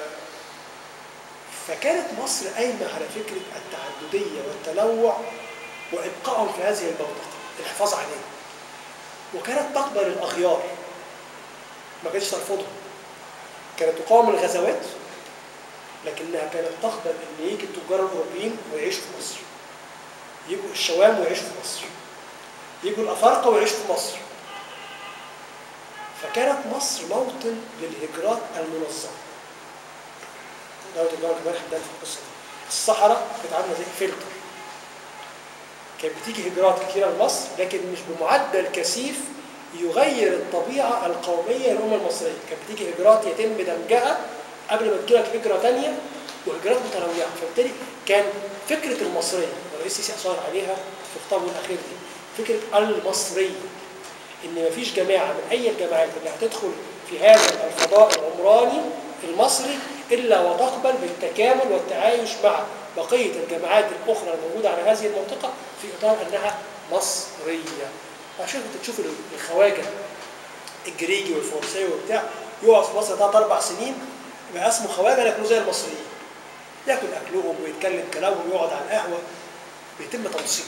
Speaker 2: فكانت مصر قايمه على فكره التعدديه والتنوع وابقائهم في هذه المنطقه الحفاظ عليه وكانت تقبل الاغيار ما كانتش ترفضهم كانت تقاوم الغزوات لكنها كانت تقبل ان يجي التجار الاوروبيين ويعيشوا في مصر يجوا الشوام ويعيشوا في مصر يجوا الافارقه ويعيشوا في مصر فكانت مصر موطن للهجرات المنظمه دولة الجامعة كمان حدان في القصة دي الصحراء كانت عاملة زي فلتر كانت بتيجي هجرات كثيرة لمصر لكن مش بمعدل كثيف يغير الطبيعة القومية للأمة المصرية كانت بتيجي هجرات يتم دمجها قبل ما تجيلك هجرة تانية وهجرات متنوعة فبالتالي كان فكرة المصرية والرئيس السيسي أصر عليها في خطابه الأخير دي فكرة المصرية إن مفيش جماعة من أي الجماعات اللي هتدخل في هذا الفضاء العمراني المصري إلا وتقبل بالتكامل والتعايش مع بقية الجماعات الأخرى الموجودة على هذه المنطقة في إطار أنها مصرية عشان كنت تشوف الخواجة الجريجي والفرنساوي وبتاع يقعد في مصر ثلاث أربع سنين يبقى اسمه خواجة لكنه زي المصريين ياكل أكلهم ويتكلم كلامهم ويقعد على القهوة بيتم تنصيبه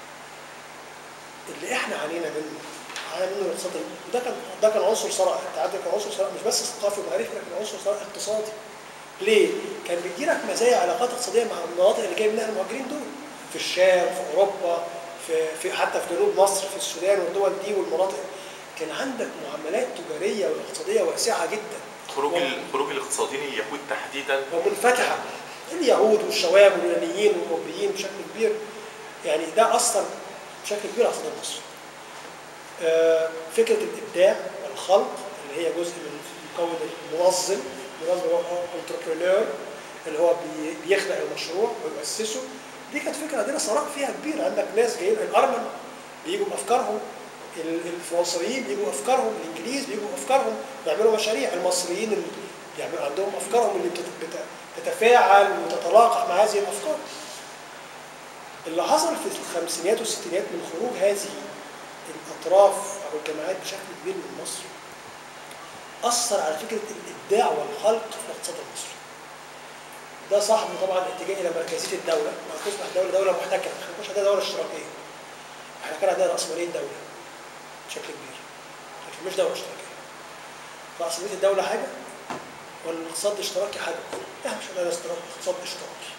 Speaker 2: اللي احنا علينا منه علينا منه الاقتصاد وده كان ده كان عنصر ثراء التعدد كان عنصر ثراء مش بس ثقافي ومعرفي لكن عنصر ثراء اقتصادي ليه؟ كان بيديلك مزايا علاقات اقتصاديه مع المناطق اللي جاي منها المهاجرين دول في الشام في اوروبا في, في حتى في جنوب مصر في السودان والدول دي والمناطق كان عندك معاملات تجاريه واقتصاديه واسعه جدا
Speaker 4: خروج ال- خروج الاقتصاديين اليهود تحديدا
Speaker 2: ومنفتحه اليهود والشوام واليونانيين والاوروبيين بشكل كبير يعني ده اثر بشكل كبير على اقتصاد مصر. آه، فكره الابداع والخلق اللي هي جزء من مكون المنظم المنظم هو انتربرينور اللي هو بي- بيخلق المشروع ويؤسسه دي كانت فكره عندنا ثراء فيها كبير عندك ناس جايين الارمن بيجوا بافكارهم ال- الفرنسيين بيجوا بافكارهم الانجليز بيجوا بافكارهم بيعملوا مشاريع المصريين اللي بيعملوا عندهم افكارهم اللي بتت- بت- تتفاعل وتتلاقح مع هذه الافكار اللي حصل في الخمسينات والستينات من خروج هذه الاطراف او الجماعات بشكل كبير من مصر اثر على فكره الابداع والخلق في الاقتصاد المصري ده صاحب طبعا الاتجاه الى مركزيه الدوله ما تصبح الدوله دوله محتكره احنا مش عندنا دوله اشتراكيه احنا كان عندنا راسماليه دوله بشكل كبير لكن مش دوله اشتراكيه راسماليه الدوله حاجه والاقتصاد الاشتراكي حاجه احنا مش عندنا اشتراك- اقتصاد اشتراكي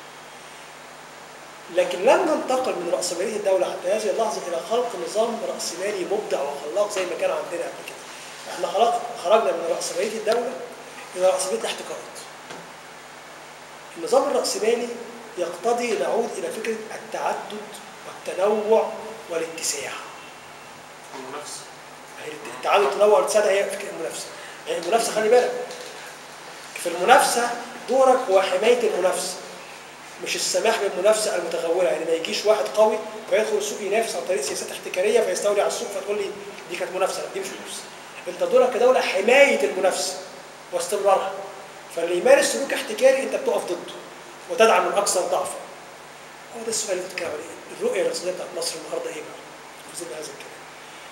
Speaker 2: لكن لم ننتقل من رأسمالية الدولة حتى هذه اللحظة إلى خلق نظام رأسمالي مبدع وخلاق زي ما كان عندنا قبل كده. احنا خلق خرجنا من رأسمالية الدولة إلى رأسمالية الاحتكارات. النظام الرأسمالي يقتضي نعود إلى فكرة التعدد والتنوع والاتساع.
Speaker 4: المنافسه
Speaker 2: يعني التعدد والتنوع والاتساع ده هي فكرة المنافسة. يعني المنافسة خلي بالك في المنافسة دورك هو حماية المنافسة. مش السماح بالمنافسه المتغوره يعني ما يجيش واحد قوي فيدخل السوق ينافس عن طريق سياسات احتكاريه فيستولي على السوق فتقول لي دي كانت منافسه لا دي مش منافسه انت دورك كدوله حمايه المنافسه واستمرارها فاللي يمارس سلوك احتكاري انت بتقف ضده وتدعم الاكثر ضعفا هو ده السؤال اللي بتتكلم عليه الرؤيه الاقتصاديه بتاعت مصر النهارده ايه بقى؟ في ظل هذا الكلام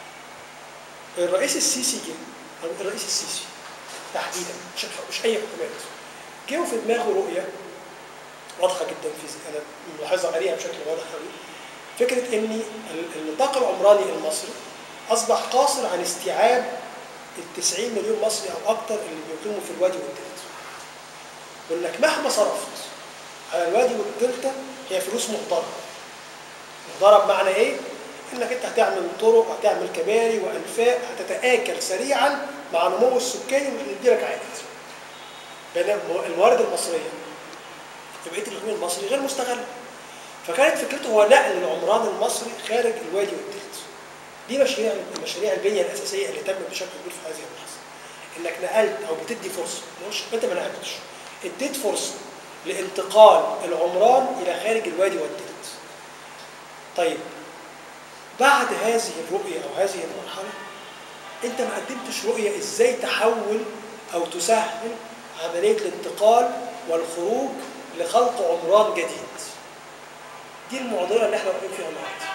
Speaker 2: الرئيس السيسي جه او الرئيس السيسي تحديدا مش مش اي حكومات جه في دماغه رؤيه واضحه جدا في انا ملاحظها عليها بشكل واضح قوي فكره ان ال- النطاق العمراني المصري اصبح قاصر عن استيعاب ال 90 مليون مصري او اكثر اللي بيقيموا في الوادي والدلتا. وانك مهما صرفت على الوادي والدلتا هي فلوس مهدره. مهدره بمعنى ايه؟ انك انت هتعمل طرق وهتعمل كباري وانفاق هتتآكل سريعا مع نمو السكاني واللي يديلك عائد. بينما الموارد المصريه في بقيه الاقليم المصري غير مستغله. فكانت فكرته هو نقل العمران المصري خارج الوادي والدلتا. دي مشاريع مشاريع البنيه الاساسيه اللي تمت بشكل كبير في هذه اللحظه. انك نقلت او بتدي فرصه مش انت ما نقلتش اديت فرصه لانتقال العمران الى خارج الوادي والدلتا. طيب بعد هذه الرؤيه او هذه المرحله انت ما قدمتش رؤيه ازاي تحول او تسهل عمليه الانتقال والخروج لخلق عمران جديد. دي المعضله اللي احنا واقفين فيها النهارده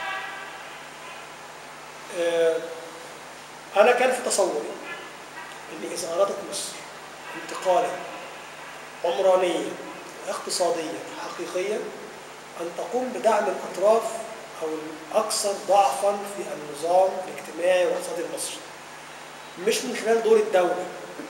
Speaker 2: آه، انا كان في تصوري ان اذا ارادت مصر انتقالا عمرانيا اقتصاديا حقيقيا ان تقوم بدعم الاطراف او الاكثر ضعفا في النظام الاجتماعي والاقتصادي المصري مش من خلال دور الدوله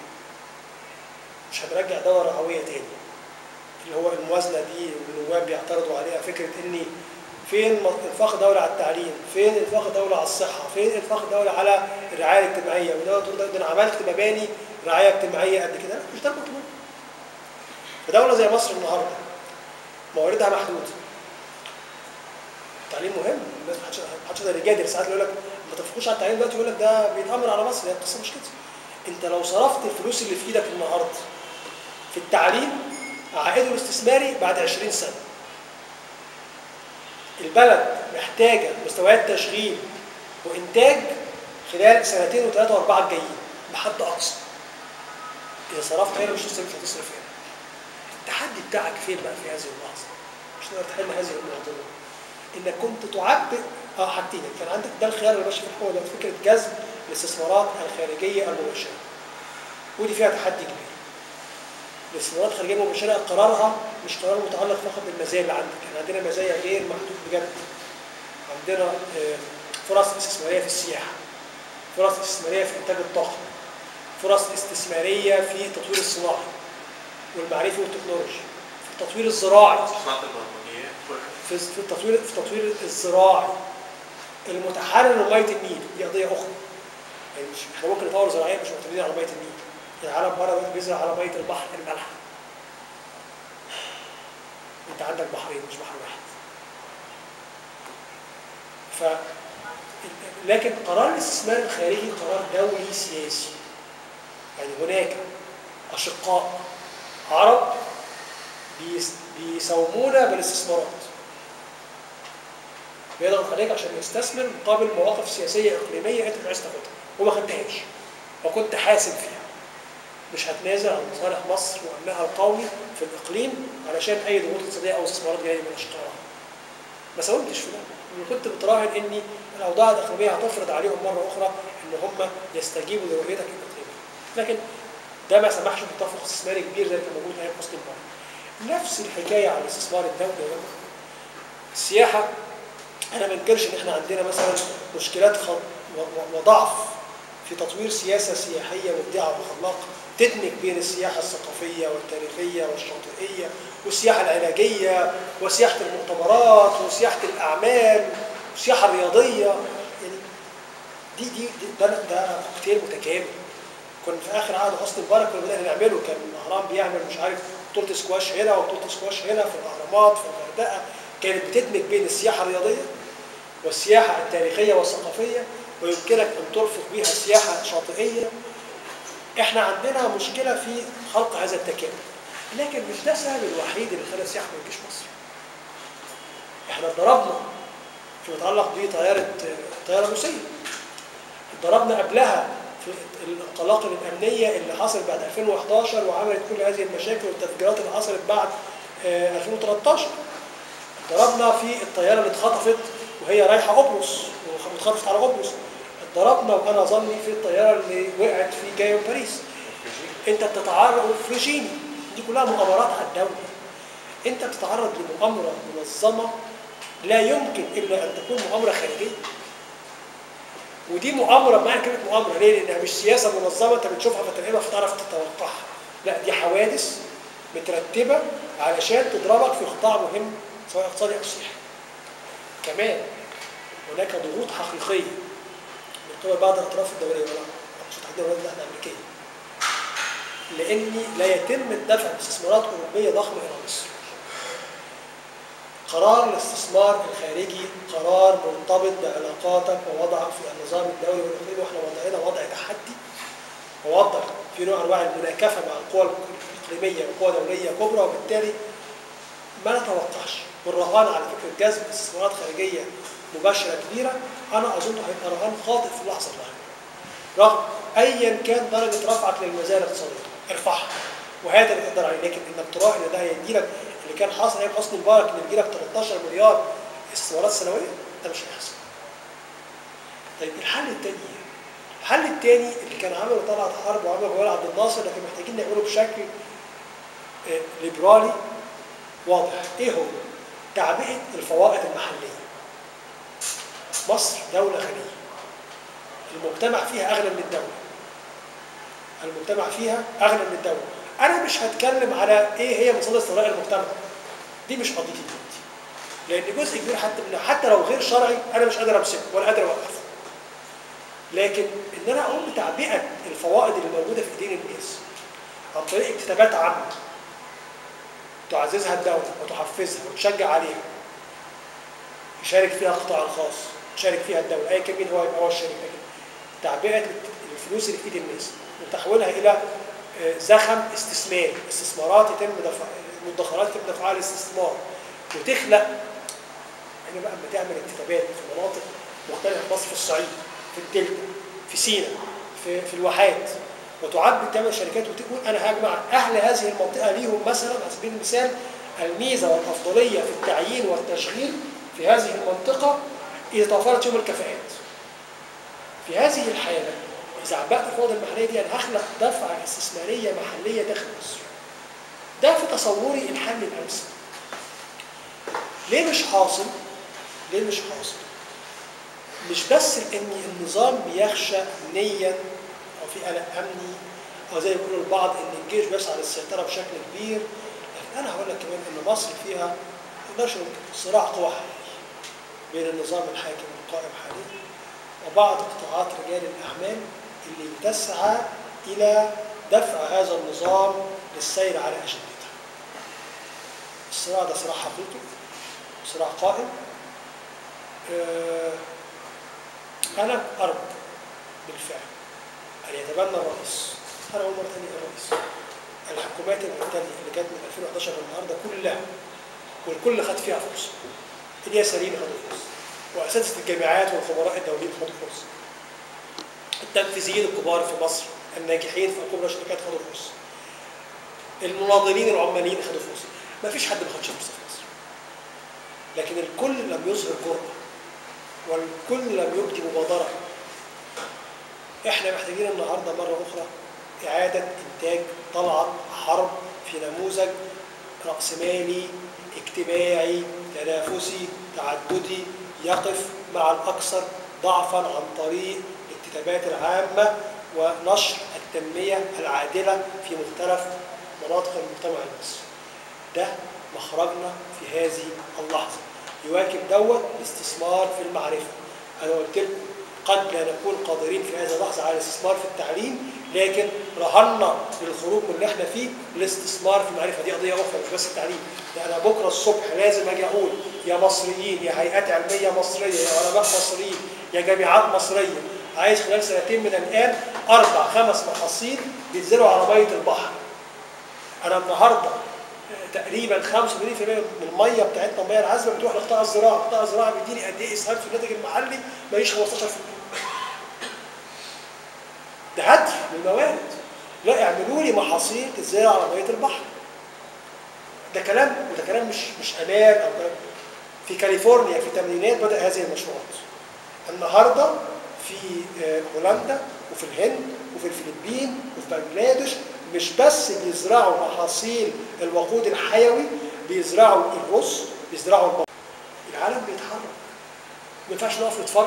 Speaker 2: مش هنرجع دوله رعويه تاني اللي هو الموازنه دي والنواب بيعترضوا عليها فكره ان فين انفاق الدوله على التعليم؟ فين انفاق الدوله على الصحه؟ فين انفاق الدوله على الرعايه الاجتماعيه؟ والدوله تقول ده انا عملت مباني رعايه اجتماعيه قد كده، لا مش ده المطلوب. فدوله زي مصر النهارده مواردها محدوده. التعليم مهم، الناس ما حدش ما حدش يقدر يجادل ساعات يقول لك ما تفكوش على التعليم دلوقتي يقول لك ده بيتامر على مصر، هي القصه مش كده. انت لو صرفت الفلوس اللي في ايدك النهارده في التعليم عائده الاستثماري بعد 20 سنه. البلد محتاجه مستويات تشغيل وانتاج خلال سنتين وثلاثه واربعه الجايين بحد اقصى. اذا صرفت هنا مش هتصرف مش هتصرف هنا. التحدي بتاعك فين بقى في هذه اللحظه؟ مش تقدر تحل هذه المعضله. انك كنت تعبئ اه حاجتين كان عندك ده الخيار اللي ماشي في الحكومه ده فكره جذب الاستثمارات الخارجيه المباشره. ودي فيها تحدي كبير. الاستثمارات الخارجيه المباشره قرارها مش قرار متعلق فقط بالمزايا اللي عندك، احنا عندنا مزايا غير محدود بجد. عندنا آه، فرص استثماريه في السياحه. فرص استثماريه في انتاج الطاقه. فرص استثماريه في التطوير الصناعي والمعرفي والتكنولوجي. في التطوير الزراعي
Speaker 4: صناعه البرمجيات
Speaker 2: في في التطوير في التطوير الزراعي المتحرر من ميه النيل دي قضيه اخرى يعني مش احنا ممكن نطور زراعيا مش معتمدين على ميه النيل العالم بره دلوقتي بيزرع على ميه البحر المالحه انت عندك بحرين مش بحر واحد ف لكن قرار الاستثمار الخارجي قرار دولي سياسي يعني هناك اشقاء عرب بيس- بيساومونا بالاستثمارات بيضغط عليك عشان يستثمر مقابل مواقف سياسيه اقليميه انت مش عايز تاخدها وما خدتهاش وكنت حاسم فيها مش هتنازل عن مصالح مصر وامنها القومي في الاقليم علشان اي ضغوط اقتصاديه او استثمارات جايه من الاشقاء ما ساومتش في ده أنا كنت بتراهن ان الاوضاع الاقليميه هتفرض عليهم مره اخرى ان هم يستجيبوا لرؤيتك الاقليميه لكن ده ما سمحش بتدفق استثماري كبير زي اللي كان موجود ايام حسني مبارك نفس الحكايه على الاستثمار الدولي يا جماعة. السياحه انا ما انكرش ان احنا عندنا مثلا مشكلات خ- و- و- وضعف في تطوير سياسه سياحيه مبدعه وخلاقه تدمج بين السياحه الثقافيه والتاريخيه والشاطئيه والسياحه العلاجيه وسياحه المؤتمرات وسياحه الاعمال والسياحه الرياضيه يعني دي دي, دي ده ده كوكتيل متكامل كنا في اخر عهد حسني مبارك كنا بدانا نعمله كان الاهرام بيعمل مش عارف بطوله سكواش هنا وبطوله سكواش هنا في الاهرامات في الغردقه كانت بتدمج بين السياحه الرياضيه والسياحه التاريخيه والثقافيه ويمكنك ان ترفق بها سياحه شاطئيه احنا عندنا مشكله في خلق هذا التكامل لكن مش ده السبب الوحيد اللي خلى السياحه ما تجيش مصر احنا اتضربنا فيما يتعلق بطياره طياره روسيه اتضربنا قبلها في القلاقل الامنيه اللي حصلت بعد 2011 وعملت كل هذه المشاكل والتفجيرات اللي حصلت بعد آه، 2013 ضربنا في الطياره اللي اتخطفت وهي رايحه قبرص واتخطفت على قبرص ضربنا وانا ظني في الطياره اللي وقعت في جايه من باريس انت بتتعرض فريجيني دي كلها مؤامرات على الدوله انت بتتعرض لمؤامره منظمه لا يمكن الا ان تكون مؤامره خارجيه ودي مؤامره بمعنى كلمه مؤامره ليه؟ لانها مش سياسه منظمه انت بتشوفها فترقبها فتعرف تتوقعها لا دي حوادث مترتبه علشان تضربك في قطاع مهم سواء اقتصادي او سياحي كمان هناك ضغوط حقيقيه من قبل بعض الاطراف الدوليه ولا اقصد تحديدا الولايات المتحده الامريكيه لان لا يتم الدفع باستثمارات اوروبيه ضخمه الى مصر قرار الاستثمار الخارجي قرار مرتبط بعلاقاتك ووضعك في النظام الدولي والاقليمي واحنا وضعنا وضع تحدي ووضع في نوع انواع المناكفه مع القوى الاقليميه وقوى دوليه كبرى وبالتالي ما نتوقعش والرهان على فكره جذب استثمارات خارجيه مباشره كبيره انا اظن هيبقى رهان خاطئ في اللحظه الراهنه رغم ايا كان درجه رفعك للمزايا الاقتصاديه ارفعها وهذا اللي تقدر عليه لكن انك تراهن ان ده هيدي لك اللي كان حاصل ايام حسني مبارك ان يجي لك 13 مليار استثمارات سنويه ده مش هيحصل طيب الحل التاني ايه؟ الحل التاني اللي كان عمله طلعت حرب وعمله جمال عبد الناصر لكن محتاجين نعمله بشكل آه، ليبرالي واضح ايه هو؟ تعبئه الفوائد المحليه مصر دوله غنيه المجتمع فيها اغنى من الدوله المجتمع فيها اغنى من الدوله انا مش هتكلم على ايه هي مصادر ثراء المجتمع دي مش قضيتي دلوقتي لان جزء كبير حتى من حتى لو غير شرعي انا مش قادر امسكه ولا قادر اوقفه لكن ان انا اقوم بتعبئه الفوائد اللي موجوده في ايدين الناس عن طريق اكتتابات عامه تعززها الدوله وتحفزها وتشجع عليها يشارك فيها القطاع الخاص يشارك فيها الدوله اي كان مين هو يبقى هو الشريك لكن تعبئه الفلوس اللي في ايد الناس وتحويلها الى آه، زخم استثماري استثمارات يتم دفع مدخرات يتم دفعها للاستثمار وتخلق يعني بقى لما تعمل اكتتابات في مناطق مختلفه في مصر في الصعيد في الدلتا في سيناء في في الواحات وتعبي تعمل شركات وتقول انا هجمع اهل هذه المنطقه ليهم مثلا على سبيل المثال الميزه والافضليه في التعيين والتشغيل في هذه المنطقه اذا توفرت يوم الكفاءات. في هذه الحاله اذا عبأت الفوائد المحليه دي انا هخلق دفعه استثماريه محليه داخل مصر. ده في تصوري الحل الامثل. ليه مش حاصل؟ ليه مش حاصل؟ مش بس ان النظام بيخشى امنيا او في قلق امني او زي ما بيقولوا البعض ان الجيش بيسعى للسيطره بشكل كبير لكن انا هقول لك كمان ان مصر فيها ما نقدرش نقول كده، صراع قوى حقيقي بين النظام الحاكم القائم حاليا وبعض قطاعات رجال الاعمال اللي تسعى الى دفع هذا النظام للسير على اجندته. الصراع ده صراع حقيقي صراع قائم آه، أنا أرجو بالفعل أن يتبنى الرئيس أنا أقول مرة ثانية الرئيس الحكومات المعتدية اللي جت من 2011 للنهارده كلها والكل خد فيها فرصة اليساريين خدوا فرصة وأساتذة الجامعات والخبراء الدوليين خدوا فرصة التنفيذيين الكبار في مصر الناجحين في كبرى الشركات خدوا فرصة المناضلين العماليين خدوا فرصة ما فيش حد ما خدش فرصة في مصر لكن الكل لم يظهر جرأة والكل لم يبدي مبادرة احنا محتاجين النهارده مرة أخرى إعادة إنتاج طلعة حرب في نموذج رأسمالي اجتماعي تنافسي تعددي يقف مع الأكثر ضعفا عن طريق الاكتتابات العامة ونشر التنمية العادلة في مختلف مناطق المجتمع المصري ده مخرجنا في هذه اللحظة يواكب دوت الاستثمار في المعرفة أنا قلت لكم قد لا نكون قادرين في هذه اللحظة على الاستثمار في التعليم لكن رهنا للخروج من اللي احنا فيه الاستثمار في المعرفة دي قضية أخرى مش بس التعليم ده أنا بكرة الصبح لازم أجي أقول يا مصريين يا هيئات علمية مصرية يا علماء مصريين يا جامعات مصرية عايز خلال سنتين من الآن أربع خمس محاصيل بيتزرعوا على مية البحر أنا النهارده تقريبا 85% من الميه بتاعتنا الميه العذبه بتروح لقطاع الزراعه، قطاع الزراعه بيديني قد ايه اسهام في الناتج المحلي؟ ماليش 15%. ده هدر من الموارد. لا اعملوا لي محاصيل تتزرع على ميه البحر. ده كلام وده كلام مش مش امان او كلام في كاليفورنيا في الثمانينات بدا هذه المشروعات. النهارده في آه، هولندا وفي الهند وفي الفلبين وفي بنجلاديش مش بس بيزرعوا محاصيل الوقود الحيوي بيزرعوا الرز بيزرعوا البقر العالم بيتحرك ما ينفعش نقف نتفرج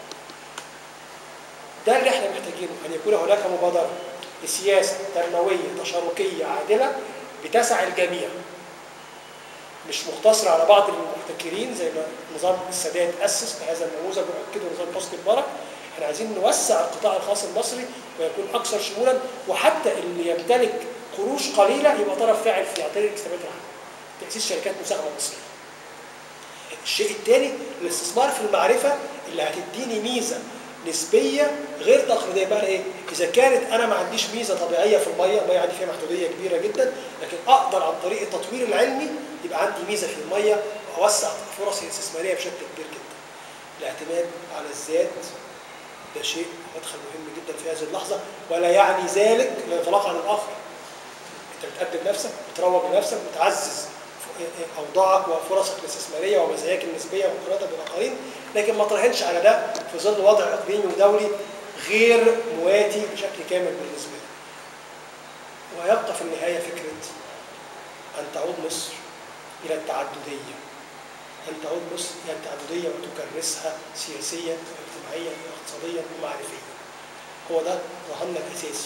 Speaker 2: ده اللي احنا محتاجينه ان يكون هناك مبادره لسياسه تنمويه تشاركيه عادله بتسع الجميع مش مقتصرة على بعض المحتكرين زي ما نظام السادات أسس بهذا النموذج وأكده نظام حسني مبارك احنا عايزين نوسع القطاع الخاص المصري ويكون أكثر شمولا وحتى اللي يمتلك قروش قليلة يبقى طرف فاعل في طريق الاكتتابات العامة تأسيس شركات مساهمة مصرية الشيء الثاني الاستثمار في المعرفة اللي هتديني ميزة نسبية غير تقليدية بقى ايه؟ إذا كانت أنا ما عنديش ميزة طبيعية في المية، المية عندي فيها محدودية كبيرة جدا، لكن أقدر عن طريق التطوير العلمي يبقى عندي ميزة في المية وأوسع فرصي الاستثمارية بشكل كبير جدا. الاعتماد على الذات ده شيء مدخل مهم جدا في هذه اللحظة ولا يعني ذلك الانطلاق عن الآخر. أنت بتقدم نفسك، بتروج لنفسك، بتعزز اوضاعك وفرصك الاستثماريه ومزاياك النسبيه مقارنه بالاخرين لكن ما تراهنش على ده في ظل وضع اقليمي ودولي غير مواتي بشكل كامل بالنسبه لك. ويبقى في النهايه فكره ان تعود مصر الى التعدديه. ان تعود مصر الى التعدديه وتكرسها سياسيا واجتماعيا واقتصاديا ومعرفيا. هو ده رهاننا الاساسي.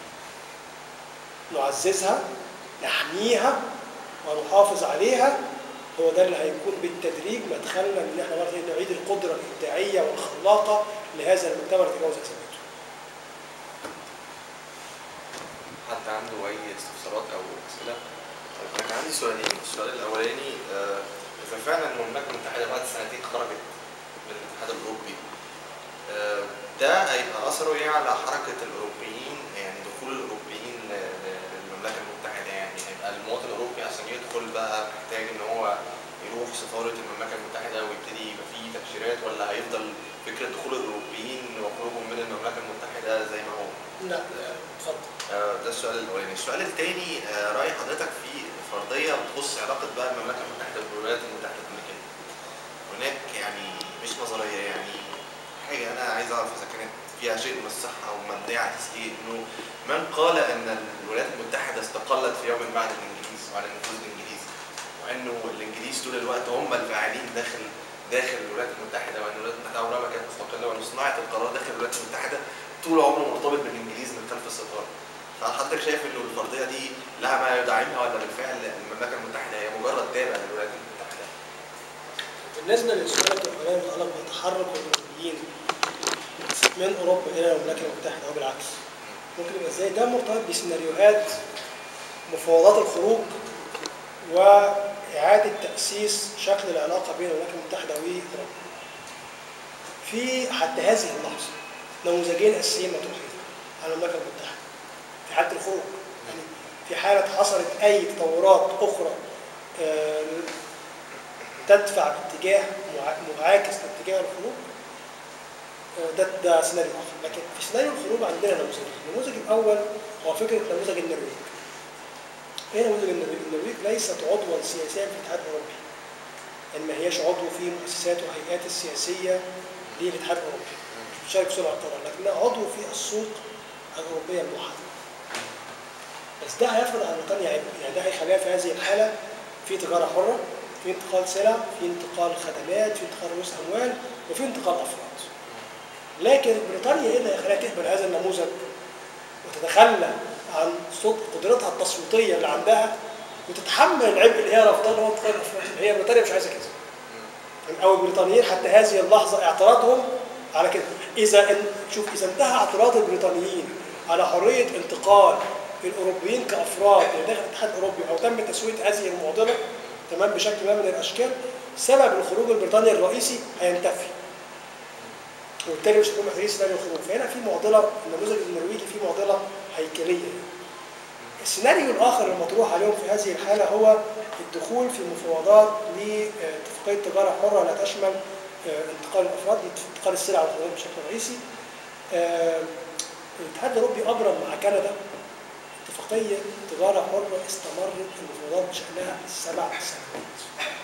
Speaker 2: نعززها نحميها ونحافظ عليها هو ده اللي هيكون بالتدريج مدخلنا ان احنا برضه نعيد القدره الابداعيه والخلاقه لهذا المجتمع لتجاوز ازماته.
Speaker 1: حد عنده اي استفسارات او اسئله؟ طيب انا كان عندي سؤالين، السؤال الاولاني آه، اذا فعلا المملكه المتحده بعد سنتين خرجت من الاتحاد الاوروبي آه، ده هيبقى اثره ايه على حركه الاوروبيين يعني دخول الاوروبيين ل- ل- للمملكه المتحده يعني هيبقى المواطن الاوروبي عشان يدخل بقى محتاج ان هو يروح سفاره المملكه المتحده ويبتدي يبقى فيه تاشيرات ولا هيفضل فكره دخول الاوروبيين وخروجهم من المملكه المتحده زي ما هو؟
Speaker 2: لا اتفضل.
Speaker 1: آه، ده السؤال الاولاني، السؤال الثاني راي حضرتك في فرضيه بتخص علاقه بقى المملكه المتحده بالولايات المتحده الامريكيه. هناك يعني مش نظريه يعني حاجه انا عايز اعرف اذا كانت فيها شيء من الصحه او مبنيه على تسجيل انه من قال ان الولايات المتحده استقلت في يوم بعد الانجليز وعلى نفوذ الانجليز وانه الانجليز طول الوقت هم الفاعلين داخل داخل الولايات المتحده وان الولايات المتحده عمرها ما كانت مستقله وان صناعه القرار داخل الولايات المتحده طول عمره مرتبط بالانجليز من خلف الستار. فهل حضرتك شايف انه الفرضيه دي لها ما يدعمها ولا بالفعل المملكه المتحده هي مجرد تابع للولايات المتحده؟
Speaker 2: بالنسبه لسؤالك الاولاني المتعلق بتحرك الاوروبيين من اوروبا الى المملكه المتحده او بالعكس ممكن يبقى ازاي ده مرتبط بسيناريوهات مفاوضات الخروج واعاده تاسيس شكل العلاقه بين المملكه المتحده واوروبا في حتى هذه اللحظه نموذجين اساسيين مطروحين على المملكه المتحده في حاله الخروج يعني في حاله حصلت اي تطورات اخرى آه، تدفع باتجاه مع- معاكس لاتجاه الخروج آه، ده ده سيناريو اخر لكن في سيناريو الخروج عندنا نموذجين النموذج الاول هو فكره نموذج النرويج ايه نموذج النرويج؟ النرويج ليست عضوا سياسيا في الاتحاد الاوروبي يعني ما هياش عضو في مؤسسات وهيئات السياسيه للاتحاد الاوروبي مش بتشارك في صنع القرار لكنها عضو في السوق الاوروبيه الموحده بس ده هيفرض على بريطانيا عبء يعني ده هيخليها في هذه الحاله في تجاره حره في انتقال سلع في انتقال خدمات في انتقال رؤوس اموال وفي انتقال افراد لكن بريطانيا ايه اللي هيخليها تقبل هذا النموذج وتتخلى عن صوت قدرتها التصويتيه اللي عندها وتتحمل العبء اللي هي رافضاه اللي هو انتقال الافراد هي بريطانيا مش عايزه كده يعني او البريطانيين حتى هذه اللحظه اعتراضهم على كده اذا ان شوف اذا انتهى اعتراض البريطانيين على حريه انتقال الاوروبيين كافراد الى داخل الاتحاد الاوروبي او تم تسويه هذه المعضله تمام بشكل ما من الاشكال سبب الخروج البريطاني الرئيسي هينتفي وبالتالي مش هيكون محتاجين سيناريو الخروج فهنا في معضله النموذج النرويجي فيه معضله هيكليه السيناريو الاخر المطروح عليهم في هذه الحاله هو الدخول في مفاوضات لاتفاقيه تجاره حره لا تشمل آه، انتقال الافراد انتقال السلع والخدمات بشكل رئيسي آه، الاتحاد الاوروبي ابرم مع كندا اتفاقيه تجاره حره استمرت المفاوضات بشانها سبع سنوات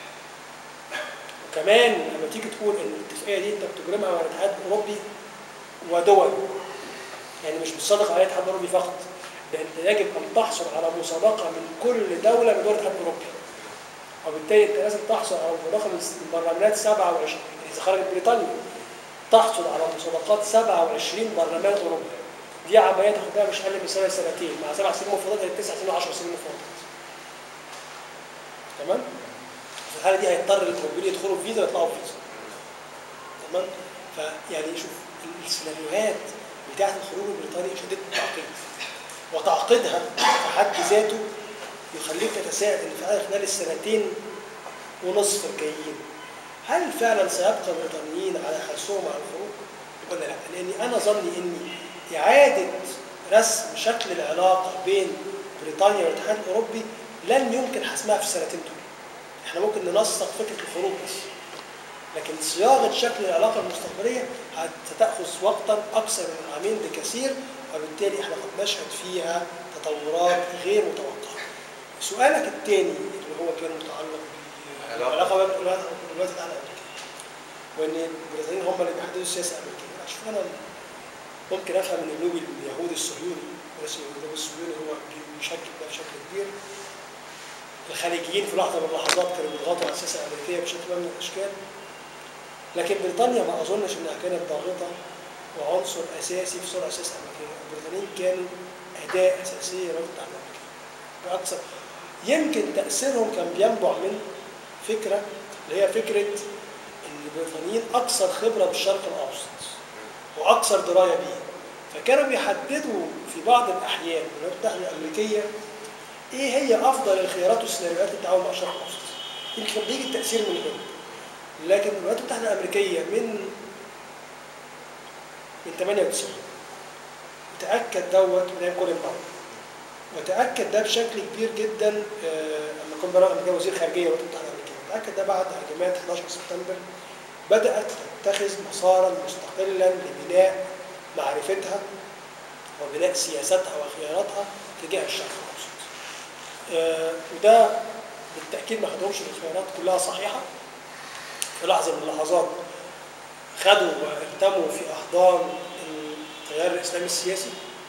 Speaker 2: وكمان لما تيجي تقول ان الاتفاقيه دي انت بتجرمها مع الاتحاد الاوروبي ودول يعني مش بتصادق عليها الاتحاد الاوروبي فقط ده انت يجب ان تحصل على مسابقه من كل دوله من دول الاتحاد الاوروبي وبالتالي انت لازم تحصل على مسابقه من برلمانات 27 يعني اذا خرجت بريطانيا تحصل على مسابقات 27 برلمان اوروبي دي عمليه تاخد لها مش اقل من سنه سنتين مع سبع سنين مفاوضات يعني تسع سنين 10 سنين مفاوضات تمام في الحاله دي هيضطر الاوروبيين يدخلوا فيزا ويطلعوا فيزا تمام فيعني شوف السيناريوهات بتاعت الخروج البريطاني شديده التعقيد وتعقيدها في حد ذاته يخليك تتساءل ان فعلا خلال السنتين ونصف الجايين هل فعلا سيبقى البريطانيين على حرصهم على الخروج ولا لا؟ لاني انا ظني ان اعاده رسم شكل العلاقه بين بريطانيا والاتحاد الاوروبي لن يمكن حسمها في السنتين دول. احنا ممكن ننسق فكره الخروج بس. لكن صياغه شكل العلاقه المستقبليه هت- ستاخذ وقتا اكثر من عامين بكثير وبالتالي احنا قد نشهد فيها تطورات غير متوقعه. سؤالك الثاني اللي هو كان متعلق
Speaker 1: علاقة.
Speaker 2: بالعلاقه بين الولايات الولايات المتحده الامريكيه وان البريطانيين هم اللي بيحددوا السياسه الامريكيه شوف انا ممكن افهم ان اللوبي اليهودي الصهيوني رئيس اليهود الصهيوني هو بيشكل ده بشكل كبير الخليجيين في لحظه من اللحظات كانوا بيضغطوا على السياسه الامريكيه بشكل ما من الاشكال لكن بريطانيا ما اظنش انها كانت ضاغطه وعنصر اساسي في صنع السياسه الامريكيه، البريطانيين كانوا اداه اساسيه للولايات المتحده الامريكيه. باكثر يمكن تاثيرهم كان بينبع من فكره اللي هي فكره ان البريطانيين اكثر خبره بالشرق الاوسط واكثر درايه به. فكانوا بيحددوا في بعض الاحيان الولايات المتحده الامريكيه ايه هي افضل الخيارات والسيناريوهات للتعامل مع الشرق الاوسط. يمكن كان بيجي التاثير من هنا. لكن الولايات المتحده الامريكيه من من 98 وتاكد دوت من ايام كولين باور وتاكد ده بشكل كبير جدا آه، لما كان بقى لما كان وزير خارجيه الولايات المتحده الامريكيه تاكد ده بعد هجمات 11 سبتمبر بدات تتخذ مسارا مستقلا لبناء معرفتها وبناء سياستها وخياراتها تجاه الشرق الاوسط. آه، وده بالتاكيد ما خدهمش الخيارات كلها صحيحه في لحظه من اللحظات خدوا واهتموا في احضان التيار الاسلامي السياسي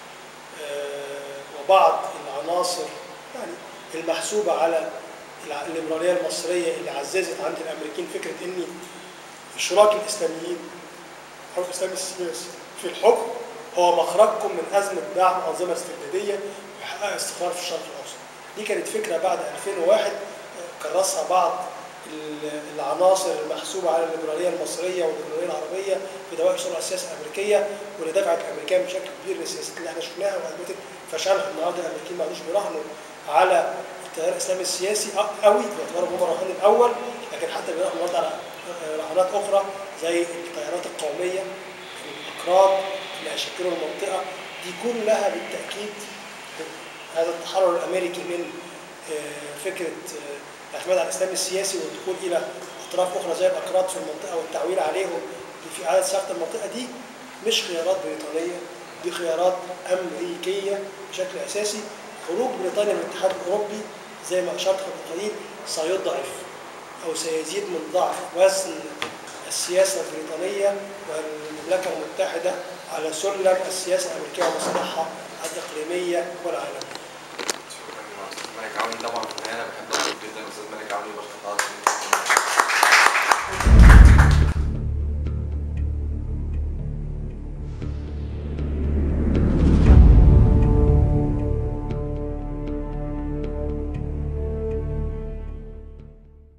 Speaker 2: آه، وبعض العناصر يعني المحسوبه على الع- الليبراليه المصريه اللي عززت عند الامريكين فكره ان الشراك الاسلاميين الحركه الاسلامي السياسي في الحكم هو مخرجكم من ازمه دعم انظمه استبداديه وحقق استقرار في الشرق الاوسط. دي كانت فكره بعد 2001 آه، كرسها بعض ال- العناصر المحسوبه على الليبراليه المصريه والليبراليه العربيه في دوائر صنع السياسه الامريكيه واللي دفعت الامريكان بشكل كبير للسياسات اللي احنا شفناها واثبتت فشلها النهارده الامريكان ما عادوش بيراهنوا على التيار الاسلامي السياسي أ- قوي باعتبارهم هم الرهان الاول لكن حتى بيراهنوا النهارده على آه، رهانات اخرى زي التيارات القوميه الاكراد اللي هيشكلوا المنطقه دي كلها بالتاكيد هذا التحرر الامريكي من آه، فكره آه، الاعتماد على الاسلام السياسي والدخول الى اطراف اخرى زي الاكراد في المنطقه والتعويل عليهم في اعاده صياغه المنطقه دي مش خيارات بريطانيه دي خيارات امريكيه بشكل اساسي خروج بريطانيا من الاتحاد الاوروبي زي ما اشرت قبل قليل سيضعف او سيزيد من ضعف وزن السياسه البريطانيه والمملكه المتحده على سلم السياسه الامريكيه ومصالحها الاقليميه والعالميه.
Speaker 1: شكرا يا استاذ ملك عوني طبعا في النهايه انا بحب اشكر جدا استاذ ملك عوني وبشكر حضرتك